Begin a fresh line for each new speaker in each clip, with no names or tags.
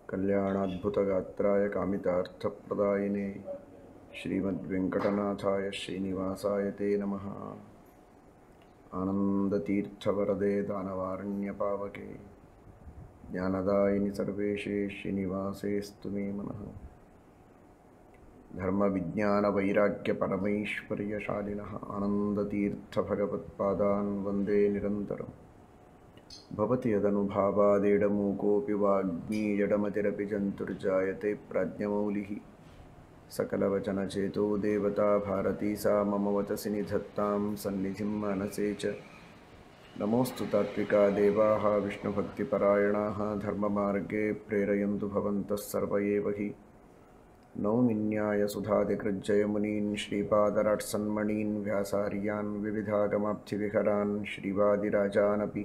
कल्याणाद्भुतगात्राय कामितार्थप्रदायिने श्रीमद्वेङ्कटनाथाय श्रीनिवासाय ते नमः आनन्दतीर्थवरदे दानवारण्यपावके ज्ञानदायिनि सर्वेशे श्रीनिवासेस्तु मे मनः धर्मविज्ञानवैराग्यपरमैश्वर्यशालिनः आनन्दतीर्थभगवत्पादान् वन्दे निरन्तरम् भवति यदनुभावादेडमूकोऽपि वाग्मीजडमतिरपि जन्तुर्जायते प्राज्ञमौलिः सकलवचनचेतो देवता भारती सा मम वचसि निधत्तां सन्निधिं मानसे च नमोऽस्तु तात्विका देवाः विष्णुभक्तिपरायणाः धर्ममार्गे प्रेरयन्तु भवन्तः सर्व एव हि नौमिन्यायसुधादिकृज्जयमुनीन् श्रीपादराट्सन्मणीन् व्यासार्यान् विविधागमाब्धिविहरान् श्रीवादिराजानपि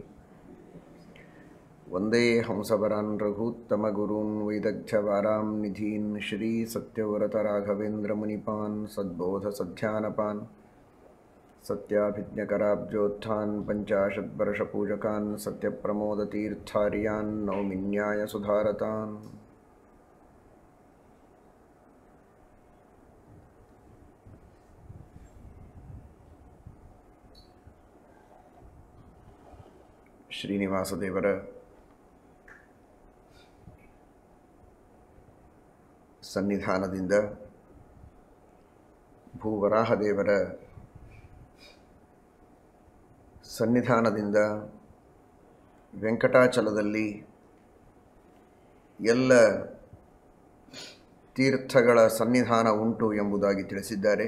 वन्दे हंसवरान् रघूत्तमगुरून् वैदग्ध्यवारां निधीन् श्रीसत्यव्रतराघवेन्द्रमुनिपान् सद्बोधसध्यानपान् सत्याभिज्ञकराब्जोत्थान् पञ्चाशद्वर्षपूजकान् सत्यप्रमोदतीर्थार्यान् नौमिन्यायसुधारतान् ಶ್ರೀನಿವಾಸದೇವರ ಸನ್ನಿಧಾನದಿಂದ ಭೂವರಾಹದೇವರ ಸನ್ನಿಧಾನದಿಂದ ವೆಂಕಟಾಚಲದಲ್ಲಿ ಎಲ್ಲ ತೀರ್ಥಗಳ ಸನ್ನಿಧಾನ ಉಂಟು ಎಂಬುದಾಗಿ ತಿಳಿಸಿದ್ದಾರೆ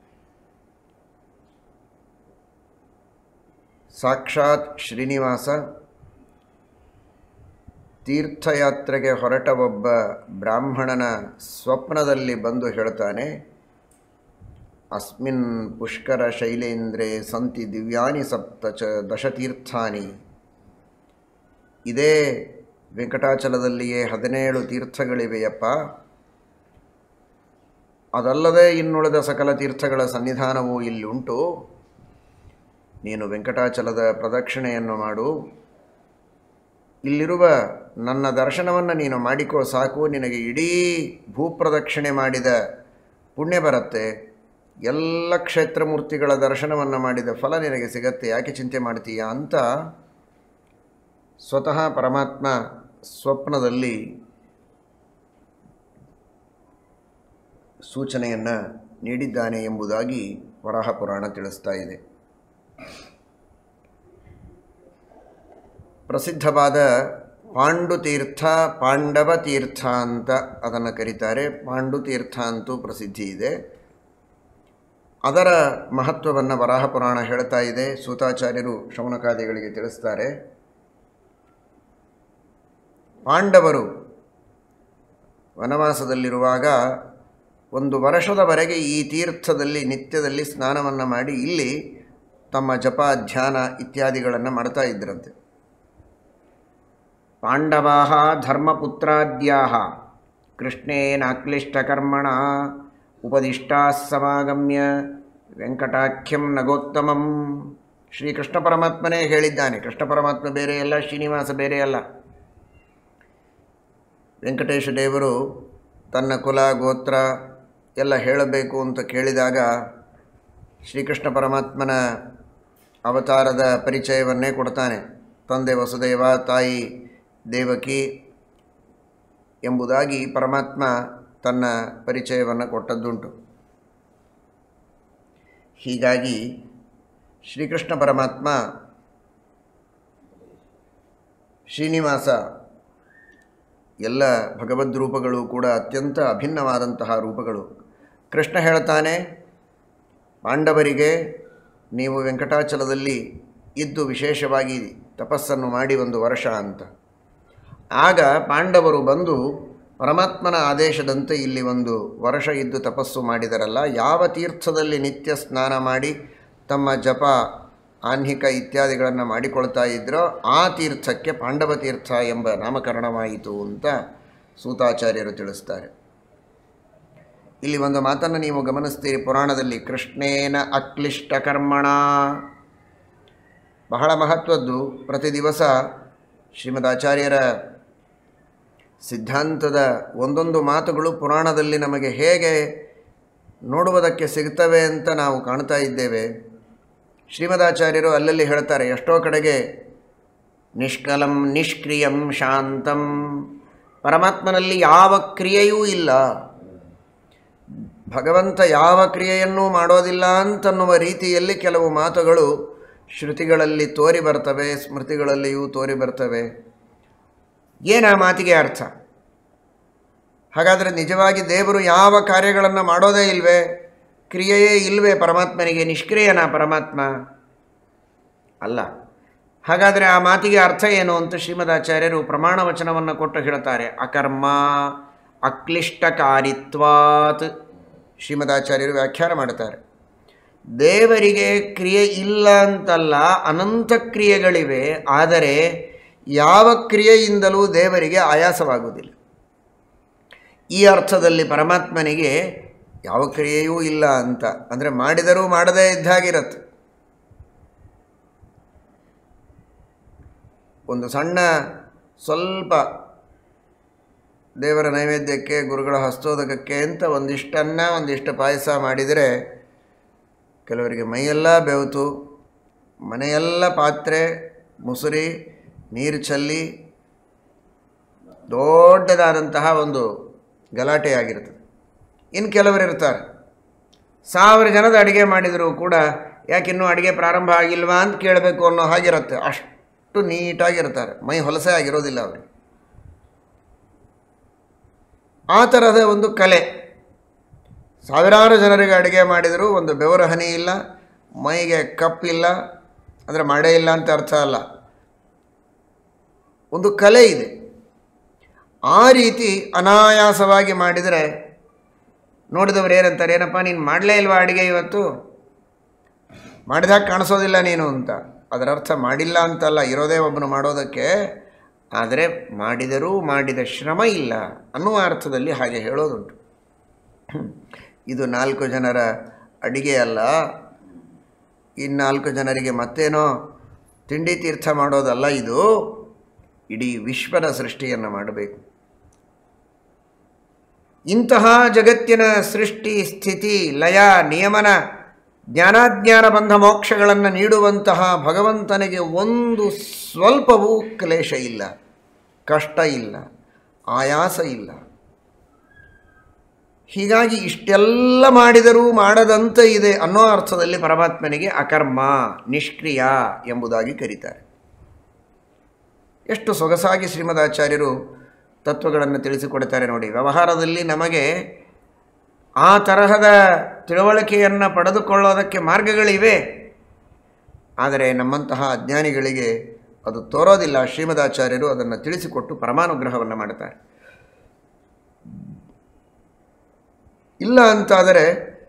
ಸಾಕ್ಷಾತ್ ಶ್ರೀನಿವಾಸ ತೀರ್ಥಯಾತ್ರೆಗೆ ಹೊರಟ ಒಬ್ಬ ಬ್ರಾಹ್ಮಣನ ಸ್ವಪ್ನದಲ್ಲಿ ಬಂದು ಹೇಳ್ತಾನೆ ಅಸ್ಮಿನ್ ಪುಷ್ಕರ ಶೈಲೇಂದ್ರೇ ಸಂತಿ ದಿವ್ಯಾನಿ ಸಪ್ತ ಚ ದಶತೀರ್ಥಾನಿ ಇದೇ ವೆಂಕಟಾಚಲದಲ್ಲಿಯೇ ಹದಿನೇಳು ತೀರ್ಥಗಳಿವೆಯಪ್ಪ ಅದಲ್ಲದೆ ಇನ್ನುಳಿದ ಸಕಲ ತೀರ್ಥಗಳ ಸನ್ನಿಧಾನವೂ ಇಲ್ಲಿ ಉಂಟು ನೀನು ವೆಂಕಟಾಚಲದ ಪ್ರದಕ್ಷಿಣೆಯನ್ನು ಮಾಡು ಇಲ್ಲಿರುವ ನನ್ನ ದರ್ಶನವನ್ನು ನೀನು ಮಾಡಿಕೋ ಸಾಕು ನಿನಗೆ ಇಡೀ ಭೂಪ್ರದಕ್ಷಿಣೆ ಮಾಡಿದ ಪುಣ್ಯ ಬರುತ್ತೆ ಎಲ್ಲ ಕ್ಷೇತ್ರಮೂರ್ತಿಗಳ ದರ್ಶನವನ್ನು ಮಾಡಿದ ಫಲ ನಿನಗೆ ಸಿಗತ್ತೆ ಯಾಕೆ ಚಿಂತೆ ಮಾಡ್ತೀಯಾ ಅಂತ ಸ್ವತಃ ಪರಮಾತ್ಮ ಸ್ವಪ್ನದಲ್ಲಿ ಸೂಚನೆಯನ್ನು ನೀಡಿದ್ದಾನೆ ಎಂಬುದಾಗಿ ವರಾಹ ಪುರಾಣ ತಿಳಿಸ್ತಾ ಇದೆ ಪ್ರಸಿದ್ಧವಾದ ಪಾಂಡುತೀರ್ಥ ಪಾಂಡವ ತೀರ್ಥ ಅಂತ ಅದನ್ನು ಕರೀತಾರೆ ಪಾಂಡುತೀರ್ಥ ಅಂತೂ ಪ್ರಸಿದ್ಧಿ ಇದೆ ಅದರ ಮಹತ್ವವನ್ನು ವರಾಹ ಪುರಾಣ ಹೇಳ್ತಾ ಇದೆ ಸೂತಾಚಾರ್ಯರು ಶೌನಕಾದಿಗಳಿಗೆ ತಿಳಿಸ್ತಾರೆ ಪಾಂಡವರು ವನವಾಸದಲ್ಲಿರುವಾಗ ಒಂದು ವರ್ಷದವರೆಗೆ ಈ ತೀರ್ಥದಲ್ಲಿ ನಿತ್ಯದಲ್ಲಿ ಸ್ನಾನವನ್ನು ಮಾಡಿ ಇಲ್ಲಿ ತಮ್ಮ ಜಪ ಧ್ಯಾನ ಇತ್ಯಾದಿಗಳನ್ನು ಮಾಡ್ತಾ ಇದ್ದರಂತೆ ಪಾಂಡವಾ ಧರ್ಮಪುತ್ರಾದ್ಯಾ ಕೃಷ್ಣೇನಾಕ್ಲಿಷ್ಟಕರ್ಮಣ ಉಪದಿಷ್ಟಾ ಸಮಾಗಮ್ಯ ವೆಂಕಟಾಖ್ಯಂ ನಗೋತ್ತಮಂ ಶ್ರೀಕೃಷ್ಣ ಪರಮಾತ್ಮನೇ ಹೇಳಿದ್ದಾನೆ ಕೃಷ್ಣ ಪರಮಾತ್ಮ ಬೇರೆ ಅಲ್ಲ ಶ್ರೀನಿವಾಸ ಬೇರೆ ಅಲ್ಲ ವೆಂಕಟೇಶ ದೇವರು ತನ್ನ ಕುಲ ಗೋತ್ರ ಎಲ್ಲ ಹೇಳಬೇಕು ಅಂತ ಕೇಳಿದಾಗ ಶ್ರೀಕೃಷ್ಣ ಪರಮಾತ್ಮನ ಅವತಾರದ ಪರಿಚಯವನ್ನೇ ಕೊಡ್ತಾನೆ ತಂದೆ ವಸುದೇವ ತಾಯಿ ದೇವಕಿ ಎಂಬುದಾಗಿ ಪರಮಾತ್ಮ ತನ್ನ ಪರಿಚಯವನ್ನು ಕೊಟ್ಟದ್ದುಂಟು ಹೀಗಾಗಿ ಶ್ರೀಕೃಷ್ಣ ಪರಮಾತ್ಮ ಶ್ರೀನಿವಾಸ ಎಲ್ಲ ಭಗವದ್ ರೂಪಗಳು ಕೂಡ ಅತ್ಯಂತ ಅಭಿನ್ನವಾದಂತಹ ರೂಪಗಳು ಕೃಷ್ಣ ಹೇಳ್ತಾನೆ ಪಾಂಡವರಿಗೆ ನೀವು ವೆಂಕಟಾಚಲದಲ್ಲಿ ಇದ್ದು ವಿಶೇಷವಾಗಿ ತಪಸ್ಸನ್ನು ಮಾಡಿ ಒಂದು ವರ್ಷ ಅಂತ ಆಗ ಪಾಂಡವರು ಬಂದು ಪರಮಾತ್ಮನ ಆದೇಶದಂತೆ ಇಲ್ಲಿ ಒಂದು ವರ್ಷ ಇದ್ದು ತಪಸ್ಸು ಮಾಡಿದರಲ್ಲ ಯಾವ ತೀರ್ಥದಲ್ಲಿ ನಿತ್ಯ ಸ್ನಾನ ಮಾಡಿ ತಮ್ಮ ಜಪ ಆಹ್ನಿಕ ಇತ್ಯಾದಿಗಳನ್ನು ಮಾಡಿಕೊಳ್ತಾ ಇದ್ದರೋ ಆ ತೀರ್ಥಕ್ಕೆ ಪಾಂಡವ ತೀರ್ಥ ಎಂಬ ನಾಮಕರಣವಾಯಿತು ಅಂತ ಸೂತಾಚಾರ್ಯರು ತಿಳಿಸ್ತಾರೆ ಇಲ್ಲಿ ಒಂದು ಮಾತನ್ನು ನೀವು ಗಮನಿಸ್ತೀರಿ ಪುರಾಣದಲ್ಲಿ ಕೃಷ್ಣೇನ ಅಕ್ಲಿಷ್ಟ ಕರ್ಮಣ ಬಹಳ ಮಹತ್ವದ್ದು ಪ್ರತಿ ದಿವಸ ಶ್ರೀಮದ್ ಆಚಾರ್ಯರ ಸಿದ್ಧಾಂತದ ಒಂದೊಂದು ಮಾತುಗಳು ಪುರಾಣದಲ್ಲಿ ನಮಗೆ ಹೇಗೆ ನೋಡುವುದಕ್ಕೆ ಸಿಗ್ತವೆ ಅಂತ ನಾವು ಕಾಣ್ತಾ ಇದ್ದೇವೆ ಶ್ರೀಮದಾಚಾರ್ಯರು ಅಲ್ಲಲ್ಲಿ ಹೇಳ್ತಾರೆ ಎಷ್ಟೋ ಕಡೆಗೆ ನಿಷ್ಕಲಂ ನಿಷ್ಕ್ರಿಯಂ ಶಾಂತಂ ಪರಮಾತ್ಮನಲ್ಲಿ ಯಾವ ಕ್ರಿಯೆಯೂ ಇಲ್ಲ ಭಗವಂತ ಯಾವ ಕ್ರಿಯೆಯನ್ನೂ ಮಾಡೋದಿಲ್ಲ ಅಂತನ್ನುವ ರೀತಿಯಲ್ಲಿ ಕೆಲವು ಮಾತುಗಳು ಶ್ರುತಿಗಳಲ್ಲಿ ತೋರಿ ಬರ್ತವೆ ಸ್ಮೃತಿಗಳಲ್ಲಿಯೂ ತೋರಿ ಬರ್ತವೆ ಏನು ಆ ಮಾತಿಗೆ ಅರ್ಥ ಹಾಗಾದರೆ ನಿಜವಾಗಿ ದೇವರು ಯಾವ ಕಾರ್ಯಗಳನ್ನು ಮಾಡೋದೇ ಇಲ್ವೇ ಕ್ರಿಯೆಯೇ ಇಲ್ವೇ ಪರಮಾತ್ಮನಿಗೆ ನಿಷ್ಕ್ರಿಯನ ಪರಮಾತ್ಮ ಅಲ್ಲ ಹಾಗಾದರೆ ಆ ಮಾತಿಗೆ ಅರ್ಥ ಏನು ಅಂತ ಶ್ರೀಮದಾಚಾರ್ಯರು ಪ್ರಮಾಣ ವಚನವನ್ನು ಕೊಟ್ಟು ಹೇಳ್ತಾರೆ ಅಕರ್ಮ ಅಕ್ಲಿಷ್ಟಕಾರಿತ್ವಾತ್ ಶ್ರೀಮದಾಚಾರ್ಯರು ವ್ಯಾಖ್ಯಾನ ಮಾಡುತ್ತಾರೆ ದೇವರಿಗೆ ಕ್ರಿಯೆ ಇಲ್ಲ ಅಂತಲ್ಲ ಅನಂತ ಕ್ರಿಯೆಗಳಿವೆ ಆದರೆ ಯಾವ ಕ್ರಿಯೆಯಿಂದಲೂ ದೇವರಿಗೆ ಆಯಾಸವಾಗುವುದಿಲ್ಲ ಈ ಅರ್ಥದಲ್ಲಿ ಪರಮಾತ್ಮನಿಗೆ ಯಾವ ಕ್ರಿಯೆಯೂ ಇಲ್ಲ ಅಂತ ಅಂದರೆ ಮಾಡಿದರೂ ಮಾಡದೇ ಇದ್ದಾಗಿರುತ್ತೆ ಒಂದು ಸಣ್ಣ ಸ್ವಲ್ಪ ದೇವರ ನೈವೇದ್ಯಕ್ಕೆ ಗುರುಗಳ ಹಸ್ತೋದಕಕ್ಕೆ ಅಂತ ಒಂದಿಷ್ಟನ್ನ ಒಂದಿಷ್ಟು ಪಾಯಸ ಮಾಡಿದರೆ ಕೆಲವರಿಗೆ ಮೈಯೆಲ್ಲ ಬೆವತು ಮನೆಯೆಲ್ಲ ಪಾತ್ರೆ ಮುಸುರಿ ನೀರು ಚೆಲ್ಲಿ ದೊಡ್ಡದಾದಂತಹ ಒಂದು ಗಲಾಟೆಯಾಗಿರ್ತದೆ ಇನ್ನು ಕೆಲವರು ಇರ್ತಾರೆ ಸಾವಿರ ಜನದ ಅಡುಗೆ ಮಾಡಿದರೂ ಕೂಡ ಯಾಕಿನ್ನೂ ಅಡುಗೆ ಪ್ರಾರಂಭ ಆಗಿಲ್ವಾ ಅಂತ ಕೇಳಬೇಕು ಅನ್ನೋ ಹಾಗಿರುತ್ತೆ ಅಷ್ಟು ನೀಟಾಗಿರ್ತಾರೆ ಮೈ ಹೊಲಸೆ ಆಗಿರೋದಿಲ್ಲ ಅವರಿಗೆ ಆ ಥರದ ಒಂದು ಕಲೆ ಸಾವಿರಾರು ಜನರಿಗೆ ಅಡುಗೆ ಮಾಡಿದರೂ ಒಂದು ಬೆವರ ಹನಿ ಇಲ್ಲ ಮೈಗೆ ಕಪ್ಪಿಲ್ಲ ಅಂದರೆ ಮಾಡೇ ಇಲ್ಲ ಅಂತ ಅರ್ಥ ಅಲ್ಲ ಒಂದು ಕಲೆ ಇದೆ ಆ ರೀತಿ ಅನಾಯಾಸವಾಗಿ ಮಾಡಿದರೆ ನೋಡಿದವರು ಏನಂತಾರೆ ಏನಪ್ಪ ನೀನು ಮಾಡಲೇ ಇಲ್ವಾ ಅಡುಗೆ ಇವತ್ತು ಮಾಡಿದಾಗ ಕಾಣಿಸೋದಿಲ್ಲ ನೀನು ಅಂತ ಅದರ ಅರ್ಥ ಮಾಡಿಲ್ಲ ಅಂತಲ್ಲ ಇರೋದೇ ಒಬ್ಬನು ಮಾಡೋದಕ್ಕೆ ಆದರೆ ಮಾಡಿದರೂ ಮಾಡಿದ ಶ್ರಮ ಇಲ್ಲ ಅನ್ನುವ ಅರ್ಥದಲ್ಲಿ ಹಾಗೆ ಹೇಳೋದುಂಟು ಇದು ನಾಲ್ಕು ಜನರ ಅಡಿಗೆ ಅಲ್ಲ ಇನ್ನಾಲ್ಕು ಜನರಿಗೆ ಮತ್ತೇನೋ ತಿಂಡಿ ತೀರ್ಥ ಮಾಡೋದಲ್ಲ ಇದು ಇಡೀ ವಿಶ್ವದ ಸೃಷ್ಟಿಯನ್ನು ಮಾಡಬೇಕು ಇಂತಹ ಜಗತ್ತಿನ ಸೃಷ್ಟಿ ಸ್ಥಿತಿ ಲಯ ನಿಯಮನ ಜ್ಞಾನಾಜ್ಞಾನ ಬಂಧ ಮೋಕ್ಷಗಳನ್ನು ನೀಡುವಂತಹ ಭಗವಂತನಿಗೆ ಒಂದು ಸ್ವಲ್ಪವೂ ಕ್ಲೇಶ ಇಲ್ಲ ಕಷ್ಟ ಇಲ್ಲ ಆಯಾಸ ಇಲ್ಲ ಹೀಗಾಗಿ ಇಷ್ಟೆಲ್ಲ ಮಾಡಿದರೂ ಮಾಡದಂತೆ ಇದೆ ಅನ್ನೋ ಅರ್ಥದಲ್ಲಿ ಪರಮಾತ್ಮನಿಗೆ ಅಕರ್ಮ ನಿಷ್ಕ್ರಿಯ ಎಂಬುದಾಗಿ ಕರೀತಾರೆ ಎಷ್ಟು ಸೊಗಸಾಗಿ ಶ್ರೀಮದಾಚಾರ್ಯರು ತತ್ವಗಳನ್ನು ತಿಳಿಸಿಕೊಡ್ತಾರೆ ನೋಡಿ ವ್ಯವಹಾರದಲ್ಲಿ ನಮಗೆ ಆ ತರಹದ ತಿಳುವಳಿಕೆಯನ್ನು ಪಡೆದುಕೊಳ್ಳೋದಕ್ಕೆ ಮಾರ್ಗಗಳಿವೆ ಆದರೆ ನಮ್ಮಂತಹ ಅಜ್ಞಾನಿಗಳಿಗೆ ಅದು ತೋರೋದಿಲ್ಲ ಶ್ರೀಮದಾಚಾರ್ಯರು ಅದನ್ನು ತಿಳಿಸಿಕೊಟ್ಟು ಪರಮಾನುಗ್ರಹವನ್ನು ಮಾಡುತ್ತಾರೆ ಇಲ್ಲ ಅಂತಾದರೆ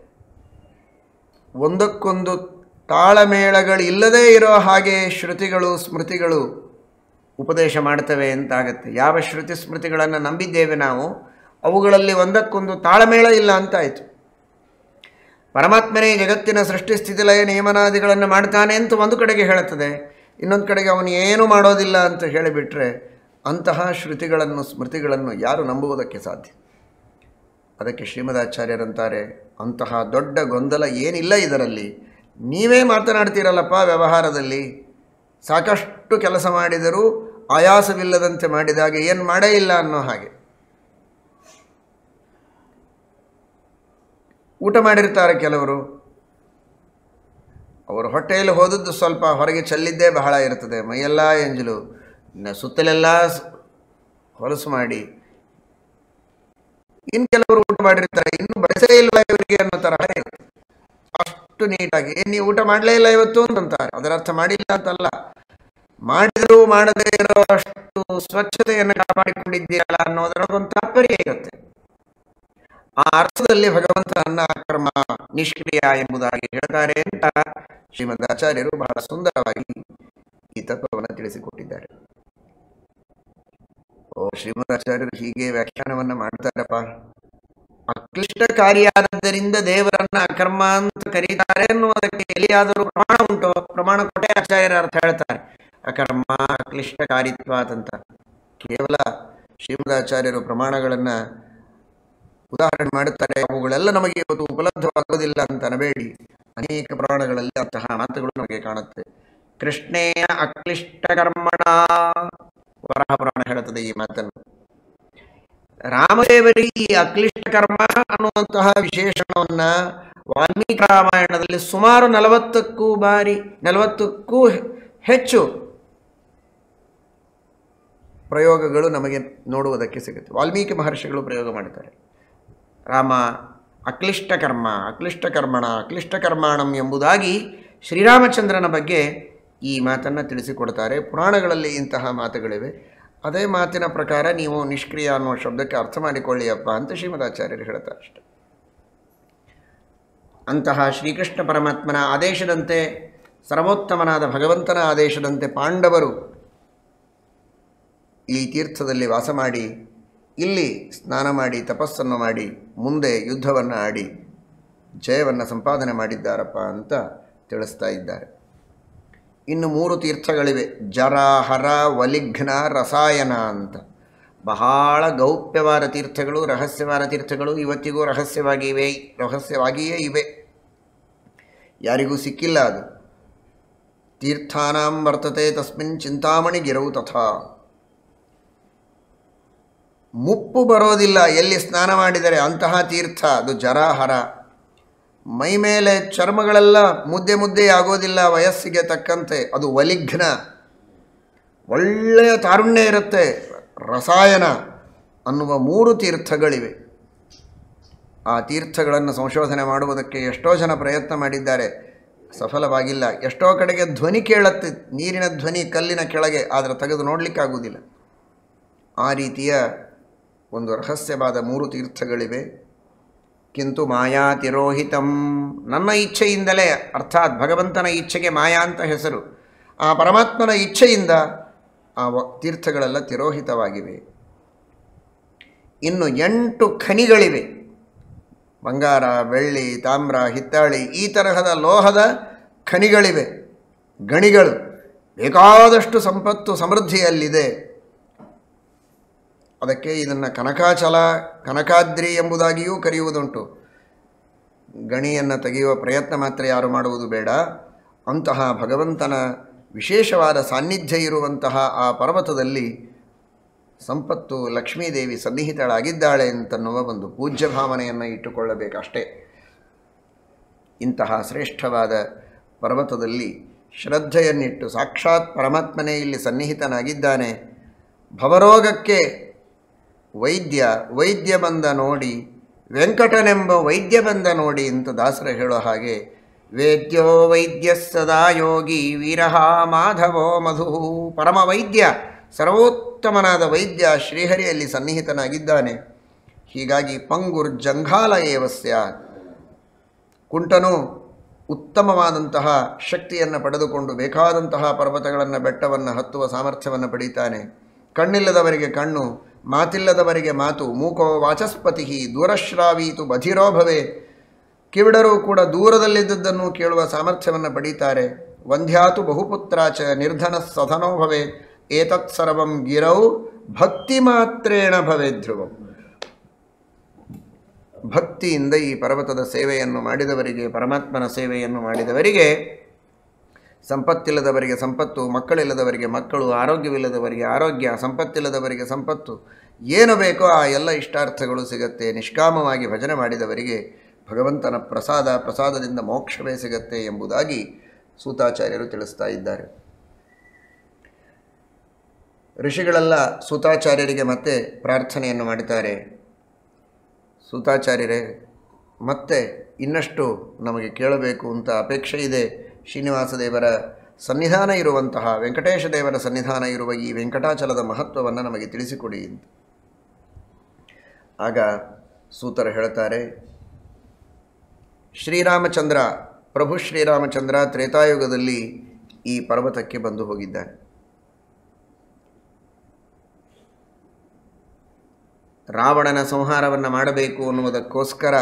ಒಂದಕ್ಕೊಂದು ತಾಳಮೇಳಗಳು ಇಲ್ಲದೇ ಇರೋ ಹಾಗೆ ಶ್ರುತಿಗಳು ಸ್ಮೃತಿಗಳು ಉಪದೇಶ ಮಾಡ್ತವೆ ಅಂತಾಗತ್ತೆ ಯಾವ ಶ್ರುತಿ ಸ್ಮೃತಿಗಳನ್ನು ನಂಬಿದ್ದೇವೆ ನಾವು ಅವುಗಳಲ್ಲಿ ಒಂದಕ್ಕೊಂದು ತಾಳಮೇಳ ಇಲ್ಲ ಅಂತಾಯಿತು ಪರಮಾತ್ಮನೇ ಜಗತ್ತಿನ ಸೃಷ್ಟಿ ಸ್ಥಿತಿಲಯ ನಿಯಮನಾದಿಗಳನ್ನು ಮಾಡ್ತಾನೆ ಅಂತ ಒಂದು ಕಡೆಗೆ ಹೇಳುತ್ತದೆ ಇನ್ನೊಂದು ಕಡೆಗೆ ಅವನು ಏನೂ ಮಾಡೋದಿಲ್ಲ ಅಂತ ಹೇಳಿಬಿಟ್ರೆ ಅಂತಹ ಶ್ರುತಿಗಳನ್ನು ಸ್ಮೃತಿಗಳನ್ನು ಯಾರು ನಂಬುವುದಕ್ಕೆ ಸಾಧ್ಯ ಅದಕ್ಕೆ ಶ್ರೀಮದಾಚಾರ್ಯರಂತಾರೆ ಅಂತಹ ದೊಡ್ಡ ಗೊಂದಲ ಏನಿಲ್ಲ ಇದರಲ್ಲಿ ನೀವೇ ಮಾತನಾಡ್ತೀರಲ್ಲಪ್ಪ ವ್ಯವಹಾರದಲ್ಲಿ ಸಾಕಷ್ಟು ಕೆಲಸ ಮಾಡಿದರೂ ಆಯಾಸವಿಲ್ಲದಂತೆ ಮಾಡಿದಾಗ ಏನು ಮಾಡೇ ಇಲ್ಲ ಅನ್ನೋ ಹಾಗೆ ಊಟ ಮಾಡಿರ್ತಾರೆ ಕೆಲವರು ಅವರು ಹೊಟ್ಟೆಯಲ್ಲಿ ಹೋದದ್ದು ಸ್ವಲ್ಪ ಹೊರಗೆ ಚೆಲ್ಲಿದ್ದೇ ಬಹಳ ಇರ್ತದೆ ಮೈಯೆಲ್ಲ ಎಂಜಲು ಇನ್ನು ಸುತ್ತಲೆಲ್ಲ ಸ್- ಹೊಲಸು ಮಾಡಿ ಇನ್ನು ಕೆಲವರು ಊಟ ಮಾಡಿರ್ತಾರೆ ಇನ್ನು ಬಯಸೇ ಇಲ್ವಾ ಇವರಿಗೆ ಅನ್ನೋ ತರಹ ಇರುತ್ತೆ. ಅಷ್ಟು ನೀಟಾಗಿ "ಏನ್ ನೀವು ಊಟ ಮಾಡಲೇ ಇಲ್ಲ ಇವತ್ತು ಅಂತಾರೆ ಅದರ ಅರ್ಥ ಮಾಡಿಲ್ಲ ಅಂತಲ್ಲ ಮಾಡಿದರೂ ಮಾಡದೇ ಇರೋ ಅಷ್ಟು ಸ್ವಚ್ಛತೆಯನ್ನು ಕಾಪಾಡಿಕೊಂಡಿದ್ದೀರಲ್ಲ ಅನ್ನೋದರೊಳಗೊಂದು ತಾತ್ಪರ್ಯ ಇರುತ್ತೆ ಆ ಅರ್ಥದಲ್ಲಿ ಭಗವಂತನನ್ನ ಅಕರ್ಮ ನಿಷ್ಕ್ರಿಯ ಎಂಬುದಾಗಿ ಹೇಳ್ತಾರೆ ಅಂತ ಶ್ರೀಮದ್ ಆಚಾರ್ಯರು ಬಹಳ ಸುಂದರವಾಗಿ ಈ ತತ್ವವನ್ನು ತಿಳಿಸಿಕೊಟ್ಟಿದ್ದಾರೆ ಓ ಶ್ರೀಮದಾಚಾರ್ಯರು ಹೀಗೆ ವ್ಯಾಖ್ಯಾನವನ್ನ ಮಾಡ್ತಾರಪ್ಪ ಅಕ್ಲಿಷ್ಟಕಾರಿಯಾದದ್ದರಿಂದ ದೇವರನ್ನ ಅಕರ್ಮ ಅಂತ ಕರೀತಾರೆ ಅನ್ನುವುದಕ್ಕೆ ಎಲ್ಲಿಯಾದರೂ ಪ್ರಮಾಣ ಉಂಟು ಪ್ರಮಾಣ ಕೊಟ್ಟೆ ಆಚಾರ್ಯರ ಅರ್ಥ ಹೇಳ್ತಾರೆ ಅಕರ್ಮ ಅಕ್ಲಿಷ್ಟಕಾರಿತ್ವಾತ್ ಅಂತ ಕೇವಲ ಶ್ರೀಮದಾಚಾರ್ಯರು ಪ್ರಮಾಣಗಳನ್ನು ಉದಾಹರಣೆ ಮಾಡುತ್ತಾರೆ ಅವುಗಳೆಲ್ಲ ನಮಗೆ ಇವತ್ತು ಉಪಲಬ್ಧವಾಗುವುದಿಲ್ಲ ಅಂತ ಅನಬೇಡಿ ಅನೇಕ ಪುರಾಣಗಳಲ್ಲಿ ಅಂತಹ ಮಾತುಗಳು ನಮಗೆ ಕಾಣುತ್ತೆ ಕೃಷ್ಣೇನ ಅಕ್ಲಿಷ್ಟ ಕರ್ಮಣ ವರಾಹ ಪುರಾಣ ಹೇಳುತ್ತದೆ ಈ ಮಾತನ್ನು ರಾಮದೇವರಿಗೆ ಈ ಅಕ್ಲಿಷ್ಟ ಕರ್ಮ ಅನ್ನುವಂತಹ ವಿಶೇಷಣವನ್ನ ವಾಲ್ಮೀಕಿ ರಾಮಾಯಣದಲ್ಲಿ ಸುಮಾರು ನಲವತ್ತಕ್ಕೂ ಬಾರಿ ನಲವತ್ತಕ್ಕೂ ಹೆಚ್ಚು ಪ್ರಯೋಗಗಳು ನಮಗೆ ನೋಡುವುದಕ್ಕೆ ಸಿಗುತ್ತೆ ವಾಲ್ಮೀಕಿ ಮಹರ್ಷಿಗಳು ಪ್ರಯೋಗ ಮಾಡುತ್ತಾರೆ ರಾಮ ಅಕ್ಲಿಷ್ಟ ಕರ್ಮ ಅಕ್ಲಿಷ್ಟ ಕರ್ಮಣ ಅಕ್ಲಿಷ್ಟ ಕರ್ಮಾಣಂ ಎಂಬುದಾಗಿ ಶ್ರೀರಾಮಚಂದ್ರನ ಬಗ್ಗೆ ಈ ಮಾತನ್ನು ತಿಳಿಸಿಕೊಡ್ತಾರೆ ಪುರಾಣಗಳಲ್ಲಿ ಇಂತಹ ಮಾತುಗಳಿವೆ ಅದೇ ಮಾತಿನ ಪ್ರಕಾರ ನೀವು ನಿಷ್ಕ್ರಿಯ ಅನ್ನುವ ಶಬ್ದಕ್ಕೆ ಅರ್ಥ ಮಾಡಿಕೊಳ್ಳಿಯಪ್ಪ ಅಂತ ಶ್ರೀಮದಾಚಾರ್ಯರು ಹೇಳ್ತಾರೆ ಅಷ್ಟೆ ಅಂತಹ ಶ್ರೀಕೃಷ್ಣ ಪರಮಾತ್ಮನ ಆದೇಶದಂತೆ ಸರ್ವೋತ್ತಮನಾದ ಭಗವಂತನ ಆದೇಶದಂತೆ ಪಾಂಡವರು ಈ ತೀರ್ಥದಲ್ಲಿ ವಾಸ ಮಾಡಿ ಇಲ್ಲಿ ಸ್ನಾನ ಮಾಡಿ ತಪಸ್ಸನ್ನು ಮಾಡಿ ಮುಂದೆ ಯುದ್ಧವನ್ನು ಆಡಿ ಜಯವನ್ನು ಸಂಪಾದನೆ ಮಾಡಿದ್ದಾರಪ್ಪ ಅಂತ ತಿಳಿಸ್ತಾ ಇದ್ದಾರೆ ಇನ್ನು ಮೂರು ತೀರ್ಥಗಳಿವೆ ಜರ ಹರ ವಲಿಘ್ನ ರಸಾಯನ ಅಂತ ಬಹಳ ಗೌಪ್ಯವಾದ ತೀರ್ಥಗಳು ರಹಸ್ಯವಾದ ತೀರ್ಥಗಳು ಇವತ್ತಿಗೂ ರಹಸ್ಯವಾಗಿವೆ ರಹಸ್ಯವಾಗಿಯೇ ಇವೆ ಯಾರಿಗೂ ಸಿಕ್ಕಿಲ್ಲ ಅದು ತೀರ್ಥಾನಾಂ ವರ್ತತೆ ತಸ್ಮಿನ್ ಚಿಂತಾಮಣಿ ಗಿರವು ತಥಾ ಮುಪ್ಪು ಬರೋದಿಲ್ಲ ಎಲ್ಲಿ ಸ್ನಾನ ಮಾಡಿದರೆ ಅಂತಹ ತೀರ್ಥ ಅದು ಜರಾಹರ ಮೈ ಮೇಲೆ ಚರ್ಮಗಳೆಲ್ಲ ಮುದ್ದೆ ಮುದ್ದೆ ಆಗೋದಿಲ್ಲ ವಯಸ್ಸಿಗೆ ತಕ್ಕಂತೆ ಅದು ವಲಿಘ್ನ ಒಳ್ಳೆಯ ತಾರುಣ್ಯ ಇರುತ್ತೆ ರಸಾಯನ ಅನ್ನುವ ಮೂರು ತೀರ್ಥಗಳಿವೆ ಆ ತೀರ್ಥಗಳನ್ನು ಸಂಶೋಧನೆ ಮಾಡುವುದಕ್ಕೆ ಎಷ್ಟೋ ಜನ ಪ್ರಯತ್ನ ಮಾಡಿದ್ದಾರೆ ಸಫಲವಾಗಿಲ್ಲ ಎಷ್ಟೋ ಕಡೆಗೆ ಧ್ವನಿ ಕೇಳುತ್ತೆ ನೀರಿನ ಧ್ವನಿ ಕಲ್ಲಿನ ಕೆಳಗೆ ಆದರೆ ತೆಗೆದು ನೋಡಲಿಕ್ಕಾಗುವುದಿಲ್ಲ ಆ ರೀತಿಯ ಒಂದು ರಹಸ್ಯವಾದ ಮೂರು ತೀರ್ಥಗಳಿವೆ ಕಿಂತು ಮಾಯಾ ತಿರೋಹಿತಂ ನನ್ನ ಇಚ್ಛೆಯಿಂದಲೇ ಅರ್ಥಾತ್ ಭಗವಂತನ ಇಚ್ಛೆಗೆ ಮಾಯಾ ಅಂತ ಹೆಸರು ಆ ಪರಮಾತ್ಮನ ಇಚ್ಛೆಯಿಂದ ಆ ವ- ತೀರ್ಥಗಳೆಲ್ಲ ತಿರೋಹಿತವಾಗಿವೆ ಇನ್ನು ಎಂಟು ಖನಿಗಳಿವೆ ಬಂಗಾರ ಬೆಳ್ಳಿ ತಾಮ್ರ ಹಿತ್ತಾಳಿ ಈ ತರಹದ ಲೋಹದ ಖನಿಗಳಿವೆ ಗಣಿಗಳು ಬೇಕಾದಷ್ಟು ಸಂಪತ್ತು ಸಮೃದ್ಧಿಯಲ್ಲಿದೆ ಅದಕ್ಕೆ ಇದನ್ನು ಕನಕಾಚಲ ಕನಕಾದ್ರಿ ಎಂಬುದಾಗಿಯೂ ಕರೆಯುವುದುಂಟು ಗಣಿಯನ್ನು ತೆಗೆಯುವ ಪ್ರಯತ್ನ ಮಾತ್ರ ಯಾರು ಮಾಡುವುದು ಬೇಡ ಅಂತಹ ಭಗವಂತನ ವಿಶೇಷವಾದ ಸಾನ್ನಿಧ್ಯ ಇರುವಂತಹ ಆ ಪರ್ವತದಲ್ಲಿ ಸಂಪತ್ತು ಲಕ್ಷ್ಮೀದೇವಿ ಸನ್ನಿಹಿತಳಾಗಿದ್ದಾಳೆ ಅಂತನ್ನುವ ಒಂದು ಪೂಜ್ಯ ಭಾವನೆಯನ್ನು ಇಟ್ಟುಕೊಳ್ಳಬೇಕಷ್ಟೇ ಇಂತಹ ಶ್ರೇಷ್ಠವಾದ ಪರ್ವತದಲ್ಲಿ ಶ್ರದ್ಧೆಯನ್ನಿಟ್ಟು ಸಾಕ್ಷಾತ್ ಪರಮಾತ್ಮನೇ ಇಲ್ಲಿ ಸನ್ನಿಹಿತನಾಗಿದ್ದಾನೆ ಭವರೋಗಕ್ಕೆ ವೈದ್ಯ ವೈದ್ಯ ಬಂದ ನೋಡಿ ವೆಂಕಟನೆಂಬ ವೈದ್ಯ ಬಂದ ನೋಡಿ ಅಂತ ದಾಸರ ಹೇಳೋ ಹಾಗೆ ವೇದ್ಯೋ ವೈದ್ಯ ಸದಾ ಯೋಗಿ ವೀರಹ ಮಾಧವೋ ಮಧು ಪರಮ ವೈದ್ಯ ಸರ್ವೋತ್ತಮನಾದ ವೈದ್ಯ ಶ್ರೀಹರಿಯಲ್ಲಿ ಸನ್ನಿಹಿತನಾಗಿದ್ದಾನೆ ಹೀಗಾಗಿ ಪಂಗುರ್ ಜಂಘಾಲ ಏವ ಸ್ಯಾತ್ ಕುಂಟನು ಉತ್ತಮವಾದಂತಹ ಶಕ್ತಿಯನ್ನು ಪಡೆದುಕೊಂಡು ಬೇಕಾದಂತಹ ಪರ್ವತಗಳನ್ನು ಬೆಟ್ಟವನ್ನು ಹತ್ತುವ ಸಾಮರ್ಥ್ಯವನ್ನು ಪಡೀತಾನೆ ಕಣ್ಣಿಲ್ಲದವರಿಗೆ ಕಣ್ಣು ಮಾತಿಲ್ಲದವರಿಗೆ ಮಾತು ಮೂಕೋ ವಾಚಸ್ಪತಿ ದೂರಶ್ರಾವೀತು ಬಧಿರೋ ಭವೆ ಕಿವಿಡರು ಕೂಡ ದೂರದಲ್ಲಿದ್ದದ್ದನ್ನು ಕೇಳುವ ಸಾಮರ್ಥ್ಯವನ್ನು ಪಡೀತಾರೆ ವಂದ್ಯಾತು ಬಹುಪುತ್ರಾಚ ನಿರ್ಧನ ಸಧನೋ ಭವೆ ಏತತ್ ಸರ್ವಂ ಗಿರೌ ಭಕ್ತಿ ಮಾತ್ರೇಣ ಭವೆ ಧ್ರುವಂ ಭಕ್ತಿಯಿಂದ ಈ ಪರ್ವತದ ಸೇವೆಯನ್ನು ಮಾಡಿದವರಿಗೆ ಪರಮಾತ್ಮನ ಸೇವೆಯನ್ನು ಮಾಡಿದವರಿಗೆ ಸಂಪತ್ತಿಲ್ಲದವರಿಗೆ ಸಂಪತ್ತು ಮಕ್ಕಳಿಲ್ಲದವರಿಗೆ ಮಕ್ಕಳು ಆರೋಗ್ಯವಿಲ್ಲದವರಿಗೆ ಆರೋಗ್ಯ ಸಂಪತ್ತಿಲ್ಲದವರಿಗೆ ಸಂಪತ್ತು ಏನು ಬೇಕೋ ಆ ಎಲ್ಲ ಇಷ್ಟಾರ್ಥಗಳು ಸಿಗತ್ತೆ ನಿಷ್ಕಾಮವಾಗಿ ಭಜನೆ ಮಾಡಿದವರಿಗೆ ಭಗವಂತನ ಪ್ರಸಾದ ಪ್ರಸಾದದಿಂದ ಮೋಕ್ಷವೇ ಸಿಗತ್ತೆ ಎಂಬುದಾಗಿ ಸೂತಾಚಾರ್ಯರು ತಿಳಿಸ್ತಾ ಇದ್ದಾರೆ ಋಷಿಗಳೆಲ್ಲ ಸೂತಾಚಾರ್ಯರಿಗೆ ಮತ್ತೆ ಪ್ರಾರ್ಥನೆಯನ್ನು ಮಾಡುತ್ತಾರೆ ಸೂತಾಚಾರ್ಯರೇ ಮತ್ತೆ ಇನ್ನಷ್ಟು ನಮಗೆ ಕೇಳಬೇಕು ಅಂತ ಅಪೇಕ್ಷೆ ಇದೆ ಶ್ರೀನಿವಾಸ ದೇವರ ಸನ್ನಿಧಾನ ಇರುವಂತಹ ವೆಂಕಟೇಶ ದೇವರ ಸನ್ನಿಧಾನ ಇರುವ ಈ ವೆಂಕಟಾಚಲದ ಮಹತ್ವವನ್ನು ನಮಗೆ ತಿಳಿಸಿಕೊಡಿ ಅಂತ ಆಗ ಸೂತರು ಹೇಳ್ತಾರೆ ಶ್ರೀರಾಮಚಂದ್ರ ಪ್ರಭು ಶ್ರೀರಾಮಚಂದ್ರ ತ್ರೇತಾಯುಗದಲ್ಲಿ ಈ ಪರ್ವತಕ್ಕೆ ಬಂದು ಹೋಗಿದ್ದಾನೆ ರಾವಣನ ಸಂಹಾರವನ್ನು ಮಾಡಬೇಕು ಅನ್ನುವುದಕ್ಕೋಸ್ಕರ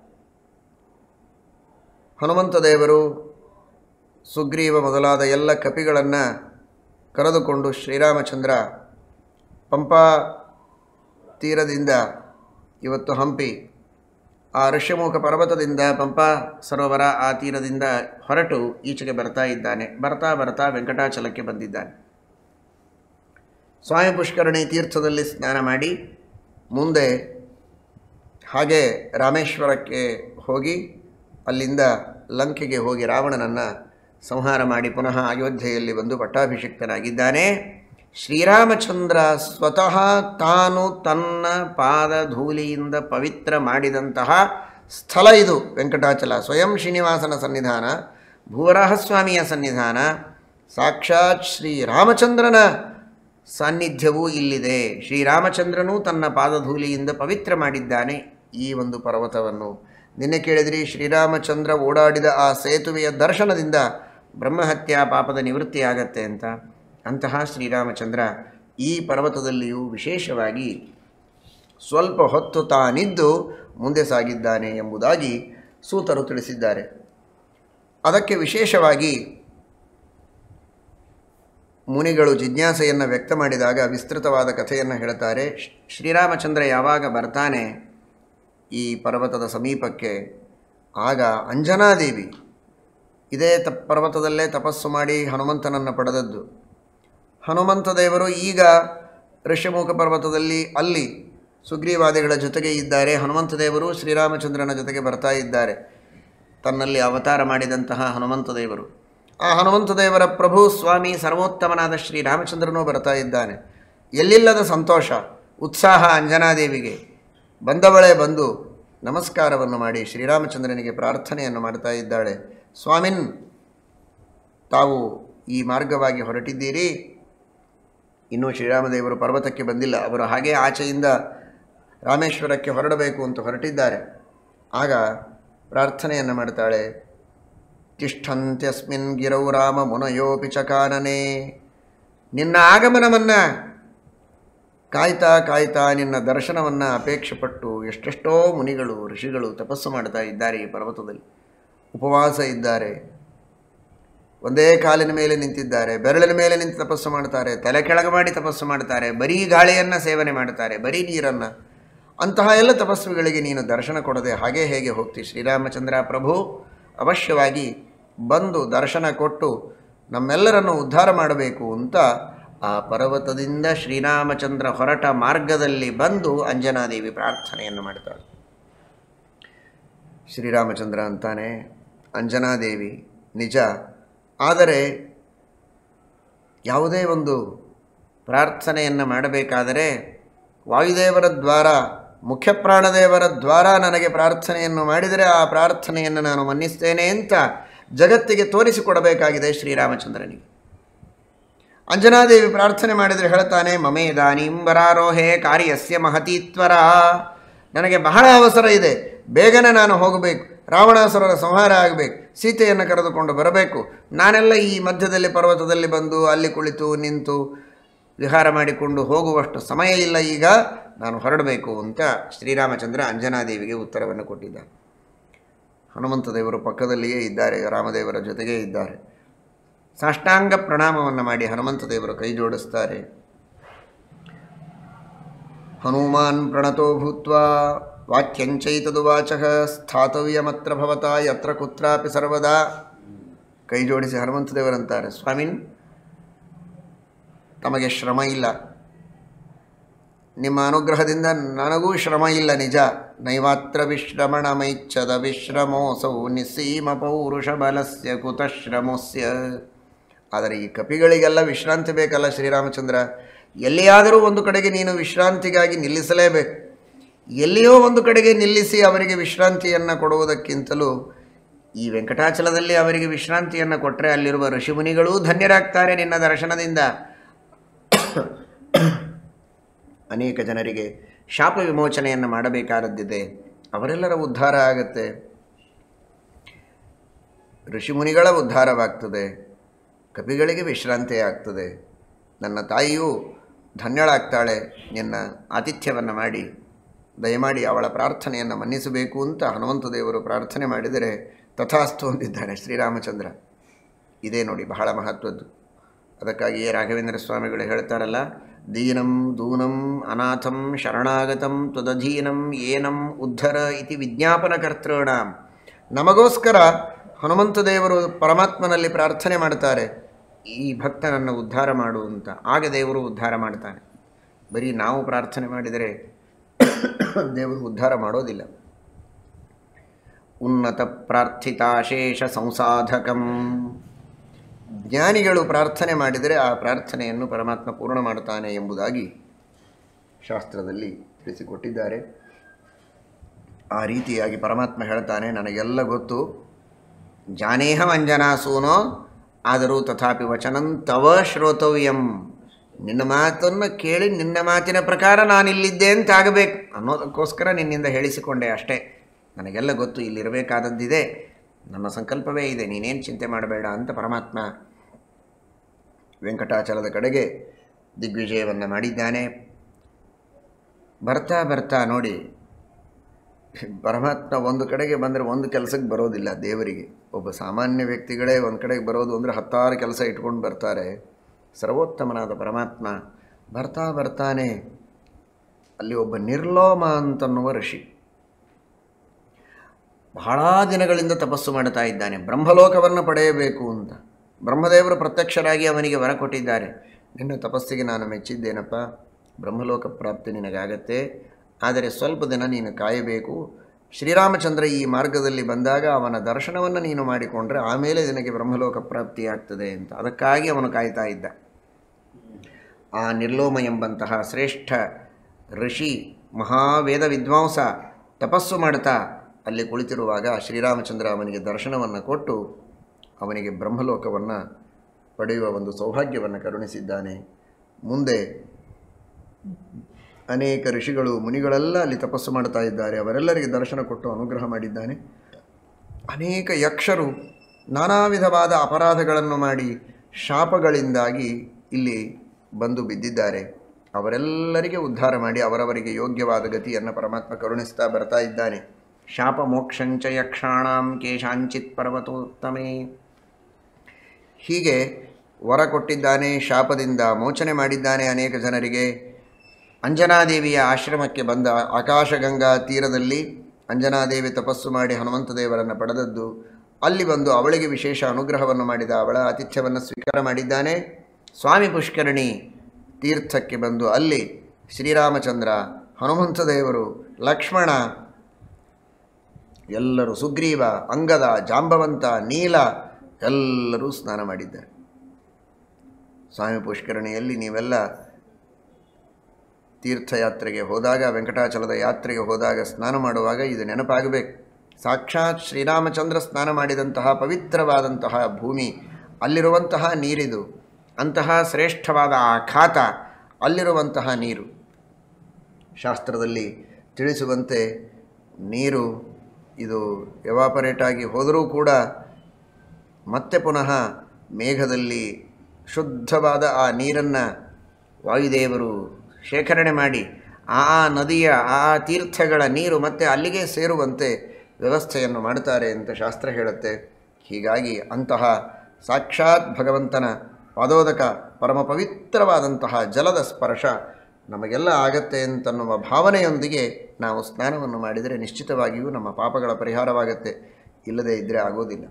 ಹನುಮಂತ ದೇವರು ಸುಗ್ರೀವ ಮೊದಲಾದ ಎಲ್ಲ ಕಪಿಗಳನ್ನು ಕರೆದುಕೊಂಡು ಶ್ರೀರಾಮಚಂದ್ರ ಪಂಪಾ ತೀರದಿಂದ ಇವತ್ತು ಹಂಪಿ ಆ ಋಷ್ಯಮುಖ ಪರ್ವತದಿಂದ ಪಂಪಾ ಸರೋವರ ಆ ತೀರದಿಂದ ಹೊರಟು ಈಚೆಗೆ ಬರ್ತಾ ಇದ್ದಾನೆ ಬರ್ತಾ ಬರ್ತಾ ವೆಂಕಟಾಚಲಕ್ಕೆ ಬಂದಿದ್ದಾನೆ ಸ್ವಾಮಿ ಪುಷ್ಕರಣಿ ತೀರ್ಥದಲ್ಲಿ ಸ್ನಾನ ಮಾಡಿ ಮುಂದೆ ಹಾಗೆ ರಾಮೇಶ್ವರಕ್ಕೆ ಹೋಗಿ ಅಲ್ಲಿಂದ ಲಂಕೆಗೆ ಹೋಗಿ ರಾವಣನನ್ನು ಸಂಹಾರ ಮಾಡಿ ಪುನಃ ಅಯೋಧ್ಯೆಯಲ್ಲಿ ಬಂದು ಪಟ್ಟಾಭಿಷಿಕ್ತನಾಗಿದ್ದಾನೆ ಶ್ರೀರಾಮಚಂದ್ರ ಸ್ವತಃ ತಾನು ತನ್ನ ಪಾದಧೂಲಿಯಿಂದ ಪವಿತ್ರ ಮಾಡಿದಂತಹ ಸ್ಥಳ ಇದು ವೆಂಕಟಾಚಲ ಸ್ವಯಂ ಶ್ರೀನಿವಾಸನ ಸನ್ನಿಧಾನ ಭೂವರಾಹಸ್ವಾಮಿಯ ಸನ್ನಿಧಾನ ಸಾಕ್ಷಾತ್ ಶ್ರೀರಾಮಚಂದ್ರನ ಸಾನ್ನಿಧ್ಯವೂ ಇಲ್ಲಿದೆ ಶ್ರೀರಾಮಚಂದ್ರನೂ ತನ್ನ ಪಾದಧೂಲಿಯಿಂದ ಪವಿತ್ರ ಮಾಡಿದ್ದಾನೆ ಈ ಒಂದು ಪರ್ವತವನ್ನು ನಿನ್ನೆ ಕೇಳಿದ್ರಿ ಶ್ರೀರಾಮಚಂದ್ರ ಓಡಾಡಿದ ಆ ಸೇತುವೆಯ ದರ್ಶನದಿಂದ ಬ್ರಹ್ಮಹತ್ಯಾ ಪಾಪದ ನಿವೃತ್ತಿಯಾಗತ್ತೆ ಅಂತ ಅಂತಹ ಶ್ರೀರಾಮಚಂದ್ರ ಈ ಪರ್ವತದಲ್ಲಿಯೂ ವಿಶೇಷವಾಗಿ ಸ್ವಲ್ಪ ಹೊತ್ತು ತಾನಿದ್ದು ಮುಂದೆ ಸಾಗಿದ್ದಾನೆ ಎಂಬುದಾಗಿ ಸೂತರು ತಿಳಿಸಿದ್ದಾರೆ ಅದಕ್ಕೆ ವಿಶೇಷವಾಗಿ ಮುನಿಗಳು ಜಿಜ್ಞಾಸೆಯನ್ನು ವ್ಯಕ್ತ ಮಾಡಿದಾಗ ವಿಸ್ತೃತವಾದ ಕಥೆಯನ್ನು ಹೇಳ್ತಾರೆ ಶ್ರೀ- ಶ್ರೀರಾಮಚಂದ್ರ ಯಾವಾಗ ಬರ್ತಾನೆ ಈ ಪರ್ವತದ ಸಮೀಪಕ್ಕೆ ಆಗ ಅಂಜನಾದೇವಿ ಇದೇ ತ ಪರ್ವತದಲ್ಲೇ ತಪಸ್ಸು ಮಾಡಿ ಹನುಮಂತನನ್ನು ಪಡೆದದ್ದು ಹನುಮಂತ ದೇವರು ಈಗ ಋಷ್ಯಮುಖ ಪರ್ವತದಲ್ಲಿ ಅಲ್ಲಿ ಸುಗ್ರೀವಾದಿಗಳ ಜೊತೆಗೆ ಇದ್ದಾರೆ ಹನುಮಂತ ದೇವರು ಶ್ರೀರಾಮಚಂದ್ರನ ಜೊತೆಗೆ ಬರ್ತಾ ಇದ್ದಾರೆ ತನ್ನಲ್ಲಿ ಅವತಾರ ಮಾಡಿದಂತಹ ಹನುಮಂತ ದೇವರು ಆ ಹನುಮಂತ ದೇವರ ಪ್ರಭು ಸ್ವಾಮಿ ಸರ್ವೋತ್ತಮನಾದ ಶ್ರೀರಾಮಚಂದ್ರನೂ ಬರ್ತಾ ಇದ್ದಾನೆ ಎಲ್ಲಿಲ್ಲದ ಸಂತೋಷ ಉತ್ಸಾಹ ಅಂಜನಾದೇವಿಗೆ ಬಂದವಳೇ ಬಂದು ನಮಸ್ಕಾರವನ್ನು ಮಾಡಿ ಶ್ರೀರಾಮಚಂದ್ರನಿಗೆ ಪ್ರಾರ್ಥನೆಯನ್ನು ಮಾಡ್ತಾ ಇದ್ದಾಳೆ ಸ್ವಾಮಿನ್ ತಾವು ಈ ಮಾರ್ಗವಾಗಿ ಹೊರಟಿದ್ದೀರಿ ಇನ್ನೂ ಶ್ರೀರಾಮದೇವರು ಪರ್ವತಕ್ಕೆ ಬಂದಿಲ್ಲ ಅವರು ಹಾಗೆ ಆಚೆಯಿಂದ ರಾಮೇಶ್ವರಕ್ಕೆ ಹೊರಡಬೇಕು ಅಂತ ಹೊರಟಿದ್ದಾರೆ ಆಗ ಪ್ರಾರ್ಥನೆಯನ್ನು ಮಾಡ್ತಾಳೆ ತಿಷ್ಠಂತ್ಯಸ್ಮಿನ್ ಗಿರೌ ರಾಮ ಮುನಯೋಪಿ ಚಕಾನನೆ ನಿನ್ನ ಆಗಮನವನ್ನು ಕಾಯ್ತಾ ಕಾಯ್ತಾ ನಿನ್ನ ದರ್ಶನವನ್ನು ಅಪೇಕ್ಷೆಪಟ್ಟು ಎಷ್ಟೆಷ್ಟೋ ಮುನಿಗಳು ಋಷಿಗಳು ತಪಸ್ಸು ಮಾಡ್ತಾ ಇದ್ದಾರೆ ಈ ಪರ್ವತದಲ್ಲಿ ಉಪವಾಸ ಇದ್ದಾರೆ ಒಂದೇ ಕಾಲಿನ ಮೇಲೆ ನಿಂತಿದ್ದಾರೆ ಬೆರಳಿನ ಮೇಲೆ ನಿಂತು ತಪಸ್ಸು ಮಾಡ್ತಾರೆ ತಲೆ ಕೆಳಗೆ ಮಾಡಿ ತಪಸ್ಸು ಮಾಡ್ತಾರೆ ಬರೀ ಗಾಳಿಯನ್ನು ಸೇವನೆ ಮಾಡ್ತಾರೆ ಬರೀ ನೀರನ್ನು ಅಂತಹ ಎಲ್ಲ ತಪಸ್ವಿಗಳಿಗೆ ನೀನು ದರ್ಶನ ಕೊಡದೆ ಹಾಗೆ ಹೇಗೆ ಹೋಗ್ತಿ ಶ್ರೀರಾಮಚಂದ್ರ ಪ್ರಭು ಅವಶ್ಯವಾಗಿ ಬಂದು ದರ್ಶನ ಕೊಟ್ಟು ನಮ್ಮೆಲ್ಲರನ್ನು ಉದ್ಧಾರ ಮಾಡಬೇಕು ಅಂತ ಆ ಪರ್ವತದಿಂದ ಶ್ರೀರಾಮಚಂದ್ರ ಹೊರಟ ಮಾರ್ಗದಲ್ಲಿ ಬಂದು ಅಂಜನಾದೇವಿ ಪ್ರಾರ್ಥನೆಯನ್ನು ಮಾಡ್ತಾಳೆ ಶ್ರೀರಾಮಚಂದ್ರ ಅಂತಾನೆ ಅಂಜನಾದೇವಿ ನಿಜ ಆದರೆ ಯಾವುದೇ ಒಂದು ಪ್ರಾರ್ಥನೆಯನ್ನು ಮಾಡಬೇಕಾದರೆ ವಾಯುದೇವರ ದ್ವಾರ ಮುಖ್ಯ ಪ್ರಾಣದೇವರ ದ್ವಾರ ನನಗೆ ಪ್ರಾರ್ಥನೆಯನ್ನು ಮಾಡಿದರೆ ಆ ಪ್ರಾರ್ಥನೆಯನ್ನು ನಾನು ಮನ್ನಿಸ್ತೇನೆ ಅಂತ ಜಗತ್ತಿಗೆ ತೋರಿಸಿಕೊಡಬೇಕಾಗಿದೆ ಶ್ರೀರಾಮಚಂದ್ರನಿಗೆ ಅಂಜನಾದೇವಿ ಪ್ರಾರ್ಥನೆ ಮಾಡಿದರೆ ಹೇಳ್ತಾನೆ ಮಮೇದಾನೀಂ ವರಾರೋಹೇ ಕಾರ್ಯಸ್ಯ ಮಹತೀತ್ವರ ನನಗೆ ಬಹಳ ಅವಸರ ಇದೆ ಬೇಗನೆ ನಾನು ಹೋಗಬೇಕು ರಾವಣಾಸುರರ ಸಂಹಾರ ಆಗಬೇಕು ಸೀತೆಯನ್ನು ಕರೆದುಕೊಂಡು ಬರಬೇಕು ನಾನೆಲ್ಲ ಈ ಮಧ್ಯದಲ್ಲಿ ಪರ್ವತದಲ್ಲಿ ಬಂದು ಅಲ್ಲಿ ಕುಳಿತು ನಿಂತು ವಿಹಾರ ಮಾಡಿಕೊಂಡು ಹೋಗುವಷ್ಟು ಸಮಯ ಇಲ್ಲ ಈಗ ನಾನು ಹೊರಡಬೇಕು ಅಂತ ಶ್ರೀರಾಮಚಂದ್ರ ಅಂಜನಾದೇವಿಗೆ ಉತ್ತರವನ್ನು ಕೊಟ್ಟಿದ್ದ ಹನುಮಂತ ದೇವರು ಪಕ್ಕದಲ್ಲಿಯೇ ಇದ್ದಾರೆ ರಾಮದೇವರ ಜೊತೆಗೇ ಇದ್ದಾರೆ ಸಾಷ್ಟಾಂಗ ಪ್ರಣಾಮವನ್ನು ಮಾಡಿ ಹನುಮಂತ ದೇವರು ಕೈ ಜೋಡಿಸ್ತಾರೆ ಹನುಮಾನ್ ಪ್ರಣತೋ ಭೂತ್ವ ವಾಕ್ಯಂಚೈತದುವಾಚ ಸ್ಥಾತವ್ಯಮತ್ರ ಭವತ ಯತ್ರ ಕುತ್ರಾಪಿ ಸರ್ವದಾ ಕೈ ಜೋಡಿಸಿ ಹನುಮಂತ ದೇವರಂತಾರೆ ಸ್ವಾಮಿನ್ ತಮಗೆ ಶ್ರಮ ಇಲ್ಲ ನಿಮ್ಮ ಅನುಗ್ರಹದಿಂದ ನನಗೂ ಶ್ರಮ ಇಲ್ಲ ನಿಜ ನೈವಾತ್ರ ವಿಶ್ರಮಣ ಮೈಚ್ಛದ ವಿಶ್ರಮೋಸೌ ನಿಸ್ಸೀಮ ಪೌರುಷ ಬಲಸ್ಯ ಕುತಶ್ರಮೋಸ್ಯ ಆದರೆ ಈ ಕಪಿಗಳಿಗೆಲ್ಲ ವಿಶ್ರಾಂತಿ ಬೇಕಲ್ಲ ಶ್ರೀರಾಮಚಂದ್ರ ಎಲ್ಲಿಯಾದರೂ ಒಂದು ಕಡೆಗೆ ನೀನು ವಿಶ್ರಾಂತಿಗಾಗಿ ನಿಲ್ಲಿಸಲೇಬೇಕು ಎಲ್ಲಿಯೋ ಒಂದು ಕಡೆಗೆ ನಿಲ್ಲಿಸಿ ಅವರಿಗೆ ವಿಶ್ರಾಂತಿಯನ್ನು ಕೊಡುವುದಕ್ಕಿಂತಲೂ ಈ ವೆಂಕಟಾಚಲದಲ್ಲಿ ಅವರಿಗೆ ವಿಶ್ರಾಂತಿಯನ್ನು ಕೊಟ್ಟರೆ ಅಲ್ಲಿರುವ ಋಷಿಮುನಿಗಳೂ ಧನ್ಯರಾಗ್ತಾರೆ ನಿನ್ನ ದರ್ಶನದಿಂದ ಅನೇಕ ಜನರಿಗೆ ಶಾಪ ವಿಮೋಚನೆಯನ್ನು ಮಾಡಬೇಕಾದದ್ದಿದೆ ಅವರೆಲ್ಲರ ಉದ್ಧಾರ ಆಗುತ್ತೆ ಋಷಿಮುನಿಗಳ ಉದ್ಧಾರವಾಗ್ತದೆ ಕಪಿಗಳಿಗೆ ವಿಶ್ರಾಂತಿ ಆಗ್ತದೆ ನನ್ನ ತಾಯಿಯೂ ಧನ್ಯಳಾಗ್ತಾಳೆ ನಿನ್ನ ಆತಿಥ್ಯವನ್ನು ಮಾಡಿ ದಯಮಾಡಿ ಅವಳ ಪ್ರಾರ್ಥನೆಯನ್ನು ಮನ್ನಿಸಬೇಕು ಅಂತ ಹನುಮಂತ ದೇವರು ಪ್ರಾರ್ಥನೆ ಮಾಡಿದರೆ ತಥಾಸ್ತು ಅಂದಿದ್ದಾನೆ ಶ್ರೀರಾಮಚಂದ್ರ ಇದೇ ನೋಡಿ ಬಹಳ ಮಹತ್ವದ್ದು ಅದಕ್ಕಾಗಿಯೇ ರಾಘವೇಂದ್ರ ಸ್ವಾಮಿಗಳು ಹೇಳ್ತಾರಲ್ಲ ದೀನಂ ದೂನಂ ಅನಾಥಂ ಶರಣಾಗತಂ ತ್ವದಧೀನಂ ಏನಂ ಉದ್ಧರ ಇತಿ ವಿಜ್ಞಾಪನ ಕರ್ತೃಣ ನಮಗೋಸ್ಕರ ಹನುಮಂತ ದೇವರು ಪರಮಾತ್ಮನಲ್ಲಿ ಪ್ರಾರ್ಥನೆ ಮಾಡ್ತಾರೆ ಈ ಭಕ್ತನನ್ನು ಉದ್ಧಾರ ಮಾಡು ಅಂತ ಆಗ ದೇವರು ಉದ್ಧಾರ ಮಾಡ್ತಾನೆ ಬರೀ ನಾವು ಪ್ರಾರ್ಥನೆ ಮಾಡಿದರೆ ದೇವರು ಉದ್ಧಾರ ಮಾಡೋದಿಲ್ಲ ಉನ್ನತ ಪ್ರಾರ್ಥಿತಾಶೇಷ ಸಂಸಾಧಕಂ ಜ್ಞಾನಿಗಳು ಪ್ರಾರ್ಥನೆ ಮಾಡಿದರೆ ಆ ಪ್ರಾರ್ಥನೆಯನ್ನು ಪರಮಾತ್ಮ ಪೂರ್ಣ ಮಾಡ್ತಾನೆ ಎಂಬುದಾಗಿ ಶಾಸ್ತ್ರದಲ್ಲಿ ತಿಳಿಸಿಕೊಟ್ಟಿದ್ದಾರೆ ಆ ರೀತಿಯಾಗಿ ಪರಮಾತ್ಮ ಹೇಳ್ತಾನೆ ನನಗೆಲ್ಲ ಗೊತ್ತು ಜಾನೇಹ ವಂಜನಾಸೂನೋ ಆದರೂ ತಥಾಪಿ ವಚನಂ ತವ ಶ್ರೋತವ್ಯಂ ನಿನ್ನ ಮಾತನ್ನು ಕೇಳಿ ನಿನ್ನ ಮಾತಿನ ಪ್ರಕಾರ ನಾನಿಲ್ಲಿದ್ದೆ ಅಂತಾಗಬೇಕು ಅನ್ನೋದಕ್ಕೋಸ್ಕರ ನಿನ್ನಿಂದ ಹೇಳಿಸಿಕೊಂಡೆ ಅಷ್ಟೇ ನನಗೆಲ್ಲ ಗೊತ್ತು ಇಲ್ಲಿರಬೇಕಾದದ್ದಿದೆ ನನ್ನ ಸಂಕಲ್ಪವೇ ಇದೆ ನೀನೇನು ಚಿಂತೆ ಮಾಡಬೇಡ ಅಂತ ಪರಮಾತ್ಮ ವೆಂಕಟಾಚಲದ ಕಡೆಗೆ ದಿಗ್ವಿಜಯವನ್ನು ಮಾಡಿದ್ದಾನೆ ಬರ್ತಾ ಬರ್ತಾ ನೋಡಿ ಪರಮಾತ್ಮ ಒಂದು ಕಡೆಗೆ ಬಂದರೆ ಒಂದು ಕೆಲಸಕ್ಕೆ ಬರೋದಿಲ್ಲ ದೇವರಿಗೆ ಒಬ್ಬ ಸಾಮಾನ್ಯ ವ್ಯಕ್ತಿಗಳೇ ಒಂದು ಕಡೆಗೆ ಬರೋದು ಅಂದರೆ ಹತ್ತಾರು ಕೆಲಸ ಇಟ್ಕೊಂಡು ಬರ್ತಾರೆ ಸರ್ವೋತ್ತಮನಾದ ಪರಮಾತ್ಮ ಬರ್ತಾ ಬರ್ತಾನೆ ಅಲ್ಲಿ ಒಬ್ಬ ನಿರ್ಲೋಮ ಅಂತನ್ನುವ ಋಷಿ ಬಹಳ ದಿನಗಳಿಂದ ತಪಸ್ಸು ಮಾಡ್ತಾ ಇದ್ದಾನೆ ಬ್ರಹ್ಮಲೋಕವನ್ನು ಪಡೆಯಬೇಕು ಅಂತ ಬ್ರಹ್ಮದೇವರು ಪ್ರತ್ಯಕ್ಷರಾಗಿ ಅವನಿಗೆ ವರ ಕೊಟ್ಟಿದ್ದಾರೆ ನಿನ್ನ ತಪಸ್ಸಿಗೆ ನಾನು ಮೆಚ್ಚಿದ್ದೇನಪ್ಪ ಬ್ರಹ್ಮಲೋಕ ಪ್ರಾಪ್ತಿ ನಿನಗಾಗತ್ತೆ ಆದರೆ ಸ್ವಲ್ಪ ದಿನ ನೀನು ಕಾಯಬೇಕು ಶ್ರೀರಾಮಚಂದ್ರ ಈ ಮಾರ್ಗದಲ್ಲಿ ಬಂದಾಗ ಅವನ ದರ್ಶನವನ್ನು ನೀನು ಮಾಡಿಕೊಂಡ್ರೆ ಆಮೇಲೆ ನಿನಗೆ ಬ್ರಹ್ಮಲೋಕ ಪ್ರಾಪ್ತಿಯಾಗ್ತದೆ ಅಂತ ಅದಕ್ಕಾಗಿ ಅವನು ಕಾಯ್ತಾ ಇದ್ದ ಆ ನಿರ್ಲೋಮ ಎಂಬಂತಹ ಶ್ರೇಷ್ಠ ಋಷಿ ಮಹಾವೇದ ವಿದ್ವಾಂಸ ತಪಸ್ಸು ಮಾಡ್ತಾ ಅಲ್ಲಿ ಕುಳಿತಿರುವಾಗ ಶ್ರೀರಾಮಚಂದ್ರ ಅವನಿಗೆ ದರ್ಶನವನ್ನು ಕೊಟ್ಟು ಅವನಿಗೆ ಬ್ರಹ್ಮಲೋಕವನ್ನು ಪಡೆಯುವ ಒಂದು ಸೌಭಾಗ್ಯವನ್ನು ಕರುಣಿಸಿದ್ದಾನೆ ಮುಂದೆ ಅನೇಕ ಋಷಿಗಳು ಮುನಿಗಳೆಲ್ಲ ಅಲ್ಲಿ ತಪಸ್ಸು ಮಾಡ್ತಾ ಇದ್ದಾರೆ ಅವರೆಲ್ಲರಿಗೆ ದರ್ಶನ ಕೊಟ್ಟು ಅನುಗ್ರಹ ಮಾಡಿದ್ದಾನೆ ಅನೇಕ ಯಕ್ಷರು ನಾನಾ ವಿಧವಾದ ಅಪರಾಧಗಳನ್ನು ಮಾಡಿ ಶಾಪಗಳಿಂದಾಗಿ ಇಲ್ಲಿ ಬಂದು ಬಿದ್ದಿದ್ದಾರೆ ಅವರೆಲ್ಲರಿಗೆ ಉದ್ಧಾರ ಮಾಡಿ ಅವರವರಿಗೆ ಯೋಗ್ಯವಾದ ಗತಿಯನ್ನು ಪರಮಾತ್ಮ ಕರುಣಿಸ್ತಾ ಬರ್ತಾ ಇದ್ದಾನೆ ಶಾಪ ಮೋಕ್ಷಂಚ ಯಕ್ಷಾಣಾಂ ಕೇಶಾಂಚಿತ್ ಪರ್ವತೋತ್ತಮೇ ಹೀಗೆ ವರ ಕೊಟ್ಟಿದ್ದಾನೆ ಶಾಪದಿಂದ ಮೋಚನೆ ಮಾಡಿದ್ದಾನೆ ಅನೇಕ ಜನರಿಗೆ ಅಂಜನಾದೇವಿಯ ಆಶ್ರಮಕ್ಕೆ ಬಂದ ಆಕಾಶಗಂಗಾ ತೀರದಲ್ಲಿ ಅಂಜನಾದೇವಿ ತಪಸ್ಸು ಮಾಡಿ ಹನುಮಂತ ದೇವರನ್ನು ಪಡೆದದ್ದು ಅಲ್ಲಿ ಬಂದು ಅವಳಿಗೆ ವಿಶೇಷ ಅನುಗ್ರಹವನ್ನು ಮಾಡಿದ ಅವಳ ಆತಿಥ್ಯವನ್ನು ಸ್ವೀಕಾರ ಮಾಡಿದ್ದಾನೆ ಸ್ವಾಮಿ ಪುಷ್ಕರಣಿ ತೀರ್ಥಕ್ಕೆ ಬಂದು ಅಲ್ಲಿ ಶ್ರೀರಾಮಚಂದ್ರ ಹನುಮಂತ ದೇವರು ಲಕ್ಷ್ಮಣ ಎಲ್ಲರೂ ಸುಗ್ರೀವ ಅಂಗದ ಜಾಂಬವಂತ ನೀಲ ಎಲ್ಲರೂ ಸ್ನಾನ ಮಾಡಿದ್ದಾರೆ ಸ್ವಾಮಿ ಪುಷ್ಕರಣಿಯಲ್ಲಿ ನೀವೆಲ್ಲ ತೀರ್ಥಯಾತ್ರೆಗೆ ಹೋದಾಗ ವೆಂಕಟಾಚಲದ ಯಾತ್ರೆಗೆ ಹೋದಾಗ ಸ್ನಾನ ಮಾಡುವಾಗ ಇದು ನೆನಪಾಗಬೇಕು ಸಾಕ್ಷಾತ್ ಶ್ರೀರಾಮಚಂದ್ರ ಸ್ನಾನ ಮಾಡಿದಂತಹ ಪವಿತ್ರವಾದಂತಹ ಭೂಮಿ ಅಲ್ಲಿರುವಂತಹ ನೀರಿದು ಅಂತಹ ಶ್ರೇಷ್ಠವಾದ ಆ ಖಾತ ಅಲ್ಲಿರುವಂತಹ ನೀರು ಶಾಸ್ತ್ರದಲ್ಲಿ ತಿಳಿಸುವಂತೆ ನೀರು ಇದು ಎವಾಪರೇಟ್ ಆಗಿ ಹೋದರೂ ಕೂಡ ಮತ್ತೆ ಪುನಃ ಮೇಘದಲ್ಲಿ ಶುದ್ಧವಾದ ಆ ನೀರನ್ನು ವಾಯುದೇವರು ಶೇಖರಣೆ ಮಾಡಿ ಆ ನದಿಯ ಆ ತೀರ್ಥಗಳ ನೀರು ಮತ್ತೆ ಅಲ್ಲಿಗೆ ಸೇರುವಂತೆ ವ್ಯವಸ್ಥೆಯನ್ನು ಮಾಡ್ತಾರೆ ಅಂತ ಶಾಸ್ತ್ರ ಹೇಳುತ್ತೆ ಹೀಗಾಗಿ ಅಂತಹ ಸಾಕ್ಷಾತ್ ಭಗವಂತನ ಪಾದೋದಕ ಪರಮ ಪವಿತ್ರವಾದಂತಹ ಜಲದ ಸ್ಪರ್ಶ ನಮಗೆಲ್ಲ ಆಗತ್ತೆ ಅಂತನ್ನುವ ಭಾವನೆಯೊಂದಿಗೆ ನಾವು ಸ್ನಾನವನ್ನು ಮಾಡಿದರೆ ನಿಶ್ಚಿತವಾಗಿಯೂ ನಮ್ಮ ಪಾಪಗಳ ಪರಿಹಾರವಾಗತ್ತೆ ಇಲ್ಲದೇ ಇದ್ದರೆ ಆಗೋದಿಲ್ಲ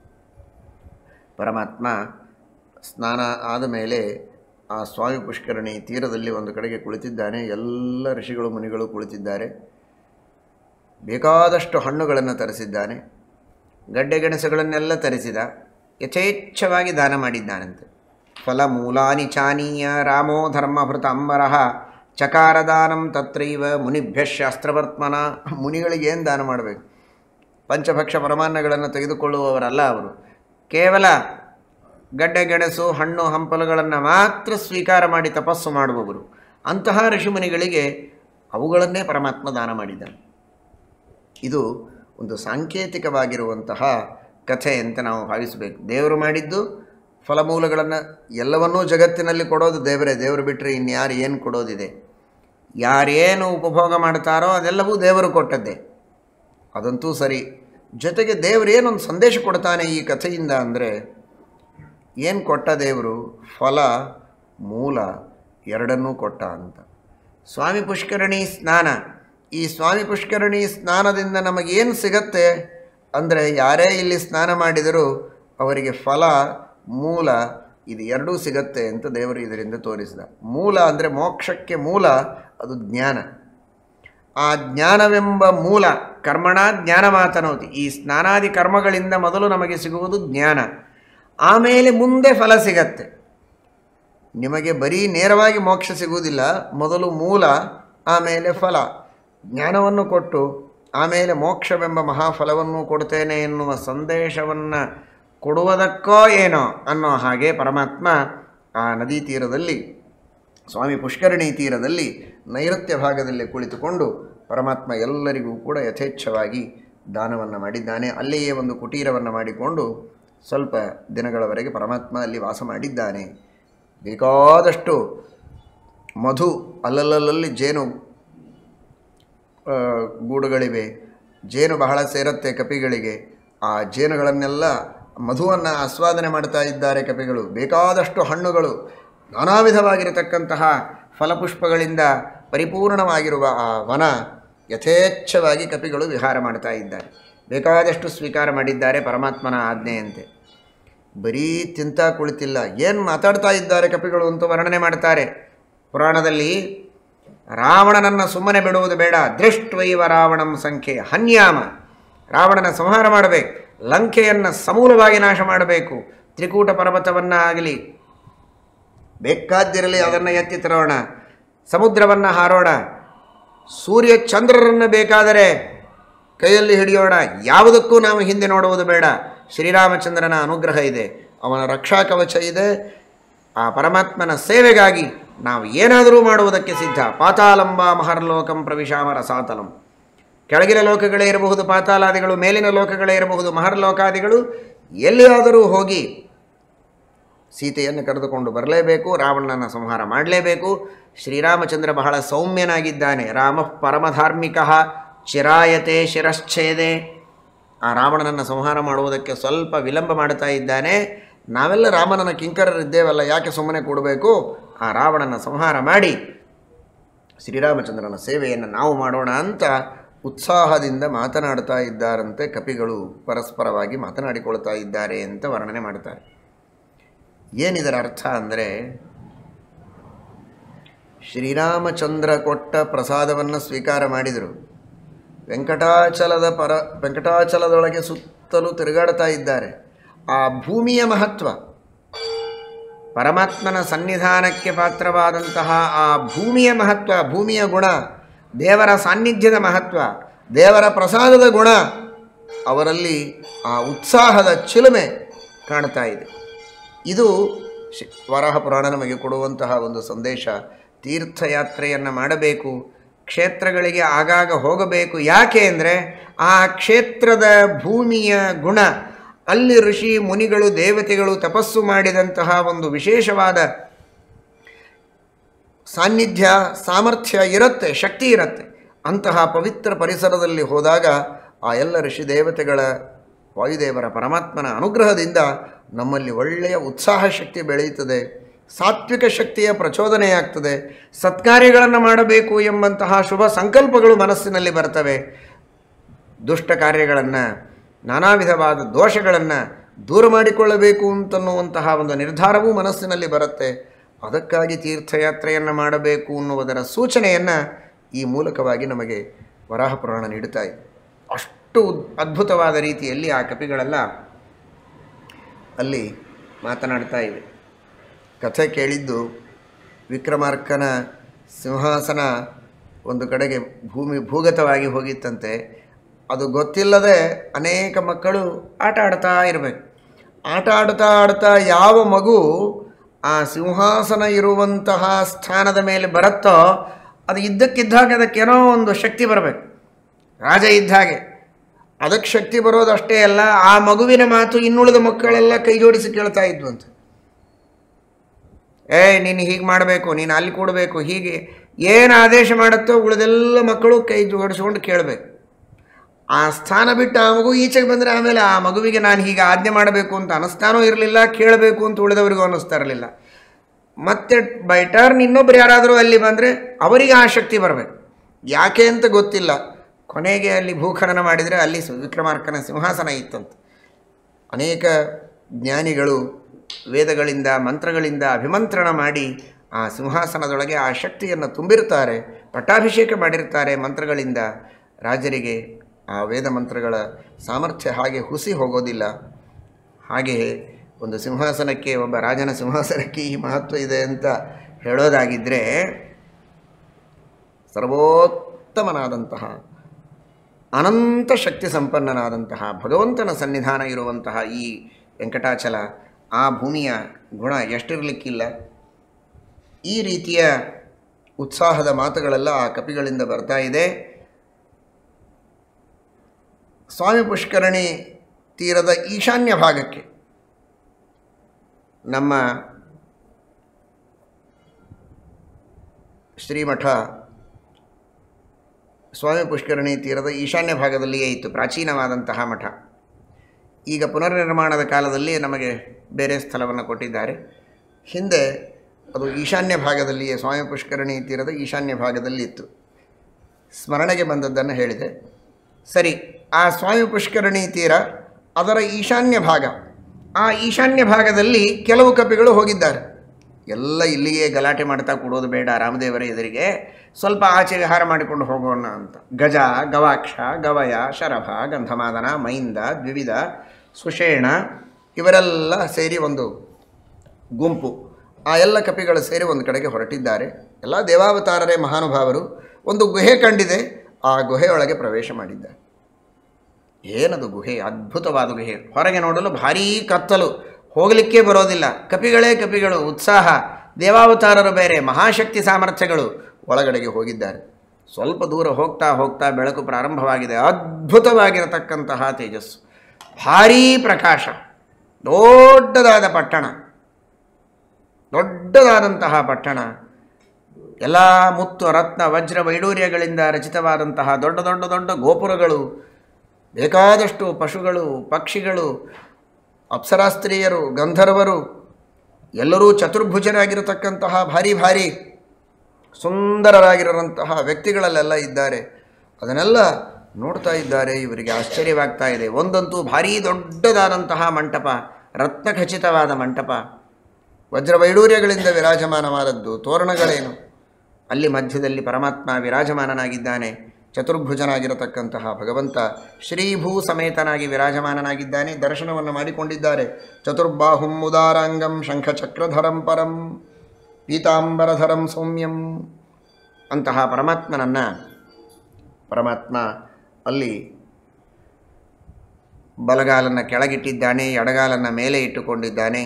ಪರಮಾತ್ಮ ಸ್ನಾನ ಆದ ಮೇಲೆ ಆ ಸ್ವಾಮಿ ಪುಷ್ಕರಣಿ ತೀರದಲ್ಲಿ ಒಂದು ಕಡೆಗೆ ಕುಳಿತಿದ್ದಾನೆ ಎಲ್ಲ ಋಷಿಗಳು ಮುನಿಗಳು ಕುಳಿತಿದ್ದಾರೆ ಬೇಕಾದಷ್ಟು ಹಣ್ಣುಗಳನ್ನು ತರಿಸಿದ್ದಾನೆ ಗಡ್ಡೆ ಗೆಣಸುಗಳನ್ನೆಲ್ಲ ತರಿಸಿದ ಯಥೇಚ್ಛವಾಗಿ ದಾನ ಮಾಡಿದ್ದಾನಂತೆ ಫಲ ಮೂಲಾನಿ ಚಾನೀಯ ರಾಮೋ ಧರ್ಮಭೃತ ಅಂಬರಃ ಚಕಾರದಾನಂ ತತ್ರೈವ ಮುನಿಭ್ಯ ಶಾಸ್ತ್ರವರ್ತ್ಮನ ಮುನಿಗಳಿಗೆ ಏನು ದಾನ ಮಾಡಬೇಕು ಪಂಚಭಕ್ಷ ಪರಮಾನ್ನಗಳನ್ನು ತೆಗೆದುಕೊಳ್ಳುವವರಲ್ಲ ಅವರು ಕೇವಲ ಗಡ್ಡೆ ಗೆಣಸು ಹಣ್ಣು ಹಂಪಲುಗಳನ್ನು ಮಾತ್ರ ಸ್ವೀಕಾರ ಮಾಡಿ ತಪಸ್ಸು ಮಾಡುವವರು ಅಂತಹ ಋಷಿಮುನಿಗಳಿಗೆ ಅವುಗಳನ್ನೇ ಪರಮಾತ್ಮ ದಾನ ಮಾಡಿದ್ದಾನೆ ಇದು ಒಂದು ಸಾಂಕೇತಿಕವಾಗಿರುವಂತಹ ಕಥೆ ಅಂತ ನಾವು ಭಾವಿಸಬೇಕು ದೇವರು ಮಾಡಿದ್ದು ಫಲಮೂಲಗಳನ್ನು ಎಲ್ಲವನ್ನೂ ಜಗತ್ತಿನಲ್ಲಿ ಕೊಡೋದು ದೇವರೇ ದೇವರು ಬಿಟ್ಟರೆ ಇನ್ಯಾರು ಏನು ಕೊಡೋದಿದೆ ಯಾರೇನು ಉಪಭೋಗ ಮಾಡ್ತಾರೋ ಅದೆಲ್ಲವೂ ದೇವರು ಕೊಟ್ಟದ್ದೇ ಅದಂತೂ ಸರಿ ಜೊತೆಗೆ ದೇವರು ಏನೊಂದು ಸಂದೇಶ ಕೊಡ್ತಾನೆ ಈ ಕಥೆಯಿಂದ ಅಂದರೆ ಏನು ಕೊಟ್ಟ ದೇವರು ಫಲ ಮೂಲ ಎರಡನ್ನೂ ಕೊಟ್ಟ ಅಂತ ಸ್ವಾಮಿ ಪುಷ್ಕರಣಿ ಸ್ನಾನ ಈ ಸ್ವಾಮಿ ಪುಷ್ಕರಣಿ ಸ್ನಾನದಿಂದ ನಮಗೇನು ಸಿಗತ್ತೆ ಅಂದರೆ ಯಾರೇ ಇಲ್ಲಿ ಸ್ನಾನ ಮಾಡಿದರೂ ಅವರಿಗೆ ಫಲ ಮೂಲ ಇದು ಎರಡೂ ಸಿಗತ್ತೆ ಅಂತ ದೇವರು ಇದರಿಂದ ತೋರಿಸಿದ ಮೂಲ ಅಂದರೆ ಮೋಕ್ಷಕ್ಕೆ ಮೂಲ ಅದು ಜ್ಞಾನ ಆ ಜ್ಞಾನವೆಂಬ ಮೂಲ ಕರ್ಮಣ ಜ್ಞಾನ ಮಾತನೋತಿ ಈ ಸ್ನಾನಾದಿ ಕರ್ಮಗಳಿಂದ ಮೊದಲು ನಮಗೆ ಸಿಗುವುದು ಜ್ಞಾನ ಆಮೇಲೆ ಮುಂದೆ ಫಲ ಸಿಗತ್ತೆ ನಿಮಗೆ ಬರೀ ನೇರವಾಗಿ ಮೋಕ್ಷ ಸಿಗುವುದಿಲ್ಲ ಮೊದಲು ಮೂಲ ಆಮೇಲೆ ಫಲ ಜ್ಞಾನವನ್ನು ಕೊಟ್ಟು ಆಮೇಲೆ ಮೋಕ್ಷವೆಂಬ ಮಹಾಫಲವನ್ನು ಕೊಡ್ತೇನೆ ಎನ್ನುವ ಸಂದೇಶವನ್ನು ಕೊಡುವುದಕ್ಕೋ ಏನೋ ಅನ್ನೋ ಹಾಗೆ ಪರಮಾತ್ಮ ಆ ನದಿ ತೀರದಲ್ಲಿ ಸ್ವಾಮಿ ಪುಷ್ಕರಣಿ ತೀರದಲ್ಲಿ ನೈಋತ್ಯ ಭಾಗದಲ್ಲಿ ಕುಳಿತುಕೊಂಡು ಪರಮಾತ್ಮ ಎಲ್ಲರಿಗೂ ಕೂಡ ಯಥೇಚ್ಛವಾಗಿ ದಾನವನ್ನು ಮಾಡಿದ್ದಾನೆ ಅಲ್ಲಿಯೇ ಒಂದು ಕುಟೀರವನ್ನು ಮಾಡಿಕೊಂಡು ಸ್ವಲ್ಪ ದಿನಗಳವರೆಗೆ ಪರಮಾತ್ಮ ಅಲ್ಲಿ ವಾಸ ಮಾಡಿದ್ದಾನೆ ಬೇಕಾದಷ್ಟು ಮಧು ಅಲ್ಲಲ್ಲಲ್ಲಿ ಜೇನು ಆ, ಗೂಡುಗಳಿವೆ ಜೇನು ಬಹಳ ಸೇರುತ್ತೆ ಕಪಿಗಳಿಗೆ ಆ ಜೇನುಗಳನ್ನೆಲ್ಲ ಮಧುವನ್ನು ಆಸ್ವಾದನೆ ಮಾಡ್ತಾ ಇದ್ದಾರೆ ಕಪಿಗಳು ಬೇಕಾದಷ್ಟು ಹಣ್ಣುಗಳು ನಾನಾ ವಿಧವಾಗಿರತಕ್ಕಂತಹ ಫಲಪುಷ್ಪಗಳಿಂದ ಪರಿಪೂರ್ಣವಾಗಿರುವ ಆ ವನ ಯಥೇಚ್ಛವಾಗಿ ಕಪಿಗಳು ವಿಹಾರ ಮಾಡ್ತಾ ಇದ್ದಾರೆ ಬೇಕಾದಷ್ಟು ಸ್ವೀಕಾರ ಮಾಡಿದ್ದಾರೆ ಪರಮಾತ್ಮನ ಆಜ್ಞೆಯಂತೆ ಬರೀ ತಿಂತಾ ಕುಳಿತಿಲ್ಲ ಏನು ಮಾತಾಡ್ತಾ ಇದ್ದಾರೆ ಕಪಿಗಳು ಅಂತ ವರ್ಣನೆ ಮಾಡ್ತಾರೆ ಪುರಾಣದಲ್ಲಿ ರಾವಣನನ್ನು ಸುಮ್ಮನೆ ಬಿಡುವುದು ಬೇಡ ದೃಷ್ಟ್ವೈವ ರಾವಣಂ ಸಂಖ್ಯೆ ಹನ್ಯಾಮ ರಾವಣನ ಸಂಹಾರ ಮಾಡಬೇಕು ಲಂಕೆಯನ್ನು ಸಮೂಲವಾಗಿ ನಾಶ ಮಾಡಬೇಕು ತ್ರಿಕೂಟ ಪರ್ವತವನ್ನು ಆಗಲಿ ಬೇಕಾದ್ದಿರಲಿ ಅದನ್ನು ಎತ್ತಿ ತರೋಣ ಸಮುದ್ರವನ್ನು ಹಾರೋಣ ಸೂರ್ಯ ಚಂದ್ರರನ್ನು ಬೇಕಾದರೆ ಕೈಯಲ್ಲಿ ಹಿಡಿಯೋಣ ಯಾವುದಕ್ಕೂ ನಾವು ಹಿಂದೆ ನೋಡುವುದು ಬೇಡ ಶ್ರೀರಾಮಚಂದ್ರನ ಅನುಗ್ರಹ ಇದೆ ಅವನ ರಕ್ಷಾ ಕವಚ ಇದೆ ಆ ಪರಮಾತ್ಮನ ಸೇವೆಗಾಗಿ ನಾವು ಏನಾದರೂ ಮಾಡುವುದಕ್ಕೆ ಸಿದ್ಧ ಪಾತಾಲಂಬ ಮಹರ್ಲೋಕಂ ಪ್ರವಿಶಾಮ ರಸಾತಲಂ ಕೆಳಗಿನ ಲೋಕಗಳೇ ಇರಬಹುದು ಪಾತಾಲಾದಿಗಳು ಮೇಲಿನ ಲೋಕಗಳೇ ಇರಬಹುದು ಮಹರ್ಲೋಕಾದಿಗಳು ಎಲ್ಲಿಯಾದರೂ ಹೋಗಿ ಸೀತೆಯನ್ನು ಕರೆದುಕೊಂಡು ಬರಲೇಬೇಕು ರಾವಣನ ಸಂಹಾರ ಮಾಡಲೇಬೇಕು ಶ್ರೀರಾಮಚಂದ್ರ ಬಹಳ ಸೌಮ್ಯನಾಗಿದ್ದಾನೆ ರಾಮ ಪರಮಧಾರ್ಮಿಕ ಚಿರಾಯತೆ ಶಿರಶ್ಛೇದೆ ಆ ರಾವಣನನ್ನು ಸಂಹಾರ ಮಾಡುವುದಕ್ಕೆ ಸ್ವಲ್ಪ ವಿಳಂಬ ಮಾಡ್ತಾ ಇದ್ದಾನೆ ನಾವೆಲ್ಲ ರಾಮನನ ಕಿಂಕರರಿದ್ದೇವಲ್ಲ ಯಾಕೆ ಸುಮ್ಮನೆ ಕೊಡಬೇಕು ಆ ರಾವಣನ ಸಂಹಾರ ಮಾಡಿ ಶ್ರೀರಾಮಚಂದ್ರನ ಸೇವೆಯನ್ನು ನಾವು ಮಾಡೋಣ ಅಂತ ಉತ್ಸಾಹದಿಂದ ಮಾತನಾಡ್ತಾ ಇದ್ದಾರಂತೆ ಕಪಿಗಳು ಪರಸ್ಪರವಾಗಿ ಮಾತನಾಡಿಕೊಳ್ತಾ ಇದ್ದಾರೆ ಅಂತ ವರ್ಣನೆ ಮಾಡ್ತಾರೆ ಏನಿದರ ಅರ್ಥ ಅಂದರೆ ಶ್ರೀರಾಮಚಂದ್ರ ಕೊಟ್ಟ ಪ್ರಸಾದವನ್ನು ಸ್ವೀಕಾರ ಮಾಡಿದರು ವೆಂಕಟಾಚಲದ ಪರ ವೆಂಕಟಾಚಲದೊಳಗೆ ಸುತ್ತಲೂ ತಿರುಗಾಡ್ತಾ ಇದ್ದಾರೆ ಆ ಭೂಮಿಯ ಮಹತ್ವ ಪರಮಾತ್ಮನ ಸನ್ನಿಧಾನಕ್ಕೆ ಪಾತ್ರವಾದಂತಹ ಆ ಭೂಮಿಯ ಮಹತ್ವ ಭೂಮಿಯ ಗುಣ ದೇವರ ಸಾನ್ನಿಧ್ಯದ ಮಹತ್ವ ದೇವರ ಪ್ರಸಾದದ ಗುಣ ಅವರಲ್ಲಿ ಆ ಉತ್ಸಾಹದ ಚಿಲುಮೆ ಕಾಣ್ತಾ ಇದೆ ಇದು ಶಿ ವರಾಹ ಪುರಾಣ ನಮಗೆ ಕೊಡುವಂತಹ ಒಂದು ಸಂದೇಶ ತೀರ್ಥಯಾತ್ರೆಯನ್ನು ಮಾಡಬೇಕು ಕ್ಷೇತ್ರಗಳಿಗೆ ಆಗಾಗ ಹೋಗಬೇಕು ಯಾಕೆ ಅಂದರೆ ಆ ಕ್ಷೇತ್ರದ ಭೂಮಿಯ ಗುಣ ಅಲ್ಲಿ ಋಷಿ ಮುನಿಗಳು ದೇವತೆಗಳು ತಪಸ್ಸು ಮಾಡಿದಂತಹ ಒಂದು ವಿಶೇಷವಾದ ಸಾನ್ನಿಧ್ಯ ಸಾಮರ್ಥ್ಯ ಇರುತ್ತೆ ಶಕ್ತಿ ಇರುತ್ತೆ ಅಂತಹ ಪವಿತ್ರ ಪರಿಸರದಲ್ಲಿ ಹೋದಾಗ ಆ ಎಲ್ಲ ಋಷಿ ದೇವತೆಗಳ ವಾಯುದೇವರ ಪರಮಾತ್ಮನ ಅನುಗ್ರಹದಿಂದ ನಮ್ಮಲ್ಲಿ ಒಳ್ಳೆಯ ಉತ್ಸಾಹ ಶಕ್ತಿ ಬೆಳೆಯುತ್ತದೆ ಸಾತ್ವಿಕ ಶಕ್ತಿಯ ಪ್ರಚೋದನೆಯಾಗ್ತದೆ ಸತ್ಕಾರ್ಯಗಳನ್ನು ಮಾಡಬೇಕು ಎಂಬಂತಹ ಶುಭ ಸಂಕಲ್ಪಗಳು ಮನಸ್ಸಿನಲ್ಲಿ ಬರ್ತವೆ ದುಷ್ಟ ಕಾರ್ಯಗಳನ್ನು ನಾನಾ ವಿಧವಾದ ದೋಷಗಳನ್ನು ದೂರ ಮಾಡಿಕೊಳ್ಳಬೇಕು ಅಂತನ್ನುವಂತಹ ಒಂದು ನಿರ್ಧಾರವೂ ಮನಸ್ಸಿನಲ್ಲಿ ಬರುತ್ತೆ ಅದಕ್ಕಾಗಿ ತೀರ್ಥಯಾತ್ರೆಯನ್ನು ಮಾಡಬೇಕು ಅನ್ನುವುದರ ಸೂಚನೆಯನ್ನು ಈ ಮೂಲಕವಾಗಿ ನಮಗೆ ವರಾಹ ಪುರಾಣ ನೀಡುತ್ತಾ ಇದೆ ಅಷ್ಟು ಉದ್- ಅದ್ಭುತವಾದ ರೀತಿಯಲ್ಲಿ ಆ ಕಪಿಗಳೆಲ್ಲ ಅಲ್ಲಿ ಮಾತನಾಡ್ತಾ ಇವೆ ಕಥೆ ಕೇಳಿದ್ದು ವಿಕ್ರಮಾರ್ಕನ ಸಿಂಹಾಸನ ಒಂದು ಕಡೆಗೆ ಭೂಮಿ ಭೂಗತವಾಗಿ ಹೋಗಿತ್ತಂತೆ ಅದು ಗೊತ್ತಿಲ್ಲದೆ ಅನೇಕ ಮಕ್ಕಳು ಆಟ ಆಡ್ತಾ ಇರಬೇಕು ಆಟ ಆಡ್ತಾ ಆಡ್ತಾ ಯಾವ ಮಗು ಆ ಸಿಂಹಾಸನ ಇರುವಂತಹ ಸ್ಥಾನದ ಮೇಲೆ ಬರುತ್ತೋ ಅದು ಇದ್ದಕ್ಕಿದ್ದಾಗ ಅದಕ್ಕೇನೋ ಒಂದು ಶಕ್ತಿ ಬರಬೇಕು ರಾಜ ಇದ್ದ ಹಾಗೆ ಅದಕ್ಕೆ ಶಕ್ತಿ ಬರೋದಷ್ಟೇ ಅಲ್ಲ ಆ ಮಗುವಿನ ಮಾತು ಇನ್ನುಳಿದ ಮಕ್ಕಳೆಲ್ಲ ಕೈ ಜೋಡಿಸಿ ಕೇಳ್ತಾ ಇದ್ವಂತೆ ಏಯ್ ನೀನು ಹೀಗೆ ಮಾಡಬೇಕು ನೀನು ಅಲ್ಲಿ ಕೂಡಬೇಕು ಹೀಗೆ ಏನು ಆದೇಶ ಮಾಡುತ್ತೋ ಉಳಿದೆಲ್ಲ ಮಕ್ಕಳು ಕೈ ಜೋಡಿಸ್ಕೊಂಡು ಕೇಳಬೇಕು ಆ ಸ್ಥಾನ ಬಿಟ್ಟು ಆ ಮಗು ಈಚೆಗೆ ಬಂದರೆ ಆಮೇಲೆ ಆ ಮಗುವಿಗೆ ನಾನು ಹೀಗೆ ಆಜ್ಞೆ ಮಾಡಬೇಕು ಅಂತ ಅನಿಸ್ತಾನೂ ಇರಲಿಲ್ಲ ಕೇಳಬೇಕು ಅಂತ ಉಳಿದವರಿಗೂ ಅನ್ನಿಸ್ತಾ ಇರಲಿಲ್ಲ ಮತ್ತೆ ಬೈ ಟರ್ನ್ ಇನ್ನೊಬ್ರು ಯಾರಾದರೂ ಅಲ್ಲಿ ಬಂದರೆ ಅವರಿಗೆ ಆ ಶಕ್ತಿ ಬರಬೇಕು ಯಾಕೆ ಅಂತ ಗೊತ್ತಿಲ್ಲ ಕೊನೆಗೆ ಅಲ್ಲಿ ಭೂಖನನ ಮಾಡಿದರೆ ಅಲ್ಲಿ ಸು- ವಿಕ್ರಮಾರ್ಕನ ಸಿಂಹಾಸನ ಇತ್ತಂತೆ ಅನೇಕ ಜ್ಞಾನಿಗಳು ವೇದಗಳಿಂದ ಮಂತ್ರಗಳಿಂದ ಅಭಿಮಂತ್ರಣ ಮಾಡಿ ಆ ಸಿಂಹಾಸನದೊಳಗೆ ಆ ಶಕ್ತಿಯನ್ನು ತುಂಬಿರ್ತಾರೆ ಪಟ್ಟಾಭಿಷೇಕ ಮಾಡಿರ್ತಾರೆ ಮಂತ್ರಗಳಿಂದ ರಾಜರಿಗೆ ಆ ವೇದ ಮಂತ್ರಗಳ ಸಾಮರ್ಥ್ಯ ಹಾಗೆ ಹುಸಿ ಹೋಗೋದಿಲ್ಲ ಹಾಗೆಯೇ ಒಂದು ಸಿಂಹಾಸನಕ್ಕೆ ಒಬ್ಬ ರಾಜನ ಸಿಂಹಾಸನಕ್ಕೆ ಈ ಮಹತ್ವ ಇದೆ ಅಂತ ಹೇಳೋದಾಗಿದ್ದರೆ ಸರ್ವೋತ್ತಮನಾದಂತಹ ಅನಂತ ಶಕ್ತಿ ಸಂಪನ್ನನಾದಂತಹ ಭಗವಂತನ ಸನ್ನಿಧಾನ ಇರುವಂತಹ ಈ ವೆಂಕಟಾಚಲ ಆ ಭೂಮಿಯ ಗುಣ ಎಷ್ಟಿರಲಿಕ್ಕಿಲ್ಲ ಈ ರೀತಿಯ ಉತ್ಸಾಹದ ಮಾತುಗಳೆಲ್ಲ ಆ ಕಪಿಗಳಿಂದ ಬರ್ತಾ ಇದೆ ಸ್ವಾಮಿ ಪುಷ್ಕರಣಿ ತೀರದ ಈಶಾನ್ಯ ಭಾಗಕ್ಕೆ ನಮ್ಮ ಶ್ರೀಮಠ ಸ್ವಾಮಿ ಪುಷ್ಕರಣಿ ತೀರದ ಈಶಾನ್ಯ ಭಾಗದಲ್ಲಿಯೇ ಇತ್ತು ಪ್ರಾಚೀನವಾದಂತಹ ಮಠ ಈಗ ಪುನರ್ನಿರ್ಮಾಣದ ಕಾಲದಲ್ಲಿ ನಮಗೆ ಬೇರೆ ಸ್ಥಳವನ್ನು ಕೊಟ್ಟಿದ್ದಾರೆ ಹಿಂದೆ ಅದು ಈಶಾನ್ಯ ಭಾಗದಲ್ಲಿಯೇ ಸ್ವಾಮಿ ಪುಷ್ಕರಣಿ ತೀರದ ಈಶಾನ್ಯ ಭಾಗದಲ್ಲಿ ಇತ್ತು ಸ್ಮರಣೆಗೆ ಬಂದದ್ದನ್ನು ಹೇಳಿದೆ ಸರಿ ಆ ಸ್ವಾಮಿ ಪುಷ್ಕರಣಿ ತೀರ ಅದರ ಈಶಾನ್ಯ ಭಾಗ ಆ ಈಶಾನ್ಯ ಭಾಗದಲ್ಲಿ ಕೆಲವು ಕಪಿಗಳು ಹೋಗಿದ್ದಾರೆ ಎಲ್ಲ ಇಲ್ಲಿಯೇ ಗಲಾಟೆ ಮಾಡ್ತಾ ಕೊಡೋದು ಬೇಡ ರಾಮದೇವರ ಎದುರಿಗೆ ಸ್ವಲ್ಪ ಆಚೆ ವಿಹಾರ ಮಾಡಿಕೊಂಡು ಹೋಗೋಣ ಅಂತ ಗಜ ಗವಾಕ್ಷ ಗವಯ ಶರಭ ಗಂಧಮಾದನ ಮೈಂದ ದ್ವಿವಿಧ ಸುಷೇಣ ಇವರೆಲ್ಲ ಸೇರಿ ಒಂದು ಗುಂಪು ಆ ಎಲ್ಲ ಕಪಿಗಳು ಸೇರಿ ಒಂದು ಕಡೆಗೆ ಹೊರಟಿದ್ದಾರೆ ಎಲ್ಲ ದೇವಾವತಾರರೇ ಮಹಾನುಭಾವರು ಒಂದು ಗುಹೆ ಕಂಡಿದೆ ಆ ಗುಹೆಯೊಳಗೆ ಪ್ರವೇಶ ಮಾಡಿದ್ದಾರೆ ಏನದು ಗುಹೆ ಅದ್ಭುತವಾದ ಗುಹೆ ಹೊರಗೆ ನೋಡಲು ಭಾರೀ ಕತ್ತಲು ಹೋಗಲಿಕ್ಕೆ ಬರೋದಿಲ್ಲ ಕಪಿಗಳೇ ಕಪಿಗಳು ಉತ್ಸಾಹ ದೇವಾವತಾರರು ಬೇರೆ ಮಹಾಶಕ್ತಿ ಸಾಮರ್ಥ್ಯಗಳು ಒಳಗಡೆಗೆ ಹೋಗಿದ್ದಾರೆ ಸ್ವಲ್ಪ ದೂರ ಹೋಗ್ತಾ ಹೋಗ್ತಾ ಬೆಳಕು ಪ್ರಾರಂಭವಾಗಿದೆ ಅದ್ಭುತವಾಗಿರತಕ್ಕಂತಹ ತೇಜಸ್ಸು ಭಾರೀ ಪ್ರಕಾಶ ದೊಡ್ಡದಾದ ಪಟ್ಟಣ ದೊಡ್ಡದಾದಂತಹ ಪಟ್ಟಣ ಎಲ್ಲ ಮುತ್ತು ರತ್ನ ವಜ್ರ ವೈಡೂರ್ಯಗಳಿಂದ ರಚಿತವಾದಂತಹ ದೊಡ್ಡ ದೊಡ್ಡ ದೊಡ್ಡ ಗೋಪುರಗಳು ಬೇಕಾದಷ್ಟು ಪಶುಗಳು ಪಕ್ಷಿಗಳು ಅಪ್ಸರಾಸ್ತ್ರೀಯರು ಗಂಧರ್ವರು ಎಲ್ಲರೂ ಚತುರ್ಭುಜರಾಗಿರತಕ್ಕಂತಹ ಭಾರಿ ಭಾರಿ ಸುಂದರರಾಗಿರೋಂತಹ ವ್ಯಕ್ತಿಗಳಲ್ಲೆಲ್ಲ ಇದ್ದಾರೆ ಅದನ್ನೆಲ್ಲ ನೋಡ್ತಾ ಇದ್ದಾರೆ ಇವರಿಗೆ ಆಶ್ಚರ್ಯವಾಗ್ತಾ ಇದೆ ಒಂದಂತೂ ಭಾರೀ ದೊಡ್ಡದಾದಂತಹ ಮಂಟಪ ರತ್ನಖಚಿತವಾದ ಮಂಟಪ ವಜ್ರವೈಡೂರ್ಯಗಳಿಂದ ವಿರಾಜಮಾನವಾದದ್ದು ತೋರಣಗಳೇನು ಅಲ್ಲಿ ಮಧ್ಯದಲ್ಲಿ ಪರಮಾತ್ಮ ವಿರಾಜಮಾನನಾಗಿದ್ದಾನೆ ಚತುರ್ಭುಜನಾಗಿರತಕ್ಕಂತಹ ಭಗವಂತ ಶ್ರೀಭೂ ಸಮೇತನಾಗಿ ವಿರಾಜಮಾನನಾಗಿದ್ದಾನೆ ದರ್ಶನವನ್ನು ಮಾಡಿಕೊಂಡಿದ್ದಾರೆ ಚತುರ್ಬಾಹುಂ ಉದಾರಾಂಗಂ ಶಂಖಚಕ್ರಧರಂ ಪರಂ ಪೀತಾಂಬರಧರಂ ಸೌಮ್ಯಂ ಅಂತಹ ಪರಮಾತ್ಮನನ್ನು ಪರಮಾತ್ಮ ಅಲ್ಲಿ ಬಲಗಾಲನ್ನು ಕೆಳಗಿಟ್ಟಿದ್ದಾನೆ ಎಡಗಾಲನ್ನು ಮೇಲೆ ಇಟ್ಟುಕೊಂಡಿದ್ದಾನೆ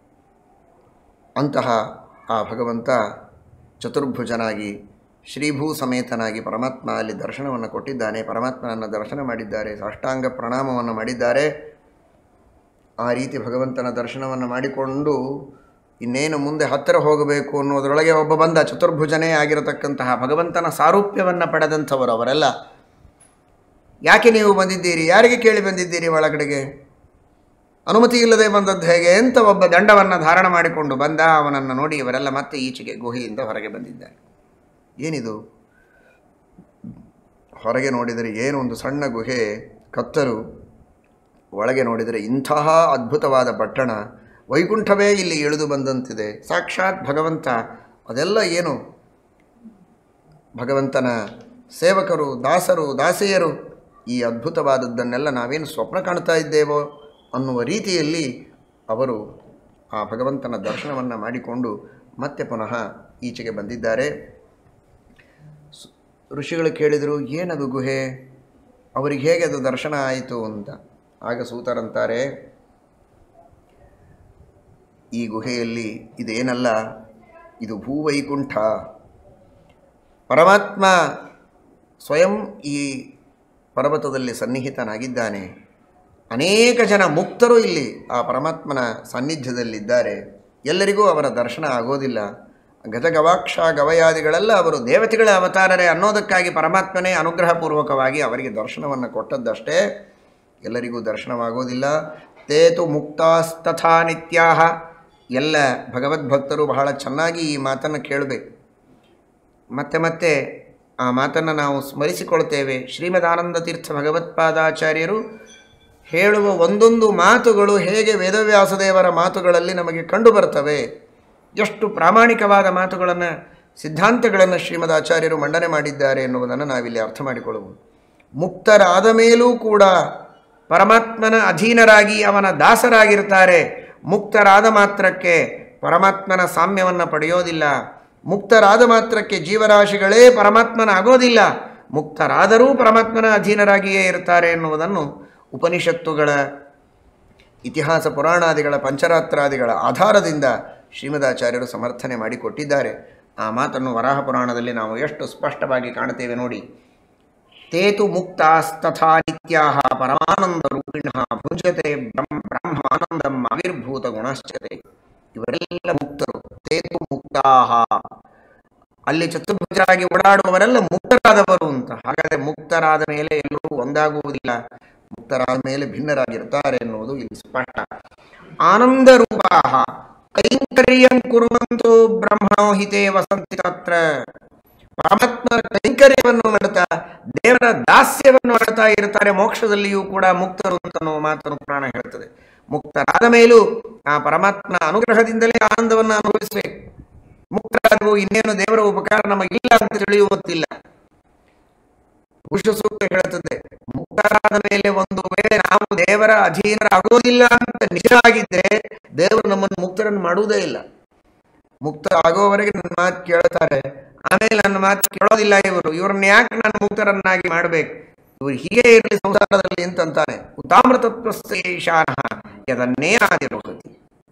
ಅಂತಹ ಆ ಭಗವಂತ ಚತುರ್ಭುಜನಾಗಿ ಶ್ರೀಭೂ ಸಮೇತನಾಗಿ ಪರಮಾತ್ಮ ಅಲ್ಲಿ ದರ್ಶನವನ್ನು ಕೊಟ್ಟಿದ್ದಾನೆ ಪರಮಾತ್ಮನನ್ನು ದರ್ಶನ ಮಾಡಿದ್ದಾರೆ ಸಾಷ್ಟಾಂಗ ಪ್ರಣಾಮವನ್ನು ಮಾಡಿದ್ದಾರೆ ಆ ರೀತಿ ಭಗವಂತನ ದರ್ಶನವನ್ನು ಮಾಡಿಕೊಂಡು ಇನ್ನೇನು ಮುಂದೆ ಹತ್ತಿರ ಹೋಗಬೇಕು ಅನ್ನೋದರೊಳಗೆ ಒಬ್ಬ ಬಂದ ಚತುರ್ಭುಜನೇ ಆಗಿರತಕ್ಕಂತಹ ಭಗವಂತನ ಸಾರೂಪ್ಯವನ್ನು ಪಡೆದಂಥವರು ಅವರೆಲ್ಲ ಯಾಕೆ ನೀವು ಬಂದಿದ್ದೀರಿ ಯಾರಿಗೆ ಕೇಳಿ ಬಂದಿದ್ದೀರಿ ಒಳಗಡೆಗೆ ಅನುಮತಿ ಇಲ್ಲದೆ ಬಂದದ್ದು ಹೇಗೆ ಅಂತ ಒಬ್ಬ ದಂಡವನ್ನು ಧಾರಣ ಮಾಡಿಕೊಂಡು ಬಂದ ಅವನನ್ನು ನೋಡಿ ಇವರೆಲ್ಲ ಮತ್ತೆ ಈಚೆಗೆ ಗುಹೆಯಿಂದ ಹೊರಗೆ ಬಂದಿದ್ದಾರೆ ಏನಿದು ಹೊರಗೆ ನೋಡಿದರೆ ಏನು ಒಂದು ಸಣ್ಣ ಗುಹೆ ಕತ್ತಲು ಒಳಗೆ ನೋಡಿದರೆ ಇಂತಹ ಅದ್ಭುತವಾದ ಪಟ್ಟಣ ವೈಕುಂಠವೇ ಇಲ್ಲಿ ಇಳಿದು ಬಂದಂತಿದೆ ಸಾಕ್ಷಾತ್ ಭಗವಂತ ಅದೆಲ್ಲ ಏನು ಭಗವಂತನ ಸೇವಕರು ದಾಸರು ದಾಸಿಯರು ಈ ಅದ್ಭುತವಾದದ್ದನ್ನೆಲ್ಲ ನಾವೇನು ಸ್ವಪ್ನ ಕಾಣ್ತಾ ಇದ್ದೇವೋ ಅನ್ನುವ ರೀತಿಯಲ್ಲಿ ಅವರು ಆ ಭಗವಂತನ ದರ್ಶನವನ್ನು ಮಾಡಿಕೊಂಡು ಮತ್ತೆ ಪುನಃ ಈಚೆಗೆ ಬಂದಿದ್ದಾರೆ ಸ್- ಋಷಿಗಳು ಕೇಳಿದರು ಏನದು ಗುಹೆ ಅವರಿಗೆ ಹೇಗೆ ಅದು ದರ್ಶನ ಆಯಿತು ಅಂತ ಆಗ ಸೂತರಂತಾರೆ ಈ ಗುಹೆಯಲ್ಲಿ ಇದೇನಲ್ಲ ಇದು ಭೂವೈಕುಂಠ ಪರಮಾತ್ಮ ಸ್ವಯಂ ಈ ಪರ್ವತದಲ್ಲಿ ಸನ್ನಿಹಿತನಾಗಿದ್ದಾನೆ ಅನೇಕ ಜನ ಮುಕ್ತರು ಇಲ್ಲಿ ಆ ಪರಮಾತ್ಮನ ಸಾನ್ನಿಧ್ಯದಲ್ಲಿದ್ದಾರೆ ಎಲ್ಲರಿಗೂ ಅವರ ದರ್ಶನ ಆಗೋದಿಲ್ಲ ಗಜಗವಾಕ್ಷ ಗವಯಾದಿಗಳೆಲ್ಲ ಅವರು ದೇವತೆಗಳ ಅವತಾರರೇ ಅನ್ನೋದಕ್ಕಾಗಿ ಪರಮಾತ್ಮನೇ ಅನುಗ್ರಹಪೂರ್ವಕವಾಗಿ ಅವರಿಗೆ ದರ್ಶನವನ್ನು ಕೊಟ್ಟದ್ದಷ್ಟೇ ಎಲ್ಲರಿಗೂ ದರ್ಶನವಾಗೋದಿಲ್ಲ ತೇತು ಮುಕ್ತಾಸ್ತಥಾ ನಿತ್ಯಾಹ ಎಲ್ಲ ಭಗವದ್ಭಕ್ತರು ಬಹಳ ಚೆನ್ನಾಗಿ ಈ ಮಾತನ್ನು ಕೇಳಬೇಕು ಮತ್ತೆ ಮತ್ತೆ ಆ ಮಾತನ್ನು ನಾವು ಸ್ಮರಿಸಿಕೊಳ್ತೇವೆ ಶ್ರೀಮದ್ ಆನಂದ ತೀರ್ಥ ಭಗವತ್ಪಾದಾಚಾರ್ಯರು ಹೇಳುವ ಒಂದೊಂದು ಮಾತುಗಳು ಹೇಗೆ ವೇದವ್ಯಾಸದೇವರ ಮಾತುಗಳಲ್ಲಿ ನಮಗೆ ಕಂಡು ಬರ್ತವೆ ಎಷ್ಟು ಪ್ರಾಮಾಣಿಕವಾದ ಮಾತುಗಳನ್ನು ಸಿದ್ಧಾಂತಗಳನ್ನು ಶ್ರೀಮದ್ ಆಚಾರ್ಯರು ಮಂಡನೆ ಮಾಡಿದ್ದಾರೆ ಎನ್ನುವುದನ್ನು ನಾವಿಲ್ಲಿ ಅರ್ಥ ಮಾಡಿಕೊಳ್ಳಬಹುದು ಮುಕ್ತರಾದ ಮೇಲೂ ಕೂಡ ಪರಮಾತ್ಮನ ಅಧೀನರಾಗಿ ಅವನ ದಾಸರಾಗಿರ್ತಾರೆ ಮುಕ್ತರಾದ ಮಾತ್ರಕ್ಕೆ ಪರಮಾತ್ಮನ ಸಾಮ್ಯವನ್ನು ಪಡೆಯೋದಿಲ್ಲ ಮುಕ್ತರಾದ ಮಾತ್ರಕ್ಕೆ ಜೀವರಾಶಿಗಳೇ ಪರಮಾತ್ಮನ ಆಗೋದಿಲ್ಲ ಮುಕ್ತರಾದರೂ ಪರಮಾತ್ಮನ ಅಧೀನರಾಗಿಯೇ ಇರ್ತಾರೆ ಎನ್ನುವುದನ್ನು ಉಪನಿಷತ್ತುಗಳ ಇತಿಹಾಸ ಪುರಾಣಾದಿಗಳ ಪಂಚರಾತ್ರಾದಿಗಳ ಆಧಾರದಿಂದ ಶ್ರೀಮದಾಚಾರ್ಯರು ಸಮರ್ಥನೆ ಮಾಡಿಕೊಟ್ಟಿದ್ದಾರೆ ಆ ಮಾತನ್ನು ವರಾಹ ಪುರಾಣದಲ್ಲಿ ನಾವು ಎಷ್ಟು ಸ್ಪಷ್ಟವಾಗಿ ಕಾಣುತ್ತೇವೆ ನೋಡಿ ತೇತು ಮುಕ್ತಾಸ್ತಥಾ ನಿತ್ಯಾಹ ಪರಮಾನಂದ ರೂಪಿಣ ಭುಂಜತೆ ಬ್ರಹ್ಮ ಬ್ರಹ್ಮಾನಂದಂ ಆವಿರ್ಭೂತ ಗುಣಶ್ಚತೆ ಇವರೆಲ್ಲ ಮುಕ್ತರು ತೇತು ಮುಕ್ತಾಹ ಅಲ್ಲಿ ಚತುರ್ಭುಜರಾಗಿ ಓಡಾಡುವವರೆಲ್ಲ ಮುಕ್ತರಾದವರು ಅಂತ ಹಾಗಾದರೆ ಮುಕ್ತರಾದ ಮೇಲೆ ಎಲ್ಲರೂ ಒಂದಾಗುವುದಿಲ್ಲ ಮುಕ್ತರಾದ ಮೇಲೆ ಭಿನ್ನರಾಗಿರ್ತಾರೆ ಎನ್ನುವುದು ಇಲ್ಲಿ ಸ್ಪಷ್ಟ ಆನಂದ ರೂಪಾಹ ಕೈಂಕರ್ಯಂ ಕುರುವಂತೋ ಬ್ರಹ್ಮಣೋ ಹಿತೇ ವಸಂತಿ ತತ್ರ ಪರಮಾತ್ಮನ ಕೈಂಕರ್ಯವನ್ನು ಮಾಡ್ತಾ ದೇವರ ದಾಸ್ಯವನ್ನು ಮಾಡ್ತಾ ಇರ್ತಾರೆ ಮೋಕ್ಷದಲ್ಲಿಯೂ ಕೂಡ ಮುಕ್ತರು ಅಂತ ಅನ್ನುವ ಮಾತನ್ನು ಪುರಾಣ ಹೇಳ್ತದೆ ಮುಕ್ತರಾದ ಮೇಲೂ ಆ ಪರಮಾತ್ಮನ ಅನುಗ್ರಹದಿಂದಲೇ ಆನಂದವನ್ನು ಅನುಭವಿಸಬೇಕು ಮುಕ್ತರಾದವು ಇನ್ನೇನು ದೇವರ ಉಪಕಾರ ನಮಗಿಲ್ಲ ಅಂತ ತಿಳಿಯುವುದಿಲ್ಲ ಪುರುಷ ಸೂಕ್ತ ಹೇಳುತ್ತದೆ ಮುಕ್ತರಾದ ಮೇಲೆ ಒಂದು ವೇಳೆ ನಾವು ದೇವರ ಅಧೀನರಾಗೋದಿಲ್ಲ ಅಂತ ನಿಜ ಆಗಿದ್ರೆ ದೇವರು ನಮ್ಮನ್ನು ಮುಕ್ತರನ್ನು ಮಾಡುವುದೇ ಇಲ್ಲ ಮುಕ್ತ ಆಗೋವರೆಗೆ ನನ್ನ ಮಾತು ಕೇಳ್ತಾರೆ ಆಮೇಲೆ ನನ್ನ ಮಾತು ಕೇಳೋದಿಲ್ಲ ಇವರು ಇವ್ರನ್ನ ಯಾಕೆ ನಾನು ಮುಕ್ತರನ್ನಾಗಿ ಮಾಡಬೇಕು ಇವರು ಹೀಗೆ ಇರಲಿ ಸಂಸಾರದಲ್ಲಿ ಅಂತಂತಾನೆ ಉತ್ತಾಮೃತತ್ವಸ್ಥ ಈಶಾನ ಯದನ್ನೇ ಆದಿರೋಗತಿ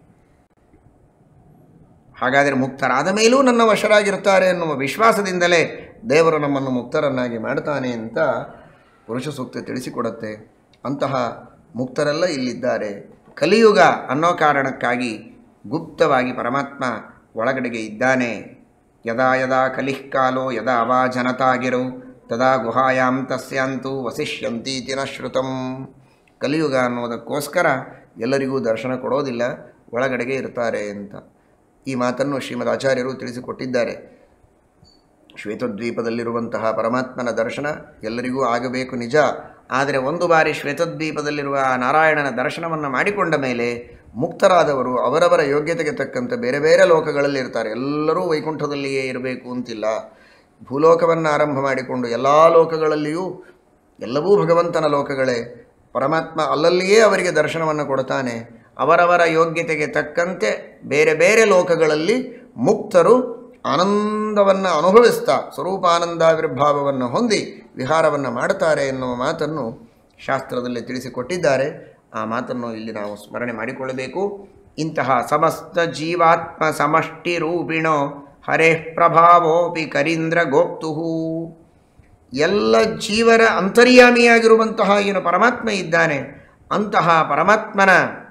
ಹಾಗಾದರೆ ಮುಕ್ತರಾದ ಮೇಲೂ ನನ್ನ ವಶರಾಗಿರ್ತಾರೆ ಎನ್ನುವ ವಿಶ್ವಾಸದಿಂದಲೇ ದೇವರು ನಮ್ಮನ್ನು ಮುಕ್ತರನ್ನಾಗಿ ಮಾಡ್ತಾನೆ ಅಂತ ಪುರುಷ ಸೂಕ್ತ ತಿಳಿಸಿಕೊಡುತ್ತೆ ಅಂತಹ ಮುಕ್ತರೆಲ್ಲ ಇಲ್ಲಿದ್ದಾರೆ ಕಲಿಯುಗ ಅನ್ನೋ ಕಾರಣಕ್ಕಾಗಿ ಗುಪ್ತವಾಗಿ ಪರಮಾತ್ಮ ಒಳಗಡೆಗೆ ಇದ್ದಾನೆ ಯದಾ ಯದಾ ಕಲಿಃ ಕಾಲೋ ಯದಾ ಅವಾ ಜನತಾಗಿರು ತದಾ ಗುಹಾಯಾಂ ತಸ್ಯಾಂತು ವಸಿಷ್ಯಂತೀತಿ ನ ಶ್ರುತಂ ಕಲಿಯುಗ ಅನ್ನೋದಕ್ಕೋಸ್ಕರ ಎಲ್ಲರಿಗೂ ದರ್ಶನ ಕೊಡೋದಿಲ್ಲ ಒಳಗಡೆಗೆ ಇರ್ತಾರೆ ಅಂತ ಈ ಮಾತನ್ನು ಶ್ರೀಮದ್ ಆಚಾರ್ಯರು ತಿಳಿಸಿಕೊಟ್ಟಿದ್ದಾರೆ ಶ್ವೇತದ್ವೀಪದಲ್ಲಿರುವಂತಹ ಪರಮಾತ್ಮನ ದರ್ಶನ ಎಲ್ಲರಿಗೂ ಆಗಬೇಕು ನಿಜ ಆದರೆ ಒಂದು ಬಾರಿ ಶ್ವೇತದ್ವೀಪದಲ್ಲಿರುವ ಆ ನಾರಾಯಣನ ದರ್ಶನವನ್ನು ಮಾಡಿಕೊಂಡ ಮೇಲೆ ಮುಕ್ತರಾದವರು ಅವರವರ ಯೋಗ್ಯತೆಗೆ ತಕ್ಕಂತೆ ಬೇರೆ ಬೇರೆ ಲೋಕಗಳಲ್ಲಿ ಇರ್ತಾರೆ ಎಲ್ಲರೂ ವೈಕುಂಠದಲ್ಲಿಯೇ ಇರಬೇಕು ಅಂತಿಲ್ಲ ಭೂಲೋಕವನ್ನು ಆರಂಭ ಮಾಡಿಕೊಂಡು ಎಲ್ಲ ಲೋಕಗಳಲ್ಲಿಯೂ ಎಲ್ಲವೂ ಭಗವಂತನ ಲೋಕಗಳೇ ಪರಮಾತ್ಮ ಅಲ್ಲಲ್ಲಿಯೇ ಅವರಿಗೆ ದರ್ಶನವನ್ನು ಕೊಡ್ತಾನೆ ಅವರವರ ಯೋಗ್ಯತೆಗೆ ತಕ್ಕಂತೆ ಬೇರೆ ಬೇರೆ ಲೋಕಗಳಲ್ಲಿ ಮುಕ್ತರು ಆನಂದವನ್ನು ಅನುಭವಿಸ್ತಾ ಸ್ವರೂಪಾನಂದಾವಿರ್ಭಾವವನ್ನು ಹೊಂದಿ ವಿಹಾರವನ್ನು ಮಾಡ್ತಾರೆ ಎನ್ನುವ ಮಾತನ್ನು ಶಾಸ್ತ್ರದಲ್ಲಿ ತಿಳಿಸಿಕೊಟ್ಟಿದ್ದಾರೆ ಆ ಮಾತನ್ನು ಇಲ್ಲಿ ನಾವು ಸ್ಮರಣೆ ಮಾಡಿಕೊಳ್ಳಬೇಕು ಇಂತಹ ಸಮಸ್ತ ಜೀವಾತ್ಮ ಸಮಷ್ಟಿ ರೂಪಿಣೋ ಹರೇ ಪ್ರಭಾವೋಪಿ ಕರೀಂದ್ರ ಗೋಪ್ತುಹು ಎಲ್ಲ ಜೀವರ ಅಂತರ್ಯಾಮಿಯಾಗಿರುವಂತಹ ಏನು ಪರಮಾತ್ಮ ಇದ್ದಾನೆ ಅಂತಹ ಪರಮಾತ್ಮನ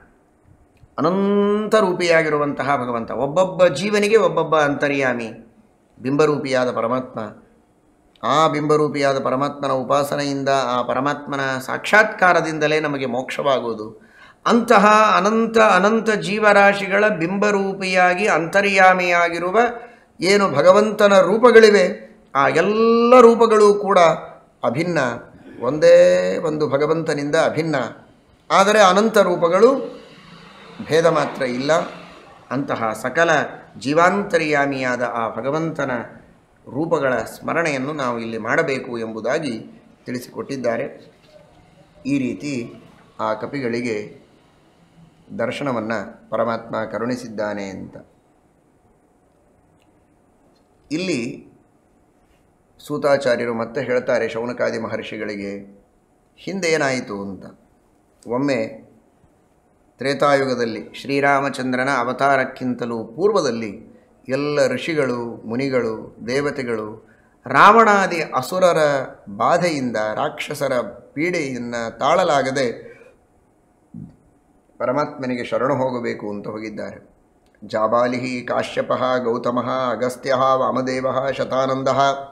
ಅನಂತ ರೂಪಿಯಾಗಿರುವಂತಹ ಭಗವಂತ ಒಬ್ಬೊಬ್ಬ ಜೀವನಿಗೆ ಒಬ್ಬೊಬ್ಬ ಅಂತರ್ಯಾಮಿ ಬಿಂಬರೂಪಿಯಾದ ಪರಮಾತ್ಮ ಆ ಬಿಂಬರೂಪಿಯಾದ ಪರಮಾತ್ಮನ ಉಪಾಸನೆಯಿಂದ ಆ ಪರಮಾತ್ಮನ ಸಾಕ್ಷಾತ್ಕಾರದಿಂದಲೇ ನಮಗೆ ಮೋಕ್ಷವಾಗುವುದು ಅಂತಹ ಅನಂತ ಅನಂತ ಜೀವರಾಶಿಗಳ ಬಿಂಬರೂಪಿಯಾಗಿ ಅಂತರ್ಯಾಮಿಯಾಗಿರುವ ಏನು ಭಗವಂತನ ರೂಪಗಳಿವೆ ಆ ಎಲ್ಲ ರೂಪಗಳು ಕೂಡ ಅಭಿನ್ನ ಒಂದೇ ಒಂದು ಭಗವಂತನಿಂದ ಅಭಿನ್ನ ಆದರೆ ಅನಂತ ರೂಪಗಳು ಭೇದ ಮಾತ್ರ ಇಲ್ಲ ಅಂತಹ ಸಕಲ ಜೀವಾಂತರ್ಯಾಮಿಯಾದ ಆ ಭಗವಂತನ ರೂಪಗಳ ಸ್ಮರಣೆಯನ್ನು ನಾವು ಇಲ್ಲಿ ಮಾಡಬೇಕು ಎಂಬುದಾಗಿ ತಿಳಿಸಿಕೊಟ್ಟಿದ್ದಾರೆ ಈ ರೀತಿ ಆ ಕಪಿಗಳಿಗೆ ದರ್ಶನವನ್ನು ಪರಮಾತ್ಮ ಕರುಣಿಸಿದ್ದಾನೆ ಅಂತ ಇಲ್ಲಿ ಸೂತಾಚಾರ್ಯರು ಮತ್ತೆ ಹೇಳ್ತಾರೆ ಶೌನಕಾದಿ ಮಹರ್ಷಿಗಳಿಗೆ ಹಿಂದೆ ಏನಾಯಿತು ಅಂತ ಒಮ್ಮೆ ತ್ರೇತಾಯುಗದಲ್ಲಿ ಶ್ರೀರಾಮಚಂದ್ರನ ಅವತಾರಕ್ಕಿಂತಲೂ ಪೂರ್ವದಲ್ಲಿ ಎಲ್ಲ ಋಷಿಗಳು ಮುನಿಗಳು ದೇವತೆಗಳು ರಾವಣಾದಿ ಅಸುರರ ಬಾಧೆಯಿಂದ ರಾಕ್ಷಸರ ಪೀಡೆಯನ್ನು ತಾಳಲಾಗದೆ ಪರಮಾತ್ಮನಿಗೆ ಶರಣು ಹೋಗಬೇಕು ಅಂತ ಹೋಗಿದ್ದಾರೆ ಜಾಬಾಲಿ ಕಾಶ್ಯಪ ಗೌತಮ ಅಗಸ್ತ್ಯ ವಾಮದೇವ ಶತಾನಂದ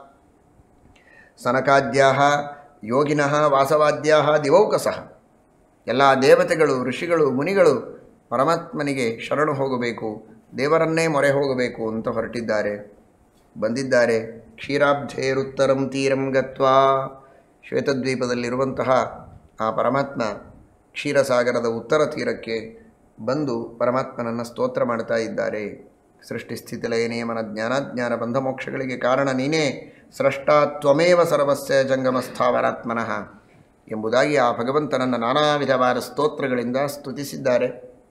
ಸನಕಾದ್ಯಾ ಯೋಗಿನಃ ವಾಸವಾದ್ಯಾ ದಿವೌಕಸಃ ಎಲ್ಲ ದೇವತೆಗಳು ಋಷಿಗಳು ಮುನಿಗಳು ಪರಮಾತ್ಮನಿಗೆ ಶರಣು ಹೋಗಬೇಕು ದೇವರನ್ನೇ ಮೊರೆ ಹೋಗಬೇಕು ಅಂತ ಹೊರಟಿದ್ದಾರೆ ಬಂದಿದ್ದಾರೆ ಕ್ಷೀರಾಬ್ಧೇರುತ್ತರಂ ತೀರಂ ಗತ್ವಾ ಶ್ವೇತದ್ವೀಪದಲ್ಲಿರುವಂತಹ ಆ ಪರಮಾತ್ಮ ಕ್ಷೀರಸಾಗರದ ಉತ್ತರ ತೀರಕ್ಕೆ ಬಂದು ಪರಮಾತ್ಮನನ್ನು ಸ್ತೋತ್ರ ಮಾಡ್ತಾ ಇದ್ದಾರೆ ಸೃಷ್ಟಿ ಸ್ಥಿತಿ ಲಯ ನಿಯಮನ ಜ್ಞಾನಾಜ್ಞಾನ ಬಂಧ ಮೋಕ್ಷಗಳಿಗೆ ಕಾರಣ ನೀನೇ ಸ್ರಷ್ಟ ತ್ವಮೇವ ಸರ್ವಸ್ಯ ಜಂಗಮ ಸ್ಥಾವರಾತ್ಮನಃ ಎಂಬುದಾಗಿ ಆ ಭಗವಂತನನ್ನು ನಾನಾ ವಿಧವಾದ ಸ್ತೋತ್ರಗಳಿಂದ ಸ್ತುತಿಸಿದ್ದಾರೆ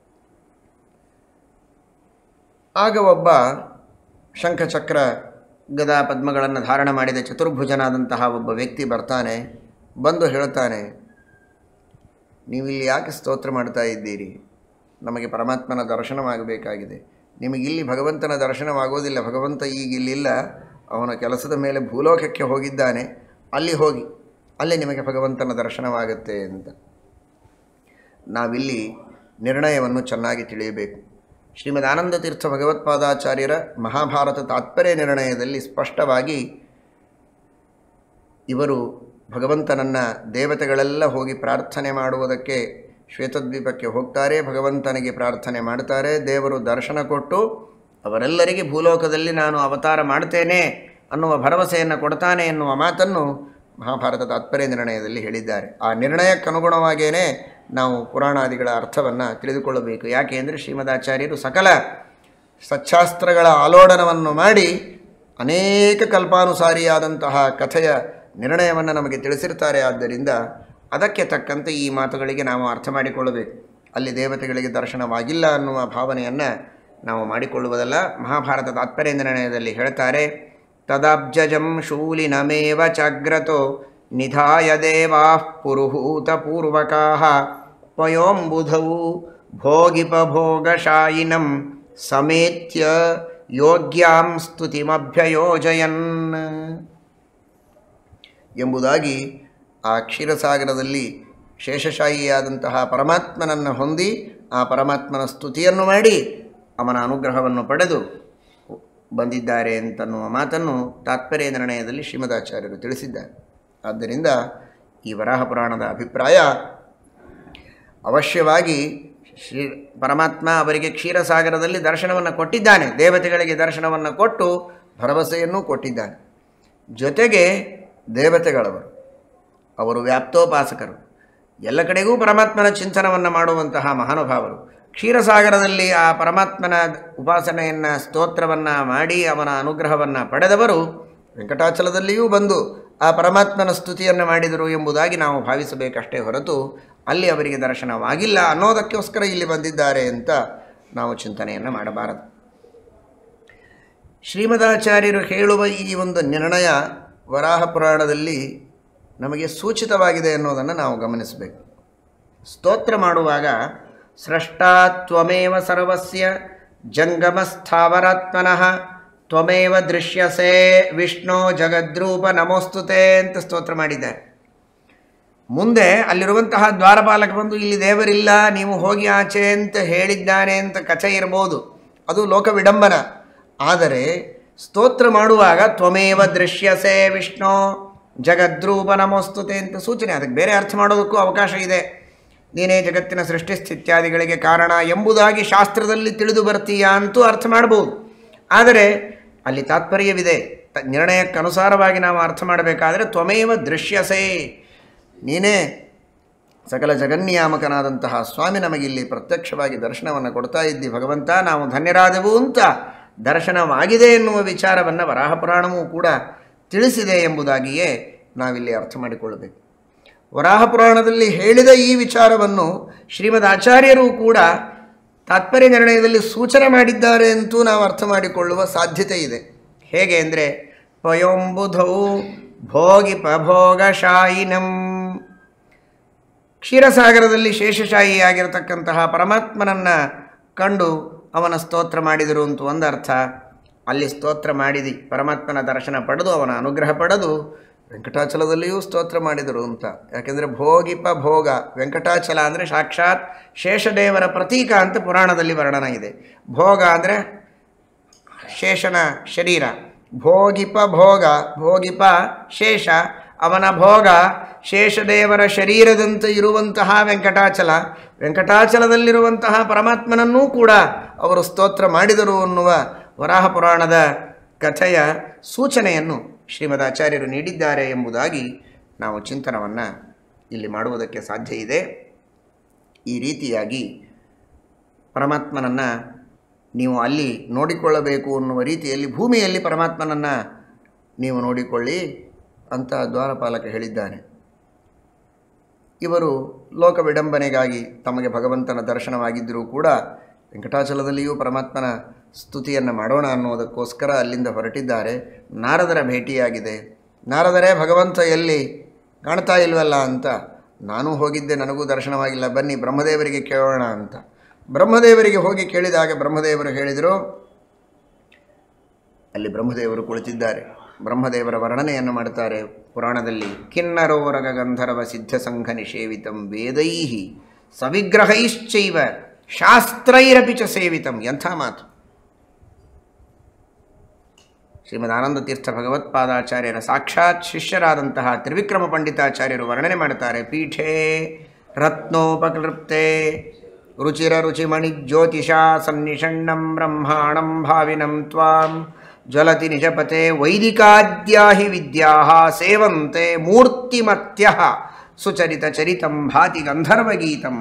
ಆಗ ಒಬ್ಬ ಶಂಖಚಕ್ರ ಗದಾ ಪದ್ಮಗಳನ್ನು ಧಾರಣ ಮಾಡಿದ ಚತುರ್ಭುಜನಾದಂತಹ ಒಬ್ಬ ವ್ಯಕ್ತಿ ಬರ್ತಾನೆ ಬಂದು ಹೇಳ್ತಾನೆ ನೀವಿಲ್ಲಿ ಯಾಕೆ ಸ್ತೋತ್ರ ಮಾಡ್ತಾ ಇದ್ದೀರಿ ನಮಗೆ ಪರಮಾತ್ಮನ ದರ್ಶನವಾಗಬೇಕಾಗಿದೆ ನಿಮಗಿಲ್ಲಿ ಭಗವಂತನ ದರ್ಶನವಾಗೋದಿಲ್ಲ ಭಗವಂತ ಈಗ ಇಲ್ಲಿಲ್ಲ ಅವನ ಕೆಲಸದ ಮೇಲೆ ಭೂಲೋಕಕ್ಕೆ ಹೋಗಿದ್ದಾನೆ ಅಲ್ಲಿ ಹೋಗಿ ಅಲ್ಲಿ ನಿಮಗೆ ಭಗವಂತನ ದರ್ಶನವಾಗುತ್ತೆ ಅಂತ ನಾವಿಲ್ಲಿ ನಿರ್ಣಯವನ್ನು ಚೆನ್ನಾಗಿ ತಿಳಿಯಬೇಕು ಶ್ರೀಮದ್ ಆನಂದ ತೀರ್ಥ ಭಗವತ್ಪಾದಾಚಾರ್ಯರ ಮಹಾಭಾರತ ತಾತ್ಪರ್ಯ ನಿರ್ಣಯದಲ್ಲಿ ಸ್ಪಷ್ಟವಾಗಿ ಇವರು ಭಗವಂತನನ್ನು ದೇವತೆಗಳೆಲ್ಲ ಹೋಗಿ ಪ್ರಾರ್ಥನೆ ಮಾಡುವುದಕ್ಕೆ ಶ್ವೇತದ್ವೀಪಕ್ಕೆ ಹೋಗ್ತಾರೆ ಭಗವಂತನಿಗೆ ಪ್ರಾರ್ಥನೆ ಮಾಡ್ತಾರೆ ದೇವರು ದರ್ಶನ ಕೊಟ್ಟು ಅವರೆಲ್ಲರಿಗೆ ಭೂಲೋಕದಲ್ಲಿ ನಾನು ಅವತಾರ ಮಾಡ್ತೇನೆ ಅನ್ನುವ ಭರವಸೆಯನ್ನು ಕೊಡ್ತಾನೆ ಎನ್ನುವ ಮಾತನ್ನು ಮಹಾಭಾರತ ತಾತ್ಪರ್ಯ ನಿರ್ಣಯದಲ್ಲಿ ಹೇಳಿದ್ದಾರೆ ಆ ನಿರ್ಣಯಕ್ಕನುಗುಣವಾಗಿಯೇ ನಾವು ಪುರಾಣಾದಿಗಳ ಅರ್ಥವನ್ನು ತಿಳಿದುಕೊಳ್ಳಬೇಕು ಯಾಕೆ ಅಂದರೆ ಶ್ರೀಮದಾಚಾರ್ಯರು ಸಕಲ ಸಚ್ಚಾಸ್ತ್ರಗಳ ಆಲೋಡನವನ್ನು ಮಾಡಿ ಅನೇಕ ಕಲ್ಪಾನುಸಾರಿಯಾದಂತಹ ಕಥೆಯ ನಿರ್ಣಯವನ್ನು ನಮಗೆ ತಿಳಿಸಿರ್ತಾರೆ ಆದ್ದರಿಂದ ಅದಕ್ಕೆ ತಕ್ಕಂತೆ ಈ ಮಾತುಗಳಿಗೆ ನಾವು ಅರ್ಥ ಮಾಡಿಕೊಳ್ಳಬೇಕು ಅಲ್ಲಿ ದೇವತೆಗಳಿಗೆ ದರ್ಶನವಾಗಿಲ್ಲ ಅನ್ನುವ ಭಾವನೆಯನ್ನು ನಾವು ಮಾಡಿಕೊಳ್ಳುವುದಲ್ಲ ಮಹಾಭಾರತ ತಾತ್ಪರ್ಯ ನಿರ್ಣಯದಲ್ಲಿ ಹೇಳ್ತಾರೆ ತದಬ್ಜಜಂ ಶೂಲಿನಮೇವ ಚಾಗ್ರತೋ ನಿಧಾಯ ದೇವಾ ಪುರುಹೂತಪೂರ್ವಕಾ ಪಯೋಂಬುಧವು ಭೋಗಿಪಭೋಗಶಾಯಿನಂ ಸಮೇತ್ಯ ಯೋಗ್ಯಾಂ ಸ್ತುತಿಮಭ್ಯಯೋಜಯನ್ ಎಂಬುದಾಗಿ ಆ ಕ್ಷೀರಸಾಗರದಲ್ಲಿ ಶೇಷಶಾಹಿಯಾದಂತಹ ಪರಮಾತ್ಮನನ್ನು ಹೊಂದಿ ಆ ಪರಮಾತ್ಮನ ಸ್ತುತಿಯನ್ನು ಮಾಡಿ ಅವನ ಅನುಗ್ರಹವನ್ನು ಪಡೆದು ಬಂದಿದ್ದಾರೆ ಅಂತನ್ನುವ ಮಾತನ್ನು ತಾತ್ಪರ್ಯ ನಿರ್ಣಯದಲ್ಲಿ ಶ್ರೀಮದಾಚಾರ್ಯರು ತಿಳಿಸಿದ್ದಾರೆ ಆದ್ದರಿಂದ ಈ ವರಾಹ ಪುರಾಣದ ಅಭಿಪ್ರಾಯ ಅವಶ್ಯವಾಗಿ ಶ್ರೀ ಪರಮಾತ್ಮ ಅವರಿಗೆ ಕ್ಷೀರಸಾಗರದಲ್ಲಿ ದರ್ಶನವನ್ನು ಕೊಟ್ಟಿದ್ದಾನೆ ದೇವತೆಗಳಿಗೆ ದರ್ಶನವನ್ನು ಕೊಟ್ಟು ಭರವಸೆಯನ್ನೂ ಕೊಟ್ಟಿದ್ದಾನೆ ಜೊತೆಗೆ ದೇವತೆಗಳವರು ಅವರು ವ್ಯಾಪ್ತೋಪಾಸಕರು ಎಲ್ಲ ಕಡೆಗೂ ಪರಮಾತ್ಮನ ಚಿಂತನವನ್ನು ಮಾಡುವಂತಹ ಮಹಾನುಭಾವರು ಕ್ಷೀರಸಾಗರದಲ್ಲಿ ಆ ಪರಮಾತ್ಮನ ಉಪಾಸನೆಯನ್ನು ಸ್ತೋತ್ರವನ್ನು ಮಾಡಿ ಅವನ ಅನುಗ್ರಹವನ್ನು ಪಡೆದವರು ವೆಂಕಟಾಚಲದಲ್ಲಿಯೂ ಬಂದು ಆ ಪರಮಾತ್ಮನ ಸ್ತುತಿಯನ್ನು ಮಾಡಿದರು ಎಂಬುದಾಗಿ ನಾವು ಭಾವಿಸಬೇಕಷ್ಟೇ ಹೊರತು ಅಲ್ಲಿ ಅವರಿಗೆ ದರ್ಶನವಾಗಿಲ್ಲ ಅನ್ನೋದಕ್ಕೋಸ್ಕರ ಇಲ್ಲಿ ಬಂದಿದ್ದಾರೆ ಅಂತ ನಾವು ಚಿಂತನೆಯನ್ನು ಮಾಡಬಾರದು ಶ್ರೀಮದಾಚಾರ್ಯರು ಹೇಳುವ ಈ ಒಂದು ನಿರ್ಣಯ ವರಾಹ ಪುರಾಣದಲ್ಲಿ ನಮಗೆ ಸೂಚಿತವಾಗಿದೆ ಅನ್ನೋದನ್ನು ನಾವು ಗಮನಿಸಬೇಕು ಸ್ತೋತ್ರ ಮಾಡುವಾಗ ಸ್ರಷ್ಟಾತ್ವಮೇವ ಸರ್ವಸ್ಯ ಜಂಗಮಸ್ಥಾವರಾತ್ಮನಃ ತ್ವಮೇವ ದೃಶ್ಯಸೆ ವಿಷ್ಣು ಜಗದ್ರೂಪ ನಮೋಸ್ತುತೆ ಅಂತ ಸ್ತೋತ್ರ ಮಾಡಿದ್ದಾರೆ ಮುಂದೆ ಅಲ್ಲಿರುವಂತಹ ದ್ವಾರಪಾಲಕ ಬಂದು ಇಲ್ಲಿ ದೇವರಿಲ್ಲ ನೀವು ಹೋಗಿ ಆಚೆ ಅಂತ ಹೇಳಿದ್ದಾನೆ ಅಂತ ಕಥೆ ಇರ್ಬೋದು ಅದು ಲೋಕ ವಿಡಂಬನ ಆದರೆ ಸ್ತೋತ್ರ ಮಾಡುವಾಗ ತ್ವಮೇವ ದೃಶ್ಯಸೆ ವಿಷ್ಣು ಜಗದ್ರೂಪ ನಮೋಸ್ತುತೆ ಅಂತ ಸೂಚನೆ ಅದಕ್ಕೆ ಬೇರೆ ಅರ್ಥ ಮಾಡೋದಕ್ಕೂ ಅವಕಾಶ ಇದೆ ನೀನೇ ಜಗತ್ತಿನ ಸೃಷ್ಟಿ ಸ್ಥಿತ್ಯಾದಿಗಳಿಗೆ ಕಾರಣ ಎಂಬುದಾಗಿ ಶಾಸ್ತ್ರದಲ್ಲಿ ತಿಳಿದು ಬರ್ತೀಯಾ ಅಂತೂ ಅರ್ಥ ಮಾಡ್ಬೋದು ಆದರೆ ಅಲ್ಲಿ ತಾತ್ಪರ್ಯವಿದೆ ತ- ನಿರ್ಣಯಕ್ಕನುಸಾರವಾಗಿ ನಾವು ಅರ್ಥ ಮಾಡಬೇಕಾದರೆ ತ್ವಮೇವ ದೃಶ್ಯಸೇ ನೀನೇ ಸಕಲ ಜಗನ್ನಿಯಾಮಕನಾದಂತಹ ಸ್ವಾಮಿ ನಮಗಿಲ್ಲಿ ಪ್ರತ್ಯಕ್ಷವಾಗಿ ದರ್ಶನವನ್ನು ಕೊಡ್ತಾ ಇದ್ದಿ ಭಗವಂತ ನಾವು ಧನ್ಯರಾದೆವು ಅಂತ ದರ್ಶನವಾಗಿದೆ ಎನ್ನುವ ವಿಚಾರವನ್ನು ವರಾಹಪುರಾಣವೂ ಕೂಡ ತಿಳಿಸಿದೆ ಎಂಬುದಾಗಿಯೇ ನಾವಿಲ್ಲಿ ಅರ್ಥ ಮಾಡಿಕೊಳ್ಳಬೇಕು ವರಾಹಪುರಾಣದಲ್ಲಿ ಹೇಳಿದ ಈ ವಿಚಾರವನ್ನು ಶ್ರೀಮದ್ ಆಚಾರ್ಯರು ಕೂಡ ತಾತ್ಪರ್ಯ ನಿರ್ಣಯದಲ್ಲಿ ಸೂಚನೆ ಮಾಡಿದ್ದಾರೆ ಅಂತೂ ನಾವು ಅರ್ಥ ಮಾಡಿಕೊಳ್ಳುವ ಸಾಧ್ಯತೆ ಇದೆ ಹೇಗೆ ಅಂದರೆ ಪಯೋಂಬುಧೌ ಭೋಗಿಪಭೋಗಶಾಯಿನಂ ಕ್ಷೀರಸಾಗರದಲ್ಲಿ ಶೇಷಶಾಹಿಯಾಗಿರತಕ್ಕಂತಹ ಪರಮಾತ್ಮನನ್ನು ಕಂಡು ಅವನ ಸ್ತೋತ್ರ ಮಾಡಿದರು ಅಂತ ಒಂದು ಅರ್ಥ ಅಲ್ಲಿ ಸ್ತೋತ್ರ ಮಾಡಿದಿ ಪರಮಾತ್ಮನ ದರ್ಶನ ಪಡೆದು ಅವನ ಅನುಗ್ರಹ ಪಡೆದು ವೆಂಕಟಾಚಲದಲ್ಲಿಯೂ ಸ್ತೋತ್ರ ಮಾಡಿದರು ಅಂತ ಯಾಕೆಂದರೆ ಭೋಗಿಪ ಭೋಗ ವೆಂಕಟಾಚಲ ಅಂದರೆ ಸಾಕ್ಷಾತ್ ಶೇಷದೇವರ ಪ್ರತೀಕ ಅಂತ ಪುರಾಣದಲ್ಲಿ ವರ್ಣನ ಇದೆ ಭೋಗ ಅಂದರೆ ಶೇಷನ ಶರೀರ ಭೋಗಿಪ ಭೋಗ ಭೋಗಿಪ ಶೇಷ ಅವನ ಭೋಗ ಶೇಷದೇವರ ಶರೀರದಂತೆ ಇರುವಂತಹ ವೆಂಕಟಾಚಲ ವೆಂಕಟಾಚಲದಲ್ಲಿರುವಂತಹ ಪರಮಾತ್ಮನನ್ನೂ ಕೂಡ ಅವರು ಸ್ತೋತ್ರ ಮಾಡಿದರು ಅನ್ನುವ ವರಾಹ ಪುರಾಣದ ಕಥೆಯ ಸೂಚನೆಯನ್ನು ಶ್ರೀಮದ್ ಆಚಾರ್ಯರು ನೀಡಿದ್ದಾರೆ ಎಂಬುದಾಗಿ ನಾವು ಚಿಂತನವನ್ನು ಇಲ್ಲಿ ಮಾಡುವುದಕ್ಕೆ ಸಾಧ್ಯ ಇದೆ ಈ ರೀತಿಯಾಗಿ ಪರಮಾತ್ಮನನ್ನು ನೀವು ಅಲ್ಲಿ ನೋಡಿಕೊಳ್ಳಬೇಕು ಅನ್ನುವ ರೀತಿಯಲ್ಲಿ ಭೂಮಿಯಲ್ಲಿ ಪರಮಾತ್ಮನನ್ನು ನೀವು ನೋಡಿಕೊಳ್ಳಿ ಅಂತ ದ್ವಾರಪಾಲಕ ಹೇಳಿದ್ದಾನೆ ಇವರು ಲೋಕ ವಿಡಂಬನೆಗಾಗಿ ತಮಗೆ ಭಗವಂತನ ದರ್ಶನವಾಗಿದ್ದರೂ ಕೂಡ ವೆಂಕಟಾಚಲದಲ್ಲಿಯೂ ಪರಮಾತ್ಮನ ಸ್ತುತಿಯನ್ನು ಮಾಡೋಣ ಅನ್ನೋದಕ್ಕೋಸ್ಕರ ಅಲ್ಲಿಂದ ಹೊರಟಿದ್ದಾರೆ ನಾರದರ ಭೇಟಿಯಾಗಿದೆ ನಾರದರೇ ಭಗವಂತ ಎಲ್ಲಿ ಕಾಣ್ತಾ ಇಲ್ವಲ್ಲ ಅಂತ ನಾನು ಹೋಗಿದ್ದೆ ನನಗೂ ದರ್ಶನವಾಗಿಲ್ಲ ಬನ್ನಿ ಬ್ರಹ್ಮದೇವರಿಗೆ ಕೇಳೋಣ ಅಂತ ಬ್ರಹ್ಮದೇವರಿಗೆ ಹೋಗಿ ಕೇಳಿದಾಗ ಬ್ರಹ್ಮದೇವರು ಹೇಳಿದರು ಅಲ್ಲಿ ಬ್ರಹ್ಮದೇವರು ಕುಳಿತಿದ್ದಾರೆ ಬ್ರಹ್ಮದೇವರ ವರ್ಣನೆಯನ್ನು ಮಾಡ್ತಾರೆ ಪುರಾಣದಲ್ಲಿ ಕಿನ್ನರೋರಗ ಗಂಧರ್ವ ಸಿದ್ಧ ಸಂಘ ನಿಷೇವಿತಂ ವೇದೈ ಸವಿಗ್ರಹೈಶ್ಚೈವ ಶಾಸ್ತ್ರೈರಪಿ ಚ ಸೇವಿತಂ ಎಂಥ ಮಾತು ಶ್ರೀಮದ್ ಆನಂದ ತೀರ್ಥ ಭಗವತ್ಪಾದಾಚಾರ್ಯರ ಸಾಕ್ಷಾತ್ ಶಿಷ್ಯರಾದಂತಹ ತ್ರಿವಿಕ್ರಮ ಪಂಡಿತಾಚಾರ್ಯರು ವರ್ಣನೆ ಮಾಡ್ತಾರೆ ಪೀಠೆ ರತ್ನೋಪಕೃಪ್ತೆ ರುಚಿರ ರುಚಿಮಣಿ ಜ್ಯೋತಿಷ ಸನ್ನಿಷಣ್ಣಂ ಬ್ರಹ್ಮಾಣಂ ಭಾವಿನಂ ತ್ವಾಂ ಜ್ವಲತಿ ನಿಜಪತೆ ವೈದಿಕಾದ್ಯಾ ಹಿ ವಿದ್ಯಾ ಸೇವಂತೆ ಮೂರ್ತಿಮತ್ಯ ಸುಚರಿತ ಚರಿತಂ ಭಾತಿ ಗಂಧರ್ವಗೀತಂ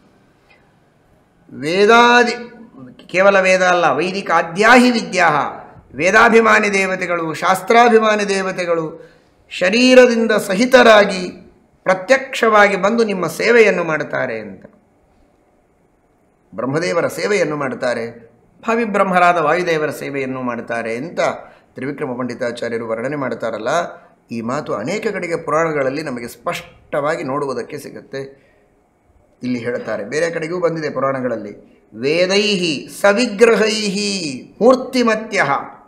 ವೇದಾದಿ ಕೇವಲ ವೇದ ಅಲ್ಲ ವೈದಿಕ ಆದ್ಯಾಹಿ ವಿದ್ಯಾ ವೇದಾಭಿಮಾನಿ ದೇವತೆಗಳು ಶಾಸ್ತ್ರಾಭಿಮಾನಿ ದೇವತೆಗಳು ಶರೀರದಿಂದ ಸಹಿತರಾಗಿ ಪ್ರತ್ಯಕ್ಷವಾಗಿ ಬಂದು ನಿಮ್ಮ ಸೇವೆಯನ್ನು ಮಾಡುತ್ತಾರೆ ಅಂತ ಬ್ರಹ್ಮದೇವರ ಸೇವೆಯನ್ನು ಮಾಡುತ್ತಾರೆ ಭಾವಿ ಬ್ರಹ್ಮರಾದ ವಾಯುದೇವರ ಸೇವೆಯನ್ನು ಮಾಡುತ್ತಾರೆ ಅಂತ ತ್ರಿವಿಕ್ರಮ ಪಂಡಿತಾಚಾರ್ಯರು ವರ್ಣನೆ ಮಾಡ್ತಾರಲ್ಲ ಈ ಮಾತು ಅನೇಕ ಕಡೆಗೆ ಪುರಾಣಗಳಲ್ಲಿ ನಮಗೆ ಸ್ಪಷ್ಟವಾಗಿ ನೋಡುವುದಕ್ಕೆ ಸಿಗುತ್ತೆ ಇಲ್ಲಿ ಹೇಳ್ತಾರೆ ಬೇರೆ ಕಡೆಗೂ ಬಂದಿದೆ ಪುರಾಣಗಳಲ್ಲಿ ವೇದೈಹಿ ಸವಿಗ್ರಹೈಹಿ ಮೂರ್ತಿಮತ್ಯ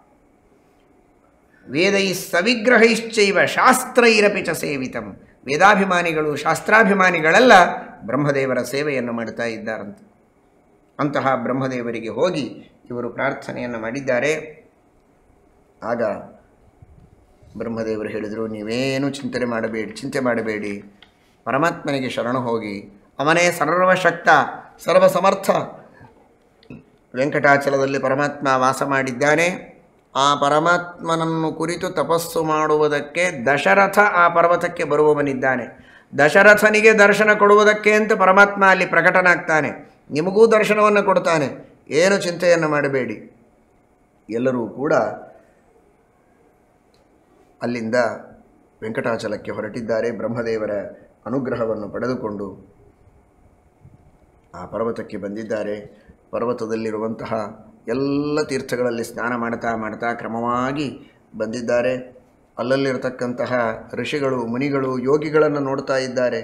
ವೇದೈ ಸವಿಗ್ರಹೈಶ್ಚೈವ ಶಾಸ್ತ್ರೈರಪಿ ಚ ಸೇವಿತಂ ವೇದಾಭಿಮಾನಿಗಳು ಶಾಸ್ತ್ರಾಭಿಮಾನಿಗಳೆಲ್ಲ ಬ್ರಹ್ಮದೇವರ ಸೇವೆಯನ್ನು ಮಾಡ್ತಾ ಇದ್ದಾರಂತೆ ಅಂತಹ ಬ್ರಹ್ಮದೇವರಿಗೆ ಹೋಗಿ ಇವರು ಪ್ರಾರ್ಥನೆಯನ್ನು ಮಾಡಿದ್ದಾರೆ ಆಗ ಬ್ರಹ್ಮದೇವರು ಹೇಳಿದರು ನೀವೇನು ಚಿಂತನೆ ಮಾಡಬೇಡಿ ಚಿಂತೆ ಮಾಡಬೇಡಿ ಪರಮಾತ್ಮನಿಗೆ ಶರಣು ಹೋಗಿ ಅವನೇ ಸರ್ವಶಕ್ತ ಸರ್ವಸಮರ್ಥ ವೆಂಕಟಾಚಲದಲ್ಲಿ ಪರಮಾತ್ಮ ವಾಸ ಮಾಡಿದ್ದಾನೆ ಆ ಪರಮಾತ್ಮನನ್ನು ಕುರಿತು ತಪಸ್ಸು ಮಾಡುವುದಕ್ಕೆ ದಶರಥ ಆ ಪರ್ವತಕ್ಕೆ ಬರುವವನಿದ್ದಾನೆ ದಶರಥನಿಗೆ ದರ್ಶನ ಕೊಡುವುದಕ್ಕೆ ಅಂತ ಪರಮಾತ್ಮ ಅಲ್ಲಿ ಪ್ರಕಟನಾಗ್ತಾನೆ ನಿಮಗೂ ದರ್ಶನವನ್ನು ಕೊಡ್ತಾನೆ ಏನು ಚಿಂತೆಯನ್ನು ಮಾಡಬೇಡಿ ಎಲ್ಲರೂ ಕೂಡ ಅಲ್ಲಿಂದ ವೆಂಕಟಾಚಲಕ್ಕೆ ಹೊರಟಿದ್ದಾರೆ ಬ್ರಹ್ಮದೇವರ ಅನುಗ್ರಹವನ್ನು ಪಡೆದುಕೊಂಡು ಆ ಪರ್ವತಕ್ಕೆ ಬಂದಿದ್ದಾರೆ ಪರ್ವತದಲ್ಲಿರುವಂತಹ ಎಲ್ಲ ತೀರ್ಥಗಳಲ್ಲಿ ಸ್ನಾನ ಮಾಡ್ತಾ ಮಾಡ್ತಾ ಕ್ರಮವಾಗಿ ಬಂದಿದ್ದಾರೆ ಅಲ್ಲಲ್ಲಿರತಕ್ಕಂತಹ ಋಷಿಗಳು ಮುನಿಗಳು ಯೋಗಿಗಳನ್ನು ನೋಡ್ತಾ ಇದ್ದಾರೆ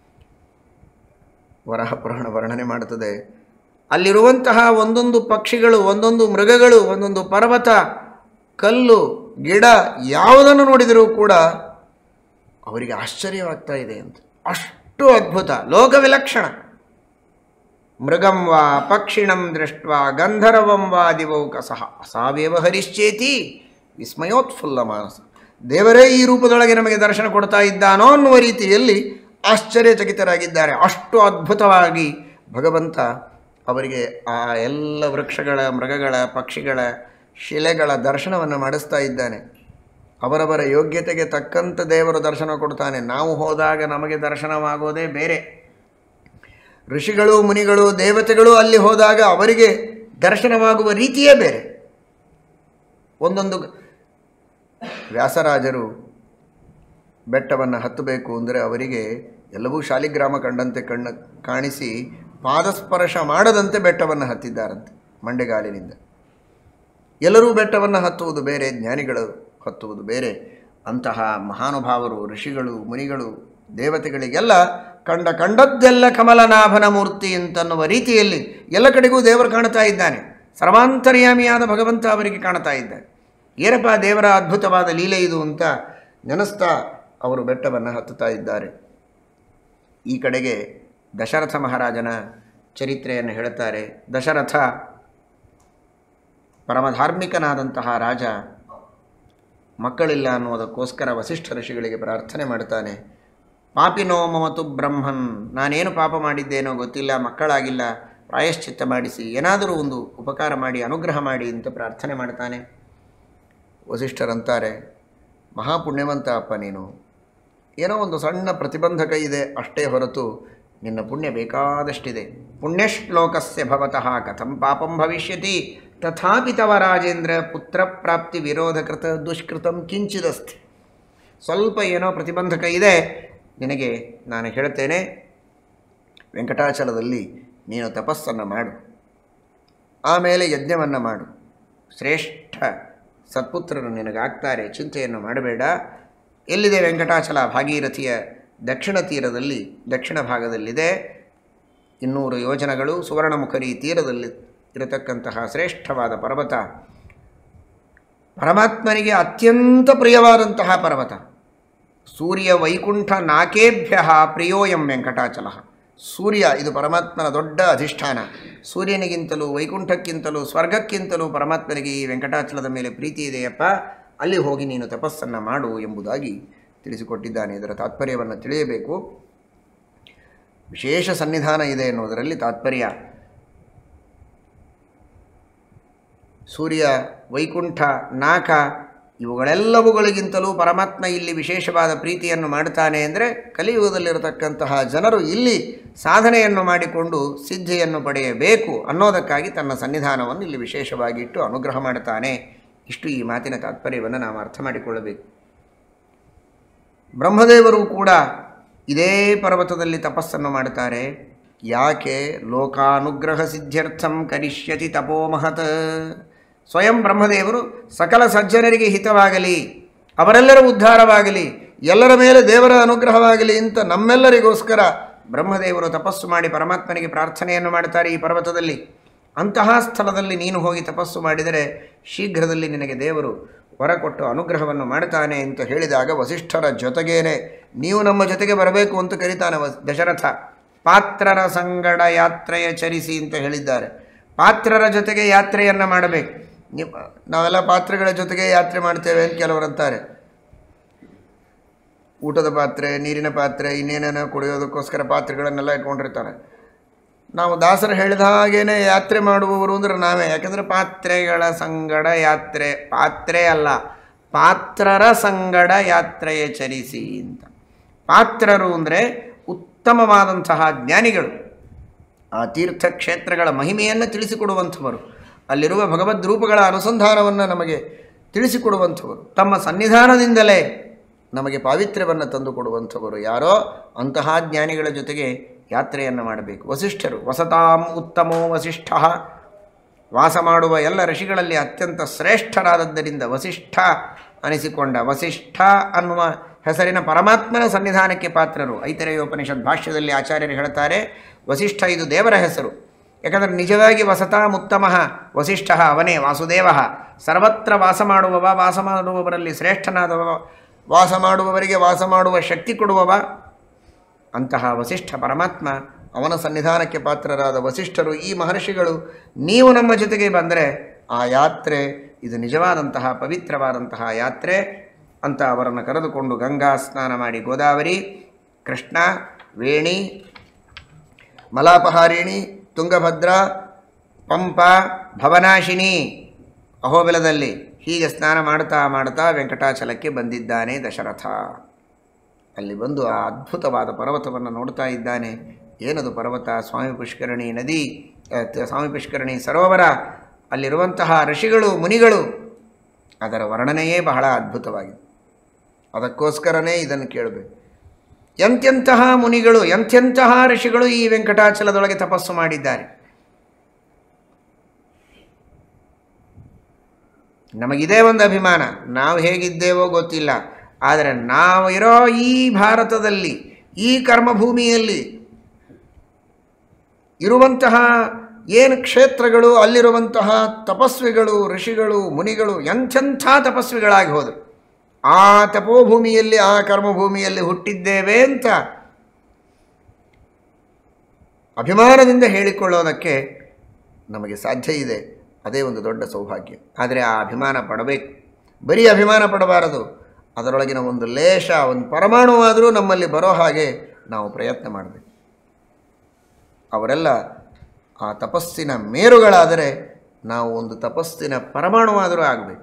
ವರಹ ಪುರಾಣ ವರ್ಣನೆ ಮಾಡುತ್ತದೆ ಅಲ್ಲಿರುವಂತಹ ಒಂದೊಂದು ಪಕ್ಷಿಗಳು ಒಂದೊಂದು ಮೃಗಗಳು ಒಂದೊಂದು ಪರ್ವತ ಕಲ್ಲು ಗಿಡ ಯಾವುದನ್ನು ನೋಡಿದರೂ ಕೂಡ ಅವರಿಗೆ ಆಶ್ಚರ್ಯವಾಗ್ತಾ ಇದೆ ಅಂತ ಅಷ್ಟು ಅದ್ಭುತ ಲೋಕವಿಲಕ್ಷಣ ಮೃಗಂ ವಾ ಪಕ್ಷಿಣಂ ದೃಷ್ಟ ಗಂಧರ್ವಂ ವಾ ದಿವೌಕಸಃ ಅಸಾವೇವ ಹರಿಶ್ಚೇತಿ ವಿಸ್ಮಯೋತ್ಫುಲ್ಲ ಮಾನಸ ದೇವರೇ ಈ ರೂಪದೊಳಗೆ ನಮಗೆ ದರ್ಶನ ಕೊಡ್ತಾ ಇದ್ದಾನೋ ಅನ್ನುವ ರೀತಿಯಲ್ಲಿ ಆಶ್ಚರ್ಯಚಕಿತರಾಗಿದ್ದಾರೆ ಅಷ್ಟು ಅದ್ಭುತವಾಗಿ ಭಗವಂತ ಅವರಿಗೆ ಆ ಎಲ್ಲ ವೃಕ್ಷಗಳ ಮೃಗಗಳ ಪಕ್ಷಿಗಳ ಶಿಲೆಗಳ ದರ್ಶನವನ್ನು ಮಾಡಿಸ್ತಾ ಇದ್ದಾನೆ ಅವರವರ ಯೋಗ್ಯತೆಗೆ ತಕ್ಕಂಥ ದೇವರು ದರ್ಶನ ಕೊಡ್ತಾನೆ ನಾವು ಹೋದಾಗ ನಮಗೆ ದರ್ಶನವಾಗೋದೇ ಬೇರೆ ಋಷಿಗಳು ಮುನಿಗಳು ದೇವತೆಗಳು ಅಲ್ಲಿ ಹೋದಾಗ ಅವರಿಗೆ ದರ್ಶನವಾಗುವ ರೀತಿಯೇ ಬೇರೆ ಒಂದೊಂದು ವ್ಯಾಸರಾಜರು ಬೆಟ್ಟವನ್ನು ಹತ್ತಬೇಕು ಅಂದರೆ ಅವರಿಗೆ ಎಲ್ಲವೂ ಶಾಲಿಗ್ರಾಮ ಕಂಡಂತೆ ಕಣ್ಣ ಕಾಣಿಸಿ ಪಾದಸ್ಪರ್ಶ ಮಾಡದಂತೆ ಬೆಟ್ಟವನ್ನು ಹತ್ತಿದ್ದಾರಂತೆ ಮಂಡೆಗಾಲಿನಿಂದ ಎಲ್ಲರೂ ಬೆಟ್ಟವನ್ನು ಹತ್ತುವುದು ಬೇರೆ ಜ್ಞಾನಿಗಳು ಹತ್ತುವುದು ಬೇರೆ ಅಂತಹ ಮಹಾನುಭಾವರು ಋಷಿಗಳು ಮುನಿಗಳು ದೇವತೆಗಳಿಗೆಲ್ಲ ಕಂಡ ಕಂಡದ್ದೆಲ್ಲ ಕಮಲನಾಭನ ಮೂರ್ತಿ ಅಂತನ್ನುವ ರೀತಿಯಲ್ಲಿ ಎಲ್ಲ ಕಡೆಗೂ ದೇವರು ಕಾಣ್ತಾ ಇದ್ದಾನೆ ಸರ್ವಾಂತರ್ಯಾಮಿಯಾದ ಭಗವಂತ ಅವರಿಗೆ ಕಾಣ್ತಾ ಇದ್ದಾನೆ ಏನಪ್ಪ ದೇವರ ಅದ್ಭುತವಾದ ಲೀಲೆ ಇದು ಅಂತ ನೆನೆಸ್ತಾ ಅವರು ಬೆಟ್ಟವನ್ನು ಹತ್ತುತ್ತಾ ಇದ್ದಾರೆ ಈ ಕಡೆಗೆ ದಶರಥ ಮಹಾರಾಜನ ಚರಿತ್ರೆಯನ್ನು ಹೇಳುತ್ತಾರೆ ದಶರಥ ಪರಮಧಾರ್ಮಿಕನಾದಂತಹ ರಾಜ ಮಕ್ಕಳಿಲ್ಲ ಅನ್ನುವುದಕ್ಕೋಸ್ಕರ ವಸಿಷ್ಠ ಋಷಿಗಳಿಗೆ ಪ್ರಾರ್ಥನೆ ಮಾಡ್ತಾನೆ ಪಾಪಿನೋ ಮಮತು ಬ್ರಹ್ಮನ್ ನಾನೇನು ಪಾಪ ಮಾಡಿದ್ದೇನೋ ಗೊತ್ತಿಲ್ಲ ಮಕ್ಕಳಾಗಿಲ್ಲ ಪ್ರಾಯಶ್ಚಿತ್ತ ಮಾಡಿಸಿ ಏನಾದರೂ ಒಂದು ಉಪಕಾರ ಮಾಡಿ ಅನುಗ್ರಹ ಮಾಡಿ ಅಂತ ಪ್ರಾರ್ಥನೆ ಮಾಡ್ತಾನೆ ವಸಿಷ್ಠರಂತಾರೆ ಮಹಾಪುಣ್ಯವಂತ ಅಪ್ಪ ನೀನು ಏನೋ ಒಂದು ಸಣ್ಣ ಪ್ರತಿಬಂಧಕ ಇದೆ ಅಷ್ಟೇ ಹೊರತು ನಿನ್ನ ಪುಣ್ಯ ಬೇಕಾದಷ್ಟಿದೆ ಪುಣ್ಯಶ್ಲೋಕಸ್ಯ ಭವತಃ ಕಥಂ ಪಾಪಂ ಭವಿಷ್ಯತಿ ತಥಾಪಿ ತವ ರಾಜೇಂದ್ರ ಪುತ್ರ ಪ್ರಾಪ್ತಿ ವಿರೋಧಕೃತ ದುಷ್ಕೃತಂ ಕಿಂಚಿದಸ್ತಿ ಸ್ವಲ್ಪ ಏನೋ ಪ್ರತಿಬಂಧಕ ಇದೆ ನಿನಗೆ ನಾನು ಹೇಳ್ತೇನೆ ವೆಂಕಟಾಚಲದಲ್ಲಿ ನೀನು ತಪಸ್ಸನ್ನು ಮಾಡು ಆಮೇಲೆ ಯಜ್ಞವನ್ನು ಮಾಡು ಶ್ರೇಷ್ಠ ಸತ್ಪುತ್ರರು ನಿನಗಾಗ್ತಾರೆ ಚಿಂತೆಯನ್ನು ಮಾಡಬೇಡ ಎಲ್ಲಿದೆ ವೆಂಕಟಾಚಲ ಭಾಗೀರಥಿಯ ದಕ್ಷಿಣ ತೀರದಲ್ಲಿ ದಕ್ಷಿಣ ಭಾಗದಲ್ಲಿದೆ ಇನ್ನೂರು ಯೋಜನಗಳು ಸುವರ್ಣಮುಖರಿ ತೀರದಲ್ಲಿ ಇರತಕ್ಕಂತಹ ಶ್ರೇಷ್ಠವಾದ ಪರ್ವತ ಪರಮಾತ್ಮನಿಗೆ ಅತ್ಯಂತ ಪ್ರಿಯವಾದಂತಹ ಪರ್ವತ ಸೂರ್ಯ ವೈಕುಂಠ ನಾಕೇಭ್ಯ ಪ್ರಿಯೋಯಂ ವೆಂಕಟಾಚಲ ಸೂರ್ಯ ಇದು ಪರಮಾತ್ಮನ ದೊಡ್ಡ ಅಧಿಷ್ಠಾನ ಸೂರ್ಯನಿಗಿಂತಲೂ ವೈಕುಂಠಕ್ಕಿಂತಲೂ ಸ್ವರ್ಗಕ್ಕಿಂತಲೂ ಪರಮಾತ್ಮನಿಗೆ ಈ ವೆಂಕಟಾಚಲದ ಮೇಲೆ ಪ್ರೀತಿ ಇದೆಯಪ್ಪ ಅಲ್ಲಿ ಹೋಗಿ ನೀನು ತಪಸ್ಸನ್ನು ಮಾಡು ಎಂಬುದಾಗಿ ತಿಳಿಸಿಕೊಟ್ಟಿದ್ದಾನೆ ಇದರ ತಾತ್ಪರ್ಯವನ್ನು ತಿಳಿಯಬೇಕು ವಿಶೇಷ ಸನ್ನಿಧಾನ ಇದೆ ಎನ್ನುವುದರಲ್ಲಿ ತಾತ್ಪರ್ಯ ಸೂರ್ಯ ವೈಕುಂಠ ನಾಕ ಇವುಗಳೆಲ್ಲವುಗಳಿಗಿಂತಲೂ ಪರಮಾತ್ಮ ಇಲ್ಲಿ ವಿಶೇಷವಾದ ಪ್ರೀತಿಯನ್ನು ಮಾಡ್ತಾನೆ ಅಂದರೆ ಕಲಿಯುಗದಲ್ಲಿರತಕ್ಕಂತಹ ಜನರು ಇಲ್ಲಿ ಸಾಧನೆಯನ್ನು ಮಾಡಿಕೊಂಡು ಸಿದ್ಧಿಯನ್ನು ಪಡೆಯಬೇಕು ಅನ್ನೋದಕ್ಕಾಗಿ ತನ್ನ ಸನ್ನಿಧಾನವನ್ನು ಇಲ್ಲಿ ವಿಶೇಷವಾಗಿ ಇಟ್ಟು ಅನುಗ್ರಹ ಮಾಡ್ತಾನೆ ಇಷ್ಟು ಈ ಮಾತಿನ ತಾತ್ಪರ್ಯವನ್ನು ನಾವು ಅರ್ಥ ಮಾಡಿಕೊಳ್ಳಬೇಕು ಬ್ರಹ್ಮದೇವರು ಕೂಡ ಇದೇ ಪರ್ವತದಲ್ಲಿ ತಪಸ್ಸನ್ನು ಮಾಡ್ತಾರೆ ಯಾಕೆ ಲೋಕಾನುಗ್ರಹ ಸಿದ್ಧ್ಯರ್ಥಂ ಕರಿಷ್ಯತಿ ತಪೋಮಹತ್ ಸ್ವಯಂ ಬ್ರಹ್ಮದೇವರು ಸಕಲ ಸಜ್ಜನರಿಗೆ ಹಿತವಾಗಲಿ ಅವರೆಲ್ಲರ ಉದ್ಧಾರವಾಗಲಿ ಎಲ್ಲರ ಮೇಲೆ ದೇವರ ಅನುಗ್ರಹವಾಗಲಿ ಅಂತ ನಮ್ಮೆಲ್ಲರಿಗೋಸ್ಕರ ಬ್ರಹ್ಮದೇವರು ತಪಸ್ಸು ಮಾಡಿ ಪರಮಾತ್ಮನಿಗೆ ಪ್ರಾರ್ಥನೆಯನ್ನು ಮಾಡ್ತಾರೆ ಈ ಪರ್ವತದಲ್ಲಿ ಅಂತಹ ಸ್ಥಳದಲ್ಲಿ ನೀನು ಹೋಗಿ ತಪಸ್ಸು ಮಾಡಿದರೆ ಶೀಘ್ರದಲ್ಲಿ ನಿನಗೆ ದೇವರು ವರ ಕೊಟ್ಟು ಅನುಗ್ರಹವನ್ನು ಮಾಡ್ತಾನೆ ಅಂತ ಹೇಳಿದಾಗ ವಸಿಷ್ಠರ ಜೊತೆಗೇನೆ ನೀವು ನಮ್ಮ ಜೊತೆಗೆ ಬರಬೇಕು ಅಂತ ಕರೀತಾನೆ ವಸ್ ದಶರಥ ಪಾತ್ರರ ಸಂಗಡ ಯಾತ್ರೆಯ ಚರಿಸಿ ಅಂತ ಹೇಳಿದ್ದಾರೆ ಪಾತ್ರರ ಜೊತೆಗೆ ಯಾತ್ರೆಯನ್ನು ಮಾಡಬೇಕು ನೀವು ನಾವೆಲ್ಲ ಪಾತ್ರೆಗಳ ಜೊತೆಗೆ ಯಾತ್ರೆ ಮಾಡ್ತೇವೆ ಅಂತ ಕೆಲವರು ಅಂತಾರೆ ಊಟದ ಪಾತ್ರೆ ನೀರಿನ ಪಾತ್ರೆ ಇನ್ನೇನೇನೋ ಕುಡಿಯೋದಕ್ಕೋಸ್ಕರ ಪಾತ್ರೆಗಳನ್ನೆಲ್ಲ ಇಟ್ಕೊಂಡಿರ್ತಾರೆ ನಾವು ದಾಸರು ಹೇಳಿದ ಹಾಗೇನೆ ಯಾತ್ರೆ ಮಾಡುವವರು ಅಂದರೆ ನಾವೇ ಯಾಕಂದರೆ ಪಾತ್ರೆಗಳ ಸಂಗಡ ಯಾತ್ರೆ ಪಾತ್ರೆ ಅಲ್ಲ ಪಾತ್ರರ ಸಂಗಡ ಯಾತ್ರೆಯ ಚರಿಸಿ ಅಂತ ಪಾತ್ರರು ಅಂದರೆ ಉತ್ತಮವಾದಂತಹ ಜ್ಞಾನಿಗಳು ಆ ತೀರ್ಥಕ್ಷೇತ್ರಗಳ ಮಹಿಮೆಯನ್ನು ತಿಳಿಸಿಕೊಡುವಂಥವರು ಅಲ್ಲಿರುವ ಭಗವದ್ ರೂಪಗಳ ಅನುಸಂಧಾನವನ್ನು ನಮಗೆ ತಿಳಿಸಿಕೊಡುವಂಥವರು ತಮ್ಮ ಸನ್ನಿಧಾನದಿಂದಲೇ ನಮಗೆ ಪಾವಿತ್ರ್ಯವನ್ನು ತಂದುಕೊಡುವಂಥವರು ಯಾರೋ ಅಂತಹ ಜ್ಞಾನಿಗಳ ಜೊತೆಗೆ ಯಾತ್ರೆಯನ್ನು ಮಾಡಬೇಕು ವಸಿಷ್ಠರು ವಸತಾಂ ಉತ್ತಮೋ ವಸಿಷ್ಠ ವಾಸ ಮಾಡುವ ಎಲ್ಲ ಋಷಿಗಳಲ್ಲಿ ಅತ್ಯಂತ ಶ್ರೇಷ್ಠರಾದದ್ದರಿಂದ ವಸಿಷ್ಠ ಅನಿಸಿಕೊಂಡ ವಸಿಷ್ಠ ಅನ್ನುವ ಹೆಸರಿನ ಪರಮಾತ್ಮನ ಸನ್ನಿಧಾನಕ್ಕೆ ಪಾತ್ರರು ಐತರೇಯೋಪನಿಷತ್ ಭಾಷ್ಯದಲ್ಲಿ ಆಚಾರ್ಯರು ಹೇಳ್ತಾರೆ ವಸಿಷ್ಠ ಇದು ದೇವರ ಹೆಸರು ಯಾಕಂದರೆ ನಿಜವಾಗಿ ವಸತಾಂ ಉತ್ತಮ ವಸಿಷ್ಠ ಅವನೇ ವಾಸುದೇವ ಸರ್ವತ್ರ ವಾಸ ಮಾಡುವವ ವಾಸ ಮಾಡುವವರಲ್ಲಿ ಶ್ರೇಷ್ಠನಾದವ ವಾಸ ಮಾಡುವವರಿಗೆ ವಾಸ ಮಾಡುವ ಶಕ್ತಿ ಕೊಡುವವ ಅಂತಹ ವಸಿಷ್ಠ ಪರಮಾತ್ಮ ಅವನ ಸನ್ನಿಧಾನಕ್ಕೆ ಪಾತ್ರರಾದ ವಸಿಷ್ಠರು ಈ ಮಹರ್ಷಿಗಳು ನೀವು ನಮ್ಮ ಜೊತೆಗೆ ಬಂದರೆ ಆ ಯಾತ್ರೆ ಇದು ನಿಜವಾದಂತಹ ಪವಿತ್ರವಾದಂತಹ ಯಾತ್ರೆ ಅಂತ ಅವರನ್ನು ಕರೆದುಕೊಂಡು ಗಂಗಾ ಸ್ನಾನ ಮಾಡಿ ಗೋದಾವರಿ ಕೃಷ್ಣ ವೇಣಿ ಮಲಾಪಹಾರಿಣಿ ತುಂಗಭದ್ರ ಪಂಪ ಭವನಾಶಿನಿ ಅಹೋಬಿಲದಲ್ಲಿ ಹೀಗೆ ಸ್ನಾನ ಮಾಡ್ತಾ ಮಾಡ್ತಾ ವೆಂಕಟಾಚಲಕ್ಕೆ ಬಂದಿದ್ದಾನೆ ದಶರಥ ಅಲ್ಲಿ ಬಂದು ಆ ಅದ್ಭುತವಾದ ಪರ್ವತವನ್ನು ನೋಡ್ತಾ ಇದ್ದಾನೆ ಏನದು ಪರ್ವತ ಸ್ವಾಮಿ ಪುಷ್ಕರಣಿ ನದಿ ಆ, ತ- ಸ್ವಾಮಿ ಪುಷ್ಕರಣಿ ಸರೋವರ ಅಲ್ಲಿರುವಂತಹ ಋಷಿಗಳು ಮುನಿಗಳು ಅದರ ವರ್ಣನೆಯೇ ಬಹಳ ಅದ್ಭುತವಾಗಿದೆ ಅದಕ್ಕೋಸ್ಕರನೇ ಇದನ್ನು ಕೇಳಬೇಕು ಎಂತೆಂತಹ ಮುನಿಗಳು ಎಂತೆಂತಹ ಋಷಿಗಳು ಈ ವೆಂಕಟಾಚಲದೊಳಗೆ ತಪಸ್ಸು ಮಾಡಿದ್ದಾರೆ ನಮಗಿದೇ ಒಂದು ಅಭಿಮಾನ ನಾವು ಹೇಗಿದ್ದೇವೋ ಗೊತ್ತಿಲ್ಲ ಆದರೆ ನಾವು ಇರೋ ಈ ಭಾರತದಲ್ಲಿ ಈ ಕರ್ಮಭೂಮಿಯಲ್ಲಿ ಇರುವಂತಹ ಏನು ಕ್ಷೇತ್ರಗಳು ಅಲ್ಲಿರುವಂತಹ ತಪಸ್ವಿಗಳು ಋಷಿಗಳು ಮುನಿಗಳು ಎಂಥೆಂಥ ತಪಸ್ವಿಗಳಾಗಿ ಹೋದರು ಆ ತಪೋಭೂಮಿಯಲ್ಲಿ ಆ ಕರ್ಮಭೂಮಿಯಲ್ಲಿ ಹುಟ್ಟಿದ್ದೇವೆ ಅಂತ ಅಭಿಮಾನದಿಂದ ಹೇಳಿಕೊಳ್ಳೋದಕ್ಕೆ ನಮಗೆ ಸಾಧ್ಯ ಇದೆ ಅದೇ ಒಂದು ದೊಡ್ಡ ಸೌಭಾಗ್ಯ ಆದರೆ ಆ ಅಭಿಮಾನ ಪಡಬೇಕು ಬರೀ ಅಭಿಮಾನ ಪಡಬಾರದು ಅದರೊಳಗಿನ ಒಂದು ಲೇಷ ಒಂದು ಪರಮಾಣುವಾದರೂ ನಮ್ಮಲ್ಲಿ ಬರೋ ಹಾಗೆ ನಾವು ಪ್ರಯತ್ನ ಮಾಡಬೇಕು ಅವರೆಲ್ಲ ಆ ತಪಸ್ಸಿನ ಮೇರುಗಳಾದರೆ ನಾವು ಒಂದು ತಪಸ್ಸಿನ ಪರಮಾಣುವಾದರೂ ಆಗಬೇಕು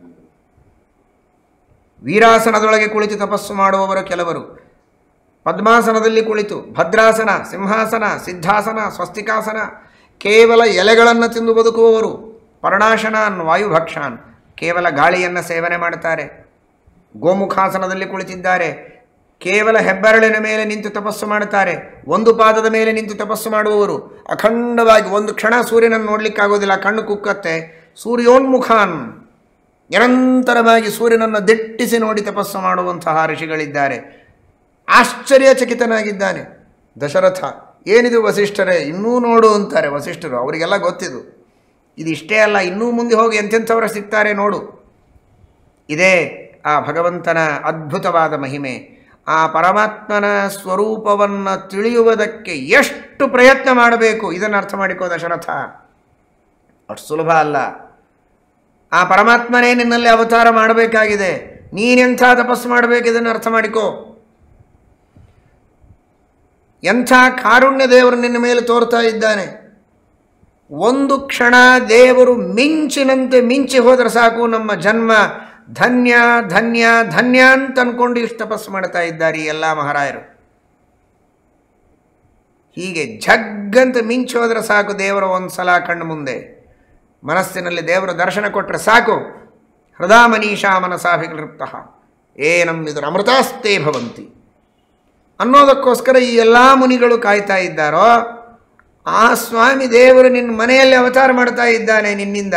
ವೀರಾಸನದೊಳಗೆ ಕುಳಿತು ತಪಸ್ಸು ಮಾಡುವವರು ಕೆಲವರು ಪದ್ಮಾಸನದಲ್ಲಿ ಕುಳಿತು ಭದ್ರಾಸನ ಸಿಂಹಾಸನ ಸಿದ್ಧಾಸನ ಸ್ವಸ್ತಿಕಾಸನ ಕೇವಲ ಎಲೆಗಳನ್ನು ತಿಂದು ಬದುಕುವವರು ಪರ್ಣಾಶನಾನ್ ವಾಯುಭಕ್ಷಾನ್ ಕೇವಲ ಗಾಳಿಯನ್ನು ಸೇವನೆ ಮಾಡ್ತಾರೆ ಗೋಮುಖಾಸನದಲ್ಲಿ ಕುಳಿತಿದ್ದಾರೆ ಕೇವಲ ಹೆಬ್ಬರಳಿನ ಮೇಲೆ ನಿಂತು ತಪಸ್ಸು ಮಾಡುತ್ತಾರೆ ಒಂದು ಪಾದದ ಮೇಲೆ ನಿಂತು ತಪಸ್ಸು ಮಾಡುವವರು ಅಖಂಡವಾಗಿ ಒಂದು ಕ್ಷಣ ಸೂರ್ಯನನ್ನು ನೋಡಲಿಕ್ಕಾಗೋದಿಲ್ಲ ಕಣ್ಣು ಕುಕ್ಕತ್ತೆ ಸೂರ್ಯೋನ್ಮುಖಾನ್ ನಿರಂತರವಾಗಿ ಸೂರ್ಯನನ್ನು ದಿಟ್ಟಿಸಿ ನೋಡಿ ತಪಸ್ಸು ಮಾಡುವಂತಹ ಋಷಿಗಳಿದ್ದಾರೆ ಆಶ್ಚರ್ಯಚಕಿತನಾಗಿದ್ದಾನೆ ದಶರಥ ಏನಿದು ವಸಿಷ್ಠರೇ ಇನ್ನೂ ನೋಡು ಅಂತಾರೆ ವಸಿಷ್ಠರು ಅವರಿಗೆಲ್ಲ ಗೊತ್ತಿದು ಇದಿಷ್ಟೇ ಅಲ್ಲ ಇನ್ನೂ ಮುಂದೆ ಹೋಗಿ ಎಂತೆಂಥವರು ಸಿಗ್ತಾರೆ ನೋಡು ಇದೇ ಆ ಭಗವಂತನ ಅದ್ಭುತವಾದ ಮಹಿಮೆ ಆ ಪರಮಾತ್ಮನ ಸ್ವರೂಪವನ್ನು ತಿಳಿಯುವುದಕ್ಕೆ ಎಷ್ಟು ಪ್ರಯತ್ನ ಮಾಡಬೇಕು ಇದನ್ನು ಅರ್ಥ ಮಾಡಿಕೋ ದಶರಥ ಅಷ್ಟು ಸುಲಭ ಅಲ್ಲ ಆ ಪರಮಾತ್ಮನೇ ನಿನ್ನಲ್ಲಿ ಅವತಾರ ಮಾಡಬೇಕಾಗಿದೆ ನೀನೆಂಥ ತಪಸ್ಸು ಮಾಡಬೇಕು ಇದನ್ನು ಅರ್ಥ ಮಾಡಿಕೋ ಎಂಥ ಕಾರುಣ್ಯ ದೇವರು ನಿನ್ನ ಮೇಲೆ ತೋರ್ತಾ ಇದ್ದಾನೆ ಒಂದು ಕ್ಷಣ ದೇವರು ಮಿಂಚಿನಂತೆ ಮಿಂಚಿ ಹೋದರೆ ಸಾಕು ನಮ್ಮ ಜನ್ಮ ಧನ್ಯ ಧನ್ಯ ಧನ್ಯ ಅಂತ ಅನ್ಕೊಂಡು ಇಷ್ಟು ತಪಸ್ಸು ಮಾಡ್ತಾ ಇದ್ದಾರೆ ಈ ಎಲ್ಲ ಮಹಾರಾಯರು ಹೀಗೆ ಝಗ್ಗಂತ ಮಿಂಚಿ ಹೋದರೆ ಸಾಕು ದೇವರ ಒಂದು ಸಲ ಕಣ್ಣು ಮುಂದೆ ಮನಸ್ಸಿನಲ್ಲಿ ದೇವರ ದರ್ಶನ ಕೊಟ್ಟರೆ ಸಾಕು ಹೃದಾ ಮನೀಷಾ ಮನಸಾಭಿಕೃಪ್ತ ಏನಮ್ಮಿದ್ರು ಅಮೃತಾಸ್ತೇ ಭವಂತಿ ಅನ್ನೋದಕ್ಕೋಸ್ಕರ ಈ ಎಲ್ಲ ಮುನಿಗಳು ಕಾಯ್ತಾ ಇದ್ದಾರೋ ಆ ಸ್ವಾಮಿ ದೇವರು ನಿನ್ನ ಮನೆಯಲ್ಲಿ ಅವತಾರ ಮಾಡ್ತಾ ಇದ್ದಾನೆ ನಿನ್ನಿಂದ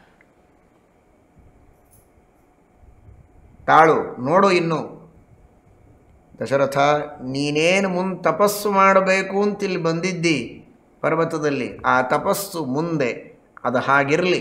ತಾಳು ನೋಡು ಇನ್ನು ದಶರಥ ನೀನೇನು ಮುಂದೆ ತಪಸ್ಸು ಮಾಡಬೇಕು ಅಂತ ಇಲ್ಲಿ ಬಂದಿದ್ದಿ ಪರ್ವತದಲ್ಲಿ ಆ ತಪಸ್ಸು ಮುಂದೆ ಅದು ಹಾಗಿರಲಿ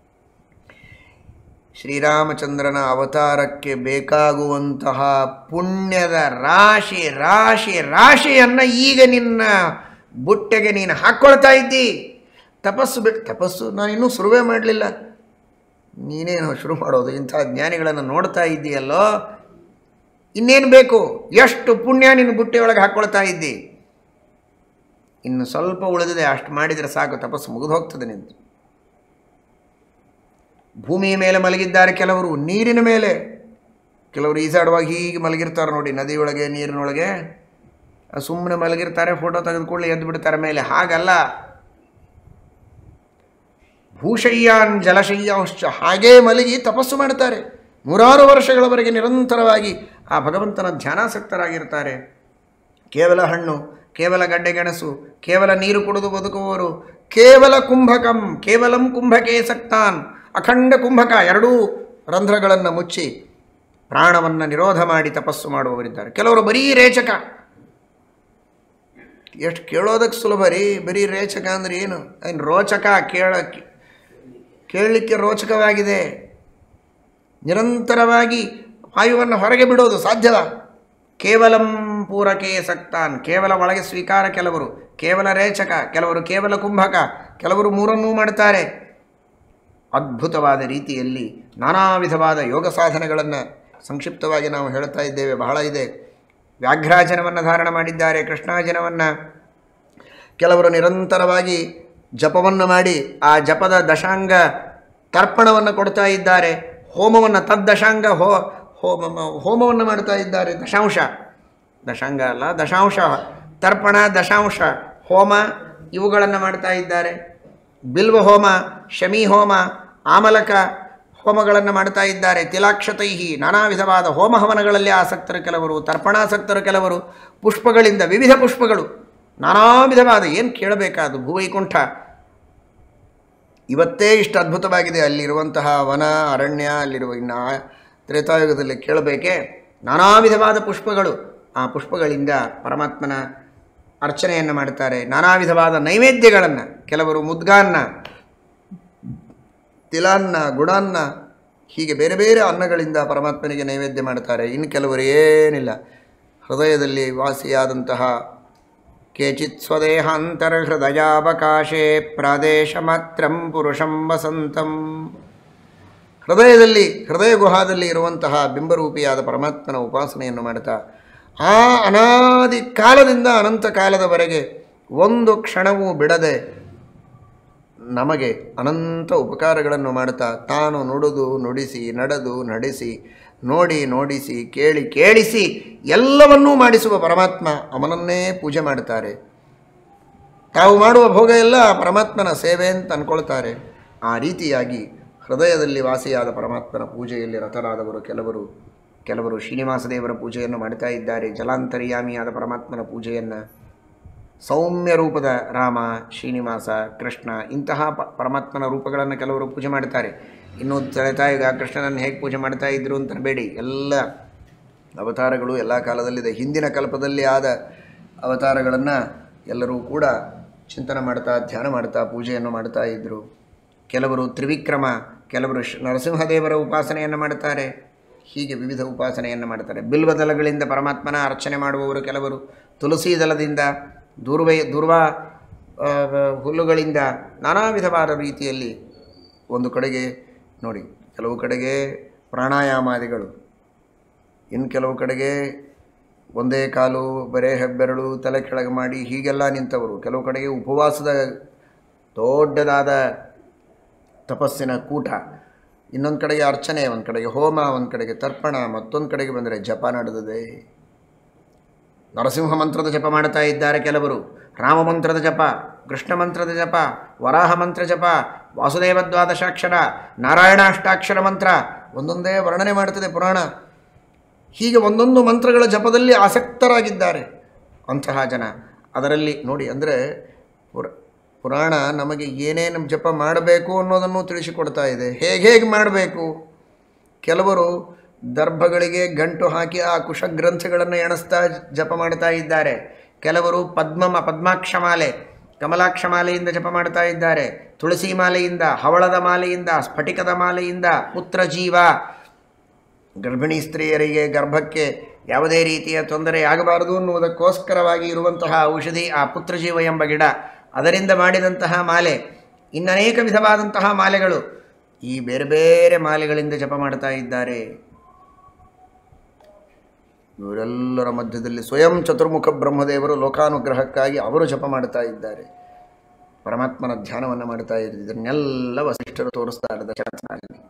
ಶ್ರೀರಾಮಚಂದ್ರನ ಅವತಾರಕ್ಕೆ ಬೇಕಾಗುವಂತಹ ಪುಣ್ಯದ ರಾಶಿ ರಾಶಿ ರಾಶಿಯನ್ನು ಈಗ ನಿನ್ನ ಬುಟ್ಟೆಗೆ ನೀನು ಹಾಕ್ಕೊಳ್ತಾ ಇದ್ದಿ ತಪಸ್ಸು ಬಿಟ್ಟು ತಪಸ್ಸು ನಾನು ಇನ್ನೂ ಶುರುವೇ ಮಾಡಲಿಲ್ಲ ನೀನೇನು ಶುರು ಮಾಡೋದು ಇಂಥ ಜ್ಞಾನಿಗಳನ್ನು ನೋಡ್ತಾ ಇದ್ದೀಯಲ್ಲೋ ಇನ್ನೇನು ಬೇಕು ಎಷ್ಟು ಪುಣ್ಯ ನಿನ್ನ ಬುಟ್ಟೆಯೊಳಗೆ ಹಾಕ್ಕೊಳ್ತಾ ಇದ್ದಿ ಇನ್ನು ಸ್ವಲ್ಪ ಉಳಿದಿದೆ ಅಷ್ಟು ಮಾಡಿದರೆ ಸಾಕು ತಪಸ್ಸು ಮುಗಿದು ಹೋಗ್ತದೆ ನಿಂತು ಭೂಮಿಯ ಮೇಲೆ ಮಲಗಿದ್ದಾರೆ ಕೆಲವರು ನೀರಿನ ಮೇಲೆ ಕೆಲವರು ಈಸಾಡುವಾಗ ಹೀಗೆ ಮಲಗಿರ್ತಾರೆ ನೋಡಿ ನದಿಯೊಳಗೆ ನೀರಿನೊಳಗೆ ಸುಮ್ಮನೆ ಮಲಗಿರ್ತಾರೆ ಫೋಟೋ ತೆಗೆದುಕೊಳ್ಳಿ ಎದ್ದು ಬಿಡ್ತಾರೆ ಮೇಲೆ ಹಾಗಲ್ಲ ಭೂಶಯ್ಯಾನ್ ಜಲಶಯ್ಯಾಂಶ್ಚ ಹಾಗೇ ಮಲಗಿ ತಪಸ್ಸು ಮಾಡ್ತಾರೆ ನೂರಾರು ವರ್ಷಗಳವರೆಗೆ ನಿರಂತರವಾಗಿ ಆ ಭಗವಂತನ ಧ್ಯಾನಾಸಕ್ತರಾಗಿರ್ತಾರೆ ಕೇವಲ ಹಣ್ಣು ಕೇವಲ ಗಡ್ಡೆ ಗೆಣಸು ಕೇವಲ ನೀರು ಕುಡಿದು ಬದುಕುವವರು ಕೇವಲ ಕುಂಭಕಂ ಕೇವಲಂ ಕುಂಭಕೇ ಸಕ್ತಾನ್ ಅಖಂಡ ಕುಂಭಕ ಎರಡೂ ರಂಧ್ರಗಳನ್ನು ಮುಚ್ಚಿ ಪ್ರಾಣವನ್ನು ನಿರೋಧ ಮಾಡಿ ತಪಸ್ಸು ಮಾಡುವವರಿದ್ದಾರೆ ಕೆಲವರು ಬರೀ ರೇಚಕ ಎಷ್ಟು ಕೇಳೋದಕ್ಕೆ ಸುಲಭ ರೀ ಬರೀ ರೇಚಕ ಅಂದ್ರೆ ಏನು ಏನು ರೋಚಕ ಕೇಳ ಕೇಳಲಿಕ್ಕೆ ರೋಚಕವಾಗಿದೆ ನಿರಂತರವಾಗಿ ವಾಯುವನ್ನು ಹೊರಗೆ ಬಿಡೋದು ಸಾಧ್ಯವ ಕೇವಲಂ ಪೂರಕೆ ಸಕ್ತಾನ್ ಕೇವಲ ಒಳಗೆ ಸ್ವೀಕಾರ ಕೆಲವರು ಕೇವಲ ರೇಚಕ ಕೆಲವರು ಕೇವಲ ಕುಂಭಕ ಕೆಲವರು ಮೂರನ್ನೂ ಮಾಡ್ತಾರೆ ಅದ್ಭುತವಾದ ರೀತಿಯಲ್ಲಿ ನಾನಾ ವಿಧವಾದ ಯೋಗ ಸಾಧನೆಗಳನ್ನು ಸಂಕ್ಷಿಪ್ತವಾಗಿ ನಾವು ಹೇಳ್ತಾ ಇದ್ದೇವೆ ಬಹಳ ಇದೆ ವ್ಯಾಘ್ರಾಜನವನ್ನು ಧಾರಣ ಮಾಡಿದ್ದಾರೆ ಕೃಷ್ಣಾಜನವನ್ನು ಕೆಲವರು ನಿರಂತರವಾಗಿ ಜಪವನ್ನು ಮಾಡಿ ಆ ಜಪದ ದಶಾಂಗ ತರ್ಪಣವನ್ನು ಕೊಡ್ತಾ ಇದ್ದಾರೆ ಹೋಮವನ್ನು ತದ್ದಶಾಂಗ ಹೋ ಹೋಮ ಹೋಮವನ್ನು ಮಾಡ್ತಾ ಇದ್ದಾರೆ ದಶಾಂಶ ದಶಾಂಗ ಅಲ್ಲ ದಶಾಂಶ ತರ್ಪಣ ದಶಾಂಶ ಹೋಮ ಇವುಗಳನ್ನು ಮಾಡ್ತಾ ಇದ್ದಾರೆ ಬಿಲ್ವ ಹೋಮ ಶಮಿ ಹೋಮ ಆಮಲಕ ಹೋಮಗಳನ್ನು ಮಾಡ್ತಾ ಇದ್ದಾರೆ ತಿಲಾಕ್ಷತೈಹಿ ನಾನಾ ವಿಧವಾದ ಹೋಮ ಹವನಗಳಲ್ಲಿ ಆಸಕ್ತರು ಕೆಲವರು ತರ್ಪಣಾಸಕ್ತರು ಕೆಲವರು ಪುಷ್ಪಗಳಿಂದ ವಿವಿಧ ಪುಷ್ಪಗಳು ನಾನಾ ವಿಧವಾದ ಏನು ಕೇಳಬೇಕಾದು ಭೂವೈಕುಂಠ ಇವತ್ತೇ ಇಷ್ಟು ಅದ್ಭುತವಾಗಿದೆ ಅಲ್ಲಿರುವಂತಹ ವನ ಅರಣ್ಯ ಅಲ್ಲಿರುವ ಇನ್ನು ಆ ತ್ರೇತಾಯುಗದಲ್ಲಿ ಕೇಳಬೇಕೆ ನಾನಾ ವಿಧವಾದ ಪುಷ್ಪಗಳು ಆ ಪುಷ್ಪಗಳಿಂದ ಪರಮಾತ್ಮನ ಅರ್ಚನೆಯನ್ನು ಮಾಡ್ತಾರೆ ನಾನಾ ವಿಧವಾದ ನೈವೇದ್ಯಗಳನ್ನು ಕೆಲವರು ಮುದ್ಗಾನ್ನ ತಿಲಾನ್ನ ಗುಡಾನ್ನ ಹೀಗೆ ಬೇರೆ ಬೇರೆ ಅನ್ನಗಳಿಂದ ಪರಮಾತ್ಮನಿಗೆ ನೈವೇದ್ಯ ಮಾಡ್ತಾರೆ ಇನ್ನು ಕೆಲವರು ಏನಿಲ್ಲ ಹೃದಯದಲ್ಲಿ ವಾಸಿಯಾದಂತಹ ಕೇಚಿತ್ ಸ್ವದೇಹಾಂತರ್ಹೃದಯಾವಕಾಶೇ ಪ್ರಾದೇಶ ಮಾತ್ರಂ ಪುರುಷಂ ವಸಂತಂ ಹೃದಯದಲ್ಲಿ ಹೃದಯ ಗುಹಾದಲ್ಲಿ ಇರುವಂತಹ ಬಿಂಬರೂಪಿಯಾದ ಪರಮಾತ್ಮನ ಉಪಾಸನೆಯನ್ನು ಮಾಡ್ತಾ ಆ ಅನಾದಿ ಕಾಲದಿಂದ ಅನಂತ ಕಾಲದವರೆಗೆ ಒಂದು ಕ್ಷಣವೂ ಬಿಡದೆ ನಮಗೆ ಅನಂತ ಉಪಕಾರಗಳನ್ನು ಮಾಡ್ತಾ ತಾನು ನುಡಿದು ನುಡಿಸಿ ನಡೆದು ನಡೆಸಿ ನೋಡಿ ನೋಡಿಸಿ ಕೇಳಿ ಕೇಳಿಸಿ ಎಲ್ಲವನ್ನೂ ಮಾಡಿಸುವ ಪರಮಾತ್ಮ ಅವನನ್ನೇ ಪೂಜೆ ಮಾಡ್ತಾರೆ ತಾವು ಮಾಡುವ ಭೋಗ ಎಲ್ಲ ಪರಮಾತ್ಮನ ಸೇವೆ ಅಂತ ಅಂದ್ಕೊಳ್ತಾರೆ ಆ ರೀತಿಯಾಗಿ ಹೃದಯದಲ್ಲಿ ವಾಸಿಯಾದ ಪರಮಾತ್ಮನ ಪೂಜೆಯಲ್ಲಿ ರಥರಾದವರು ಕೆಲವರು ಕೆಲವರು ಶ್ರೀನಿವಾಸ ದೇವರ ಪೂಜೆಯನ್ನು ಮಾಡ್ತಾ ಇದ್ದಾರೆ ಜಲಾಂತರ್ಯಾಮಿಯಾದ ಪರಮಾತ್ಮನ ಪೂಜೆಯನ್ನು ಸೌಮ್ಯ ರೂಪದ ರಾಮ ಶ್ರೀನಿವಾಸ ಕೃಷ್ಣ ಇಂತಹ ಪ ಪರಮಾತ್ಮನ ರೂಪಗಳನ್ನು ಕೆಲವರು ಪೂಜೆ ಮಾಡ್ತಾರೆ ಇನ್ನು ತಲೆತಾ ಈಗ ಕೃಷ್ಣನನ್ನು ಹೇಗೆ ಪೂಜೆ ಮಾಡ್ತಾ ಇದ್ರು ಅಂತ ಬೇಡಿ ಎಲ್ಲ ಅವತಾರಗಳು ಎಲ್ಲ ಕಾಲದಲ್ಲಿದೆ ಹಿಂದಿನ ಕಲ್ಪದಲ್ಲಿ ಆದ ಅವತಾರಗಳನ್ನು ಎಲ್ಲರೂ ಕೂಡ ಚಿಂತನೆ ಮಾಡ್ತಾ ಧ್ಯಾನ ಮಾಡ್ತಾ ಪೂಜೆಯನ್ನು ಮಾಡ್ತಾ ಇದ್ದರು ಕೆಲವರು ತ್ರಿವಿಕ್ರಮ ಕೆಲವರು ಶ್ರೀ ನರಸಿಂಹದೇವರ ಉಪಾಸನೆಯನ್ನು ಮಾಡ್ತಾರೆ ಹೀಗೆ ವಿವಿಧ ಉಪಾಸನೆಯನ್ನು ಮಾಡ್ತಾರೆ ಬಿಲ್ವದಲಗಳಿಂದ ಪರಮಾತ್ಮನ ಅರ್ಚನೆ ಮಾಡುವವರು ಕೆಲವರು ತುಳಸಿ ದಲದಿಂದ ದುರ್ವೈ ದುರ್ವ ಆ, ಹುಲ್ಲುಗಳಿಂದ ನಾನಾ ವಿಧವಾದ ರೀತಿಯಲ್ಲಿ ಒಂದು ಕಡೆಗೆ ನೋಡಿ ಕೆಲವು ಕಡೆಗೆ ಪ್ರಾಣಾಯಾಮಾದಿಗಳು ಇನ್ನು ಕೆಲವು ಕಡೆಗೆ ಒಂದೇ ಕಾಲು ಬರೇ ಹೆಬ್ಬೆರಳು ತಲೆ ಕೆಳಗೆ ಮಾಡಿ ಹೀಗೆಲ್ಲ ನಿಂತವರು ಕೆಲವು ಕಡೆಗೆ ಉಪವಾಸದ ದೊಡ್ಡದಾದ ತಪಸ್ಸಿನ ಕೂಟ ಇನ್ನೊಂದು ಕಡೆಗೆ ಅರ್ಚನೆ ಒಂದು ಕಡೆಗೆ ಹೋಮ ಒಂದು ಕಡೆಗೆ ತರ್ಪಣ ಮತ್ತೊಂದು ಕಡೆಗೆ ಬಂದರೆ ಜಪ ನಡೆದಿದೆ ನರಸಿಂಹ ಮಂತ್ರದ ಜಪ ಮಾಡ್ತಾ ಇದ್ದಾರೆ ಕೆಲವರು ರಾಮ ಮಂತ್ರದ ಜಪ ಕೃಷ್ಣ ಮಂತ್ರದ ಜಪ ವರಾಹ ಮಂತ್ರ ಜಪ ವಾಸುದೇವ ದ್ವಾದಶಾಕ್ಷರ ನಾರಾಯಣಾಷ್ಟಾಕ್ಷರ ಮಂತ್ರ ಒಂದೊಂದೇ ವರ್ಣನೆ ಮಾಡ್ತದೆ ಪುರಾಣ ಹೀಗೆ ಒಂದೊಂದು ಮಂತ್ರಗಳ ಜಪದಲ್ಲಿ ಆಸಕ್ತರಾಗಿದ್ದಾರೆ ಅಂತಹ ಜನ ಅದರಲ್ಲಿ ನೋಡಿ ಅಂದರೆ ಪುರ ಪುರಾಣ ನಮಗೆ ಏನೇನು ಜಪ ಮಾಡಬೇಕು ಅನ್ನೋದನ್ನು ತಿಳಿಸಿಕೊಡ್ತಾ ಇದೆ ಹೇಗೆ ಹೇಗೆ ಮಾಡಬೇಕು ಕೆಲವರು ದರ್ಭಗಳಿಗೆ ಗಂಟು ಹಾಕಿ ಆ ಕುಶಗ್ರಂಥಗಳನ್ನು ಎಣಿಸ್ತಾ ಜಪ ಮಾಡ್ತಾ ಇದ್ದಾರೆ ಕೆಲವರು ಪದ್ಮ ಪದ್ಮಾಕ್ಷ ಮಾಲೆ ಕಮಲಾಕ್ಷ ಮಾಲೆಯಿಂದ ಜಪ ಮಾಡ್ತಾ ಇದ್ದಾರೆ ತುಳಸಿ ಮಾಲೆಯಿಂದ ಹವಳದ ಮಾಲೆಯಿಂದ ಸ್ಫಟಿಕದ ಮಾಲೆಯಿಂದ ಪುತ್ರ ಜೀವ ಗರ್ಭಿಣಿ ಸ್ತ್ರೀಯರಿಗೆ ಗರ್ಭಕ್ಕೆ ಯಾವುದೇ ರೀತಿಯ ತೊಂದರೆ ಆಗಬಾರದು ಅನ್ನುವುದಕ್ಕೋಸ್ಕರವಾಗಿ ಇರುವಂತಹ ಔಷಧಿ ಆ ಪುತ್ರಜೀವ ಎಂಬ ಗಿಡ ಅದರಿಂದ ಮಾಡಿದಂತಹ ಮಾಲೆ ಇನ್ನನೇಕ ವಿಧವಾದಂತಹ ಮಾಲೆಗಳು ಈ ಬೇರೆ ಬೇರೆ ಮಾಲೆಗಳಿಂದ ಜಪ ಮಾಡ್ತಾ ಇದ್ದಾರೆ ಇವರೆಲ್ಲರ ಮಧ್ಯದಲ್ಲಿ ಸ್ವಯಂ ಚತುರ್ಮುಖ ಬ್ರಹ್ಮದೇವರು ಲೋಕಾನುಗ್ರಹಕ್ಕಾಗಿ ಅವರು ಜಪ ಮಾಡ್ತಾ ಇದ್ದಾರೆ ಪರಮಾತ್ಮನ ಧ್ಯಾನವನ್ನು ಮಾಡ್ತಾ ಇದ್ದಾರೆ ಇದನ್ನೆಲ್ಲ ವಸಿಷ್ಠರು ತೋರಿಸ್ತಾ ಇದ್ದಾರೆ ದಶರಥನಲ್ಲಿ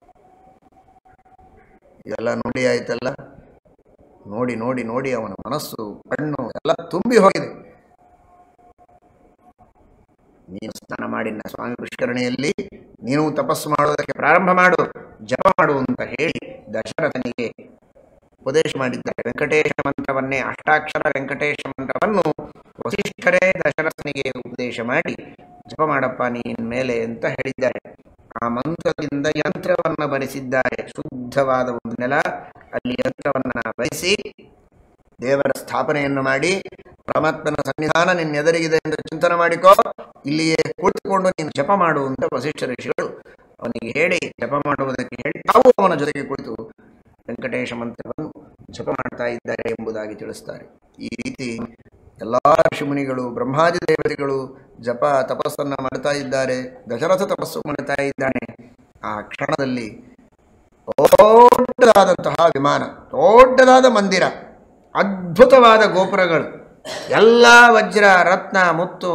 ಇದೆಲ್ಲ ನೋಡಿ ಆಯ್ತಲ್ಲ ನೋಡಿ ನೋಡಿ ನೋಡಿ ಅವನ ಮನಸ್ಸು ಕಣ್ಣು ಎಲ್ಲ ತುಂಬಿ ಹೋಗಿದೆ ನೀನು ಸ್ನಾನ ಮಾಡಿನ ಸ್ವಾಮಿ ಪುಷ್ಕರಣಿಯಲ್ಲಿ ನೀನು ತಪಸ್ಸು ಮಾಡೋದಕ್ಕೆ ಪ್ರಾರಂಭ ಮಾಡು ಜಪ ಮಾಡು ಅಂತ ಹೇಳಿ ದಶರಥನಿಗೆ ಉಪದೇಶ ಮಾಡಿದ್ದಾರೆ ವೆಂಕಟೇಶ ಮಂತ್ರವನ್ನೇ ಅಷ್ಟಾಕ್ಷರ ವೆಂಕಟೇಶ ಮಂತ್ರವನ್ನು ವಸಿಷ್ಠರೇ ದಶರಥನಿಗೆ ಉಪದೇಶ ಮಾಡಿ ಜಪ ಮಾಡಪ್ಪ ನೀನ್ ಮೇಲೆ ಅಂತ ಹೇಳಿದ್ದಾರೆ ಆ ಮಂತ್ರದಿಂದ ಯಂತ್ರವನ್ನು ಬರೆಸಿದ್ದಾರೆ ಶುದ್ಧವಾದ ಒಂದು ನೆಲ ಅಲ್ಲಿ ಯಂತ್ರವನ್ನು ಬರೆಸಿ ದೇವರ ಸ್ಥಾಪನೆಯನ್ನು ಮಾಡಿ ಪರಮಾತ್ಮನ ಸನ್ನಿಧಾನ ನಿನ್ನ ಎದುರಿಗಿದೆ ಎಂದು ಚಿಂತನೆ ಮಾಡಿಕೋ ಇಲ್ಲಿಯೇ ಕುಳಿತುಕೊಂಡು ನೀನು ಜಪ ಮಾಡು ಅಂತ ವಸಿಷ್ಠ ಋಷಿಗಳು ಅವನಿಗೆ ಹೇಳಿ ಜಪ ಮಾಡುವುದಕ್ಕೆ ಹೇಳಿ ತಾವು ಅವನ ಜೊತೆಗೆ ಕುಳಿತು ವೆಂಕಟೇಶ ಮಂತ್ರವನ್ನು ಜಪ ಮಾಡ್ತಾ ಇದ್ದಾರೆ ಎಂಬುದಾಗಿ ತಿಳಿಸ್ತಾರೆ ಈ ರೀತಿ ಎಲ್ಲ ಋಷಿಮುನಿಗಳು ಬ್ರಹ್ಮಾದಿ ದೇವತೆಗಳು ಜಪ ತಪಸ್ಸನ್ನು ಮಾಡ್ತಾ ಇದ್ದಾರೆ ದಶರಥ ತಪಸ್ಸು ಮಾಡ್ತಾ ಇದ್ದಾನೆ ಆ ಕ್ಷಣದಲ್ಲಿ ದೊಡ್ಡದಾದಂತಹ ವಿಮಾನ ದೊಡ್ಡದಾದ ಮಂದಿರ ಅದ್ಭುತವಾದ ಗೋಪುರಗಳು ಎಲ್ಲ ವಜ್ರ ರತ್ನ ಮುತ್ತು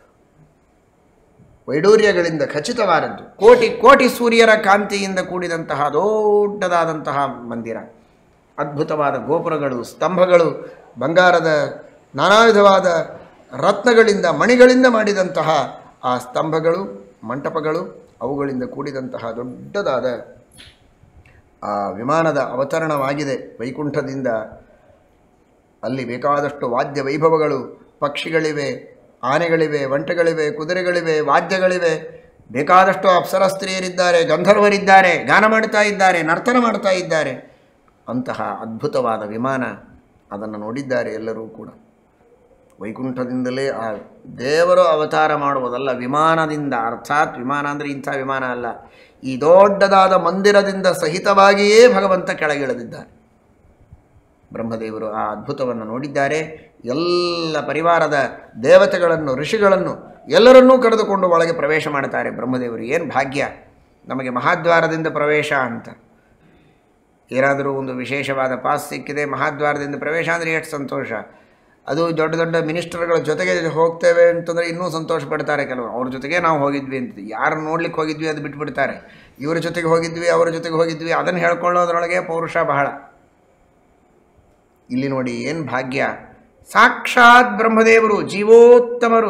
ವೈಡೂರ್ಯಗಳಿಂದ ಖಚಿತವಾದದ್ದು ಕೋಟಿ ಕೋಟಿ ಸೂರ್ಯರ ಕಾಂತಿಯಿಂದ ಕೂಡಿದಂತಹ ದೊಡ್ಡದಾದಂತಹ ಮಂದಿರ ಅದ್ಭುತವಾದ ಗೋಪುರಗಳು ಸ್ತಂಭಗಳು ಬಂಗಾರದ ನಾನಾ ವಿಧವಾದ ರತ್ನಗಳಿಂದ ಮಣಿಗಳಿಂದ ಮಾಡಿದಂತಹ ಆ ಸ್ತಂಭಗಳು ಮಂಟಪಗಳು ಅವುಗಳಿಂದ ಕೂಡಿದಂತಹ ದೊಡ್ಡದಾದ ಆ ವಿಮಾನದ ಅವತರಣವಾಗಿದೆ ವೈಕುಂಠದಿಂದ ಅಲ್ಲಿ ಬೇಕಾದಷ್ಟು ವಾದ್ಯ ವೈಭವಗಳು ಪಕ್ಷಿಗಳಿವೆ ಆನೆಗಳಿವೆ ಒಂಟೆಗಳಿವೆ ಕುದುರೆಗಳಿವೆ ವಾದ್ಯಗಳಿವೆ ಬೇಕಾದಷ್ಟು ಅಪ್ಸರ ಸ್ತ್ರೀಯರಿದ್ದಾರೆ ಗಂಧರ್ವರಿದ್ದಾರೆ ಗಾನ ಮಾಡ್ತಾ ಇದ್ದಾರೆ ನರ್ತನ ಮಾಡ್ತಾ ಇದ್ದಾರೆ ಅಂತಹ ಅದ್ಭುತವಾದ ವಿಮಾನ ಅದನ್ನು ನೋಡಿದ್ದಾರೆ ಎಲ್ಲರೂ ಕೂಡ ವೈಕುಂಠದಿಂದಲೇ ಆ ದೇವರು ಅವತಾರ ಮಾಡುವುದಲ್ಲ ವಿಮಾನದಿಂದ ಅರ್ಥಾತ್ ವಿಮಾನ ಅಂದರೆ ಇಂಥ ವಿಮಾನ ಅಲ್ಲ ಈ ದೊಡ್ಡದಾದ ಮಂದಿರದಿಂದ ಸಹಿತವಾಗಿಯೇ ಭಗವಂತ ಕೆಳಗಿಳಿದಿದ್ದಾನೆ ಬ್ರಹ್ಮದೇವರು ಆ ಅದ್ಭುತವನ್ನು ನೋಡಿದ್ದಾರೆ ಎಲ್ಲ ಪರಿವಾರದ ದೇವತೆಗಳನ್ನು ಋಷಿಗಳನ್ನು ಎಲ್ಲರನ್ನೂ ಕರೆದುಕೊಂಡು ಒಳಗೆ ಪ್ರವೇಶ ಮಾಡ್ತಾರೆ ಬ್ರಹ್ಮದೇವರು ಏನು ಭಾಗ್ಯ ನಮಗೆ ಮಹಾದ್ವಾರದಿಂದ ಪ್ರವೇಶ ಅಂತ ಏನಾದರೂ ಒಂದು ವಿಶೇಷವಾದ ಪಾಸ್ ಸಿಕ್ಕಿದೆ ಮಹಾದ್ವಾರದಿಂದ ಪ್ರವೇಶ ಅಂದರೆ ಎಷ್ಟು ಸಂತೋಷ ಅದು ದೊಡ್ಡ ದೊಡ್ಡ ಮಿನಿಸ್ಟರ್ಗಳ ಜೊತೆಗೆ ಹೋಗ್ತೇವೆ ಅಂತಂದರೆ ಇನ್ನೂ ಸಂತೋಷ ಪಡ್ತಾರೆ ಕೆಲವರು ಅವ್ರ ಜೊತೆಗೆ ನಾವು ಹೋಗಿದ್ವಿ ಅಂತ ಯಾರು ನೋಡ್ಲಿಕ್ಕೆ ಹೋಗಿದ್ವಿ ಅದು ಬಿಟ್ಬಿಡ್ತಾರೆ ಇವರ ಜೊತೆಗೆ ಹೋಗಿದ್ವಿ ಅವರ ಜೊತೆಗೆ ಹೋಗಿದ್ವಿ ಅದನ್ನು ಹೇಳ್ಕೊಳ್ಳೋದ್ರೊಳಗೆ ಪೌರುಷ ಬಹಳ ಇಲ್ಲಿ ನೋಡಿ ಏನು ಭಾಗ್ಯ ಸಾಕ್ಷಾತ್ ಬ್ರಹ್ಮದೇವರು ಜೀವೋತ್ತಮರು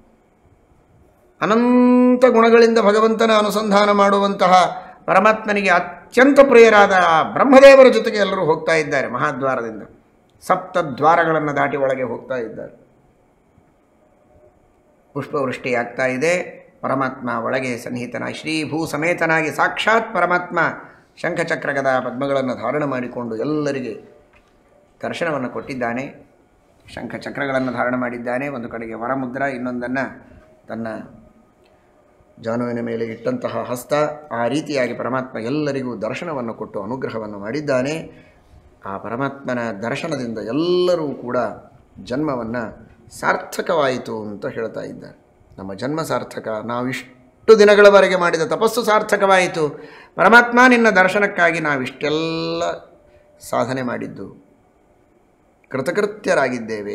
ಅನಂತ ಗುಣಗಳಿಂದ ಭಗವಂತನ ಅನುಸಂಧಾನ ಮಾಡುವಂತಹ ಪರಮಾತ್ಮನಿಗೆ ಅತ್ಯಂತ ಪ್ರಿಯರಾದ ಆ ಬ್ರಹ್ಮದೇವರ ಜೊತೆಗೆ ಎಲ್ಲರೂ ಹೋಗ್ತಾ ಇದ್ದಾರೆ ಮಹಾದ್ವಾರದಿಂದ ಸಪ್ತ ದ್ವಾರಗಳನ್ನು ದಾಟಿ ಒಳಗೆ ಹೋಗ್ತಾ ಇದ್ದಾರೆ ಪುಷ್ಪವೃಷ್ಟಿ ಆಗ್ತಾ ಇದೆ ಪರಮಾತ್ಮ ಒಳಗೆ ಸನ್ನಿಹಿತನ ಶ್ರೀಭೂ ಸಮೇತನಾಗಿ ಸಾಕ್ಷಾತ್ ಪರಮಾತ್ಮ ಶಂಖಚಕ್ರಗದ ಪದ್ಮಗಳನ್ನು ಧಾರಣ ಮಾಡಿಕೊಂಡು ಎಲ್ಲರಿಗೆ ದರ್ಶನವನ್ನು ಕೊಟ್ಟಿದ್ದಾನೆ ಶಂಖಚಕ್ರಗಳನ್ನು ಧಾರಣ ಮಾಡಿದ್ದಾನೆ ಒಂದು ಕಡೆಗೆ ವರಮುದ್ರ ಇನ್ನೊಂದನ್ನು ತನ್ನ ಜಾನುವಿನ ಮೇಲೆ ಇಟ್ಟಂತಹ ಹಸ್ತ ಆ ರೀತಿಯಾಗಿ ಪರಮಾತ್ಮ ಎಲ್ಲರಿಗೂ ದರ್ಶನವನ್ನು ಕೊಟ್ಟು ಅನುಗ್ರಹವನ್ನು ಮಾಡಿದ್ದಾನೆ ಆ ಪರಮಾತ್ಮನ ದರ್ಶನದಿಂದ ಎಲ್ಲರೂ ಕೂಡ ಜನ್ಮವನ್ನು ಸಾರ್ಥಕವಾಯಿತು ಅಂತ ಹೇಳ್ತಾ ಇದ್ದಾರೆ ನಮ್ಮ ಜನ್ಮ ಸಾರ್ಥಕ ನಾವಿಷ್ಟು ದಿನಗಳವರೆಗೆ ಮಾಡಿದ ತಪಸ್ಸು ಸಾರ್ಥಕವಾಯಿತು ಪರಮಾತ್ಮ ನಿನ್ನ ದರ್ಶನಕ್ಕಾಗಿ ನಾವಿಷ್ಟೆಲ್ಲ ಸಾಧನೆ ಮಾಡಿದ್ದು ಕೃತಕೃತ್ಯರಾಗಿದ್ದೇವೆ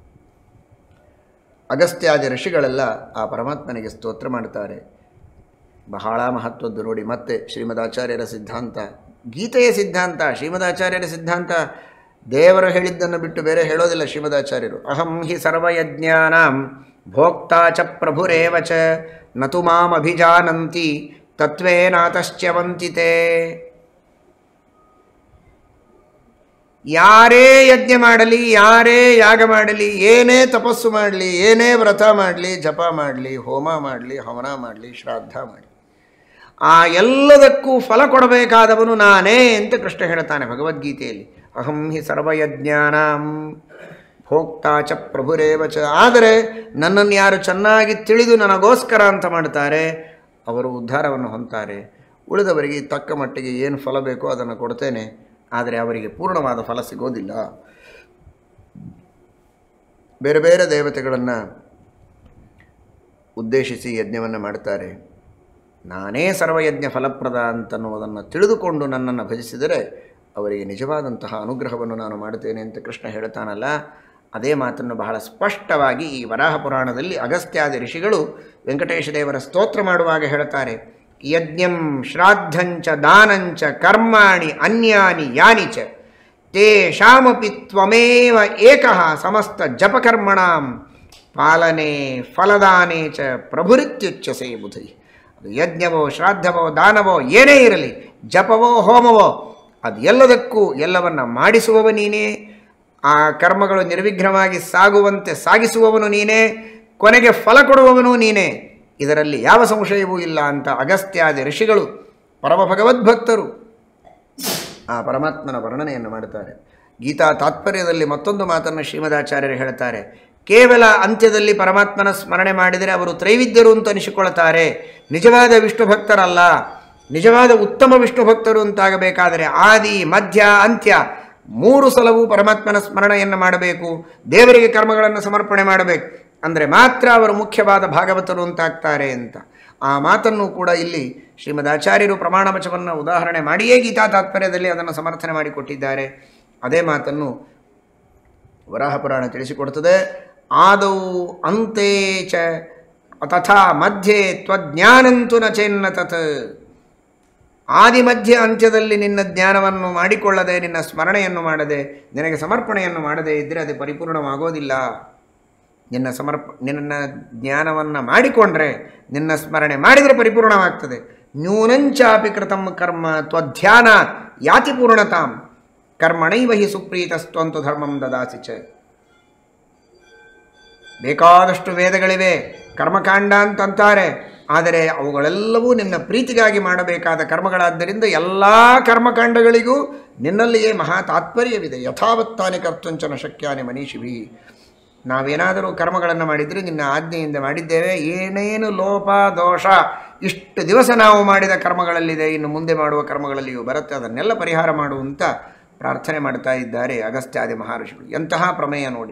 ಅಗಸ್ತ್ಯಾದಿ ಋಷಿಗಳೆಲ್ಲ ಆ ಪರಮಾತ್ಮನಿಗೆ ಸ್ತೋತ್ರ ಮಾಡ್ತಾರೆ ಬಹಳ ಮಹತ್ವದ್ದು ನೋಡಿ ಮತ್ತೆ ಶ್ರೀಮದಾಚಾರ್ಯರ ಸಿದ್ಧಾಂತ ಗೀತೆಯ ಸಿದ್ಧಾಂತ ಶ್ರೀಮದಾಚಾರ್ಯರ ಸಿದ್ಧಾಂತ ದೇವರು ಹೇಳಿದ್ದನ್ನು ಬಿಟ್ಟು ಬೇರೆ ಹೇಳೋದಿಲ್ಲ ಶ್ರೀಮದಾಚಾರ್ಯರು ಅಹಂ ಹಿ ಸರ್ವಯಜ್ಞಾನಾಂ ಭೋಕ್ತಾ ಚ ಪ್ರಭುರೇವ ಚ ನತು ಮಾಂ ಅಭಿಜಾನಂತಿ ತತ್ವೇನಾತಶ್ಚ್ಯವಂತಿತೆ ಯಾರೇ ಯಜ್ಞ ಮಾಡಲಿ ಯಾರೇ ಯಾಗ ಮಾಡಲಿ ಏನೇ ತಪಸ್ಸು ಮಾಡಲಿ ಏನೇ ವ್ರತ ಮಾಡಲಿ ಜಪ ಮಾಡಲಿ ಹೋಮ ಮಾಡಲಿ ಹವನ ಮಾಡಲಿ ಶ್ರಾದ್ದ ಮಾಡಲಿ ಆ ಎಲ್ಲದಕ್ಕೂ ಫಲ ಕೊಡಬೇಕಾದವನು ನಾನೇ ಅಂತ ಕೃಷ್ಣ ಹೇಳ್ತಾನೆ ಭಗವದ್ಗೀತೆಯಲ್ಲಿ ಅಹಂ ಹಿ ಸರ್ವಯಜ್ಞಾನಾಂ ಭೋಕ್ತಾ ಚ ಪ್ರಭುರೇವ ಚ ಆದರೆ ನನ್ನನ್ನು ಯಾರು ಚೆನ್ನಾಗಿ ತಿಳಿದು ನನಗೋಸ್ಕರ ಅಂತ ಮಾಡ್ತಾರೆ ಅವರು ಉದ್ಧಾರವನ್ನು ಹೊಂತಾರೆ ಉಳಿದವರಿಗೆ ತಕ್ಕ ಮಟ್ಟಿಗೆ ಏನು ಫಲ ಬೇಕೋ ಅದನ್ನು ಕೊಡ್ತೇನೆ ಆದರೆ ಅವರಿಗೆ ಪೂರ್ಣವಾದ ಫಲ ಸಿಗೋದಿಲ್ಲ ಬೇರೆ ಬೇರೆ ದೇವತೆಗಳನ್ನು ಉದ್ದೇಶಿಸಿ ಯಜ್ಞವನ್ನು ಮಾಡ್ತಾರೆ ನಾನೇ ಸರ್ವಯಜ್ಞ ಫಲಪ್ರದ ಅಂತನ್ನುವುದನ್ನು ತಿಳಿದುಕೊಂಡು ನನ್ನನ್ನು ಭಜಿಸಿದರೆ ಅವರಿಗೆ ನಿಜವಾದಂತಹ ಅನುಗ್ರಹವನ್ನು ನಾನು ಮಾಡುತ್ತೇನೆ ಅಂತ ಕೃಷ್ಣ ಹೇಳ್ತಾನಲ್ಲ ಅದೇ ಮಾತನ್ನು ಬಹಳ ಸ್ಪಷ್ಟವಾಗಿ ಈ ವರಾಹ ಪುರಾಣದಲ್ಲಿ ಅಗಸ್ತ್ಯಾದಿ ಋಷಿಗಳು ವೆಂಕಟೇಶ ದೇವರ ಸ್ತೋತ್ರ ಮಾಡುವಾಗ ಹೇಳ್ತಾರೆ ಯಜ್ಞಂ ಶ್ರಾದ್ದಂಚ ದಾನಂಚ ಕರ್ಮಾಣಿ ಅನ್ಯಾನಿ ಯಾನಿ ಚ ತೇಷಾಮಪಿ ತ್ವಮೇವ ಏಕಃ ಸಮಸ್ತ ಜಪಕರ್ಮಣಾಂ ಪಾಲನೆ ಫಲದಾನೇ ಚ ಪ್ರಭುರಿತ್ಯುಚ್ಯಸೆ ಬುಧೈ ಅದು ಯಜ್ಞವೋ ಶ್ರಾದ್ದವೋ ದಾನವೋ ಏನೇ ಇರಲಿ ಜಪವೋ ಹೋಮವೋ ಅದು ಎಲ್ಲದಕ್ಕೂ ಎಲ್ಲವನ್ನ ಮಾಡಿಸುವವ ನೀನೇ ಆ ಕರ್ಮಗಳು ನಿರ್ವಿಘ್ನವಾಗಿ ಸಾಗುವಂತೆ ಸಾಗಿಸುವವನು ನೀನೇ ಕೊನೆಗೆ ಫಲ ಕೊಡುವವನು ನೀನೇ ಇದರಲ್ಲಿ ಯಾವ ಸಂಶಯವೂ ಇಲ್ಲ ಅಂತ ಅಗಸ್ತ್ಯಾದಿ ಋಷಿಗಳು ಪರಮ ಭಗವದ್ಭಕ್ತರು ಆ ಪರಮಾತ್ಮನ ವರ್ಣನೆಯನ್ನು ಮಾಡುತ್ತಾರೆ ಗೀತಾ ತಾತ್ಪರ್ಯದಲ್ಲಿ ಮತ್ತೊಂದು ಮಾತನ್ನು ಶ್ರೀಮದಾಚಾರ್ಯರು ಹೇಳ್ತಾರೆ ಕೇವಲ ಅಂತ್ಯದಲ್ಲಿ ಪರಮಾತ್ಮನ ಸ್ಮರಣೆ ಮಾಡಿದರೆ ಅವರು ತ್ರೈವಿದ್ಯರು ಅಂತ ಅನಿಸಿಕೊಳ್ತಾರೆ ನಿಜವಾದ ವಿಷ್ಣು ಭಕ್ತರಲ್ಲ ನಿಜವಾದ ಉತ್ತಮ ವಿಷ್ಣು ಭಕ್ತರು ಅಂತಾಗಬೇಕಾದರೆ ಆದಿ ಮಧ್ಯ ಅಂತ್ಯ ಮೂರು ಸಲವೂ ಪರಮಾತ್ಮನ ಸ್ಮರಣೆಯನ್ನು ಮಾಡಬೇಕು ದೇವರಿಗೆ ಕರ್ಮಗಳನ್ನು ಸಮರ್ಪಣೆ ಮಾಡಬೇಕು ಅಂದರೆ ಮಾತ್ರ ಅವರು ಮುಖ್ಯವಾದ ಭಾಗವತರು ಅಂತಾಗ್ತಾರೆ ಅಂತ ಆ ಮಾತನ್ನು ಕೂಡ ಇಲ್ಲಿ ಶ್ರೀಮದ್ ಆಚಾರ್ಯರು ಪ್ರಮಾಣ ವಚವನ್ನು ಉದಾಹರಣೆ ಮಾಡಿಯೇ ಗೀತಾ ತಾತ್ಪರ್ಯದಲ್ಲಿ ಅದನ್ನು ಸಮರ್ಥನೆ ಮಾಡಿಕೊಟ್ಟಿದ್ದಾರೆ ಅದೇ ಮಾತನ್ನು ವರಾಹ ಪುರಾಣ ತಿಳಿಸಿಕೊಡ್ತದೆ ಆದೌ ಅಂತೆ ಚ ತಥಾ ಮಧ್ಯೆ ತ್ವಜ್ಞಾನಂತು ನ ಚೆನ್ನ ತತ್ ಆದಿ ಮಧ್ಯ ಅಂತ್ಯದಲ್ಲಿ ನಿನ್ನ ಜ್ಞಾನವನ್ನು ಮಾಡಿಕೊಳ್ಳದೆ ನಿನ್ನ ಸ್ಮರಣೆಯನ್ನು ಮಾಡದೆ ನಿನಗೆ ಸಮರ್ಪಣೆಯನ್ನು ಮಾಡದೇ ಇದ್ದರೆ ಅದು ಪರಿಪೂರ್ಣವಾಗೋದಿಲ್ಲ ನಿನ್ನ ಸಮರ್ಪ ನಿನ್ನ ಜ್ಞಾನವನ್ನು ಮಾಡಿಕೊಂಡ್ರೆ ನಿನ್ನ ಸ್ಮರಣೆ ಮಾಡಿದರೆ ಪರಿಪೂರ್ಣವಾಗ್ತದೆ ನ್ಯೂನಂಚಾಪಿ ಕೃತಂ ಕರ್ಮ ತ್ವಧ್ಯಾನ ಯಾತಿ ಪೂರ್ಣತಾಂ ಕರ್ಮಣೈವ ಹಿ ಸುಪ್ರೀತಸ್ತ್ವಂತು ಧರ್ಮಂ ದದಾಸಿ ಚ ಬೇಕಾದಷ್ಟು ವೇದಗಳಿವೆ ಕರ್ಮಕಾಂಡ ಅಂತಂತಾರೆ ಆದರೆ ಅವುಗಳೆಲ್ಲವೂ ನಿನ್ನ ಪ್ರೀತಿಗಾಗಿ ಮಾಡಬೇಕಾದ ಕರ್ಮಗಳಾದ್ದರಿಂದ ಎಲ್ಲ ಕರ್ಮಕಾಂಡಗಳಿಗೂ ನಿನ್ನಲ್ಲಿಯೇ ಮಹಾ ತಾತ್ಪರ್ಯವಿದೆ ಯಥಾವತ್ತಾನೆ ಕರ್ತುಂಚನ ಶಕ್ಯಾನಿ ಮನೀಷಿಭಿ ನಾವೇನಾದರೂ ಕರ್ಮಗಳನ್ನು ಮಾಡಿದರೆ ನಿನ್ನ ಆಜ್ಞೆಯಿಂದ ಮಾಡಿದ್ದೇವೆ ಏನೇನು ಲೋಪ ದೋಷ ಇಷ್ಟು ದಿವಸ ನಾವು ಮಾಡಿದ ಕರ್ಮಗಳಲ್ಲಿದೆ ಇನ್ನು ಮುಂದೆ ಮಾಡುವ ಕರ್ಮಗಳಲ್ಲಿಯೂ ಬರುತ್ತೆ ಅದನ್ನೆಲ್ಲ ಪರಿಹಾರ ಮಾಡುವಂತ ಪ್ರಾರ್ಥನೆ ಮಾಡ್ತಾ ಇದ್ದಾರೆ ಅಗಸ್ತ್ಯಾದಿ ಮಹರ್ಷಿಗಳು ಎಂತಹ ಪ್ರಮೇಯ ನೋಡಿ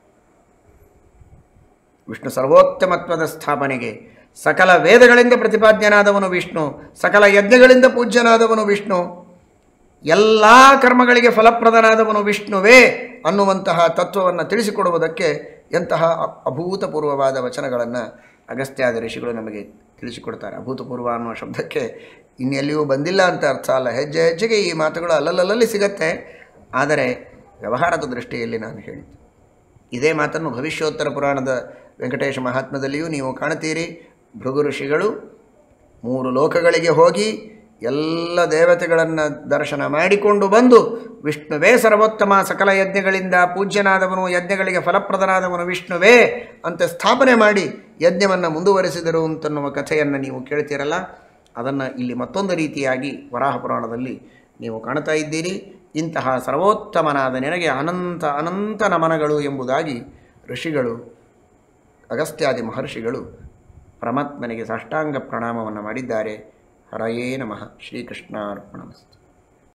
ವಿಷ್ಣು ಸರ್ವೋತ್ತಮತ್ವದ ಸ್ಥಾಪನೆಗೆ ಸಕಲ ವೇದಗಳಿಂದ ಪ್ರತಿಪಾದ್ಯನಾದವನು ವಿಷ್ಣು ಸಕಲ ಯಜ್ಞಗಳಿಂದ ಪೂಜ್ಯನಾದವನು ವಿಷ್ಣು ಎಲ್ಲ ಕರ್ಮಗಳಿಗೆ ಫಲಪ್ರದನಾದವನು ವಿಷ್ಣುವೇ ಅನ್ನುವಂತಹ ತತ್ವವನ್ನು ತಿಳಿಸಿಕೊಡುವುದಕ್ಕೆ ಎಂತಹ ಅ- ಅಭೂತಪೂರ್ವವಾದ ವಚನಗಳನ್ನು ಅಗಸ್ತ್ಯಾದ ಋಷಿಗಳು ನಮಗೆ ತಿಳಿಸಿಕೊಡ್ತಾರೆ ಅಭೂತಪೂರ್ವ ಅನ್ನುವ ಶಬ್ದಕ್ಕೆ ಇನ್ನೆಲ್ಲಿಯೂ ಬಂದಿಲ್ಲ ಅಂತ ಅರ್ಥ ಅಲ್ಲ ಹೆಜ್ಜೆ ಹೆಜ್ಜೆಗೆ ಈ ಮಾತುಗಳು ಅಲ್ಲಲ್ಲಲ್ಲಿ ಸಿಗತ್ತೆ ಆದರೆ ವ್ಯವಹಾರದ ದೃಷ್ಟಿಯಲ್ಲಿ ನಾನು ಹೇಳಿದ್ದು ಇದೇ ಮಾತನ್ನು ಭವಿಷ್ಯೋತ್ತರ ಪುರಾಣದ ವೆಂಕಟೇಶ ಮಹಾತ್ಮದಲ್ಲಿಯೂ ನೀವು ಕಾಣ್ತೀರಿ ಭೃಗು ಋಷಿಗಳು ಮೂರು ಲೋಕಗಳಿಗೆ ಹೋಗಿ ಎಲ್ಲ ದೇವತೆಗಳನ್ನು ದರ್ಶನ ಮಾಡಿಕೊಂಡು ಬಂದು ವಿಷ್ಣುವೇ ಸರ್ವೋತ್ತಮ ಸಕಲ ಯಜ್ಞಗಳಿಂದ ಪೂಜ್ಯನಾದವನು ಯಜ್ಞಗಳಿಗೆ ಫಲಪ್ರದನಾದವನು ವಿಷ್ಣುವೇ ಅಂತ ಸ್ಥಾಪನೆ ಮಾಡಿ ಯಜ್ಞವನ್ನು ಮುಂದುವರಿಸಿದರು ಅಂತನ್ನುವ ಕಥೆಯನ್ನು ನೀವು ಕೇಳ್ತೀರಲ್ಲ ಅದನ್ನು ಇಲ್ಲಿ ಮತ್ತೊಂದು ರೀತಿಯಾಗಿ ವರಾಹ ಪುರಾಣದಲ್ಲಿ ನೀವು ಕಾಣ್ತಾ ಇದ್ದೀರಿ ಇಂತಹ ಸರ್ವೋತ್ತಮನಾದ ನಿನಗೆ ಅನಂತ ಅನಂತ ನಮನಗಳು ಎಂಬುದಾಗಿ ಋಷಿಗಳು ಅಗಸ್ತ್ಯಾದಿ ಮಹರ್ಷಿಗಳು ಪರಮಾತ್ಮನಿಗೆ ಸಾಷ್ಟಾಂಗ ಪ್ರಣಾಮವನ್ನು ಮಾಡಿದ್ದಾರೆ ಹರಯೇ ನಮಃ ಶ್ರೀಕೃಷ್ಣಾರ್ಪಣಮಸ್ತು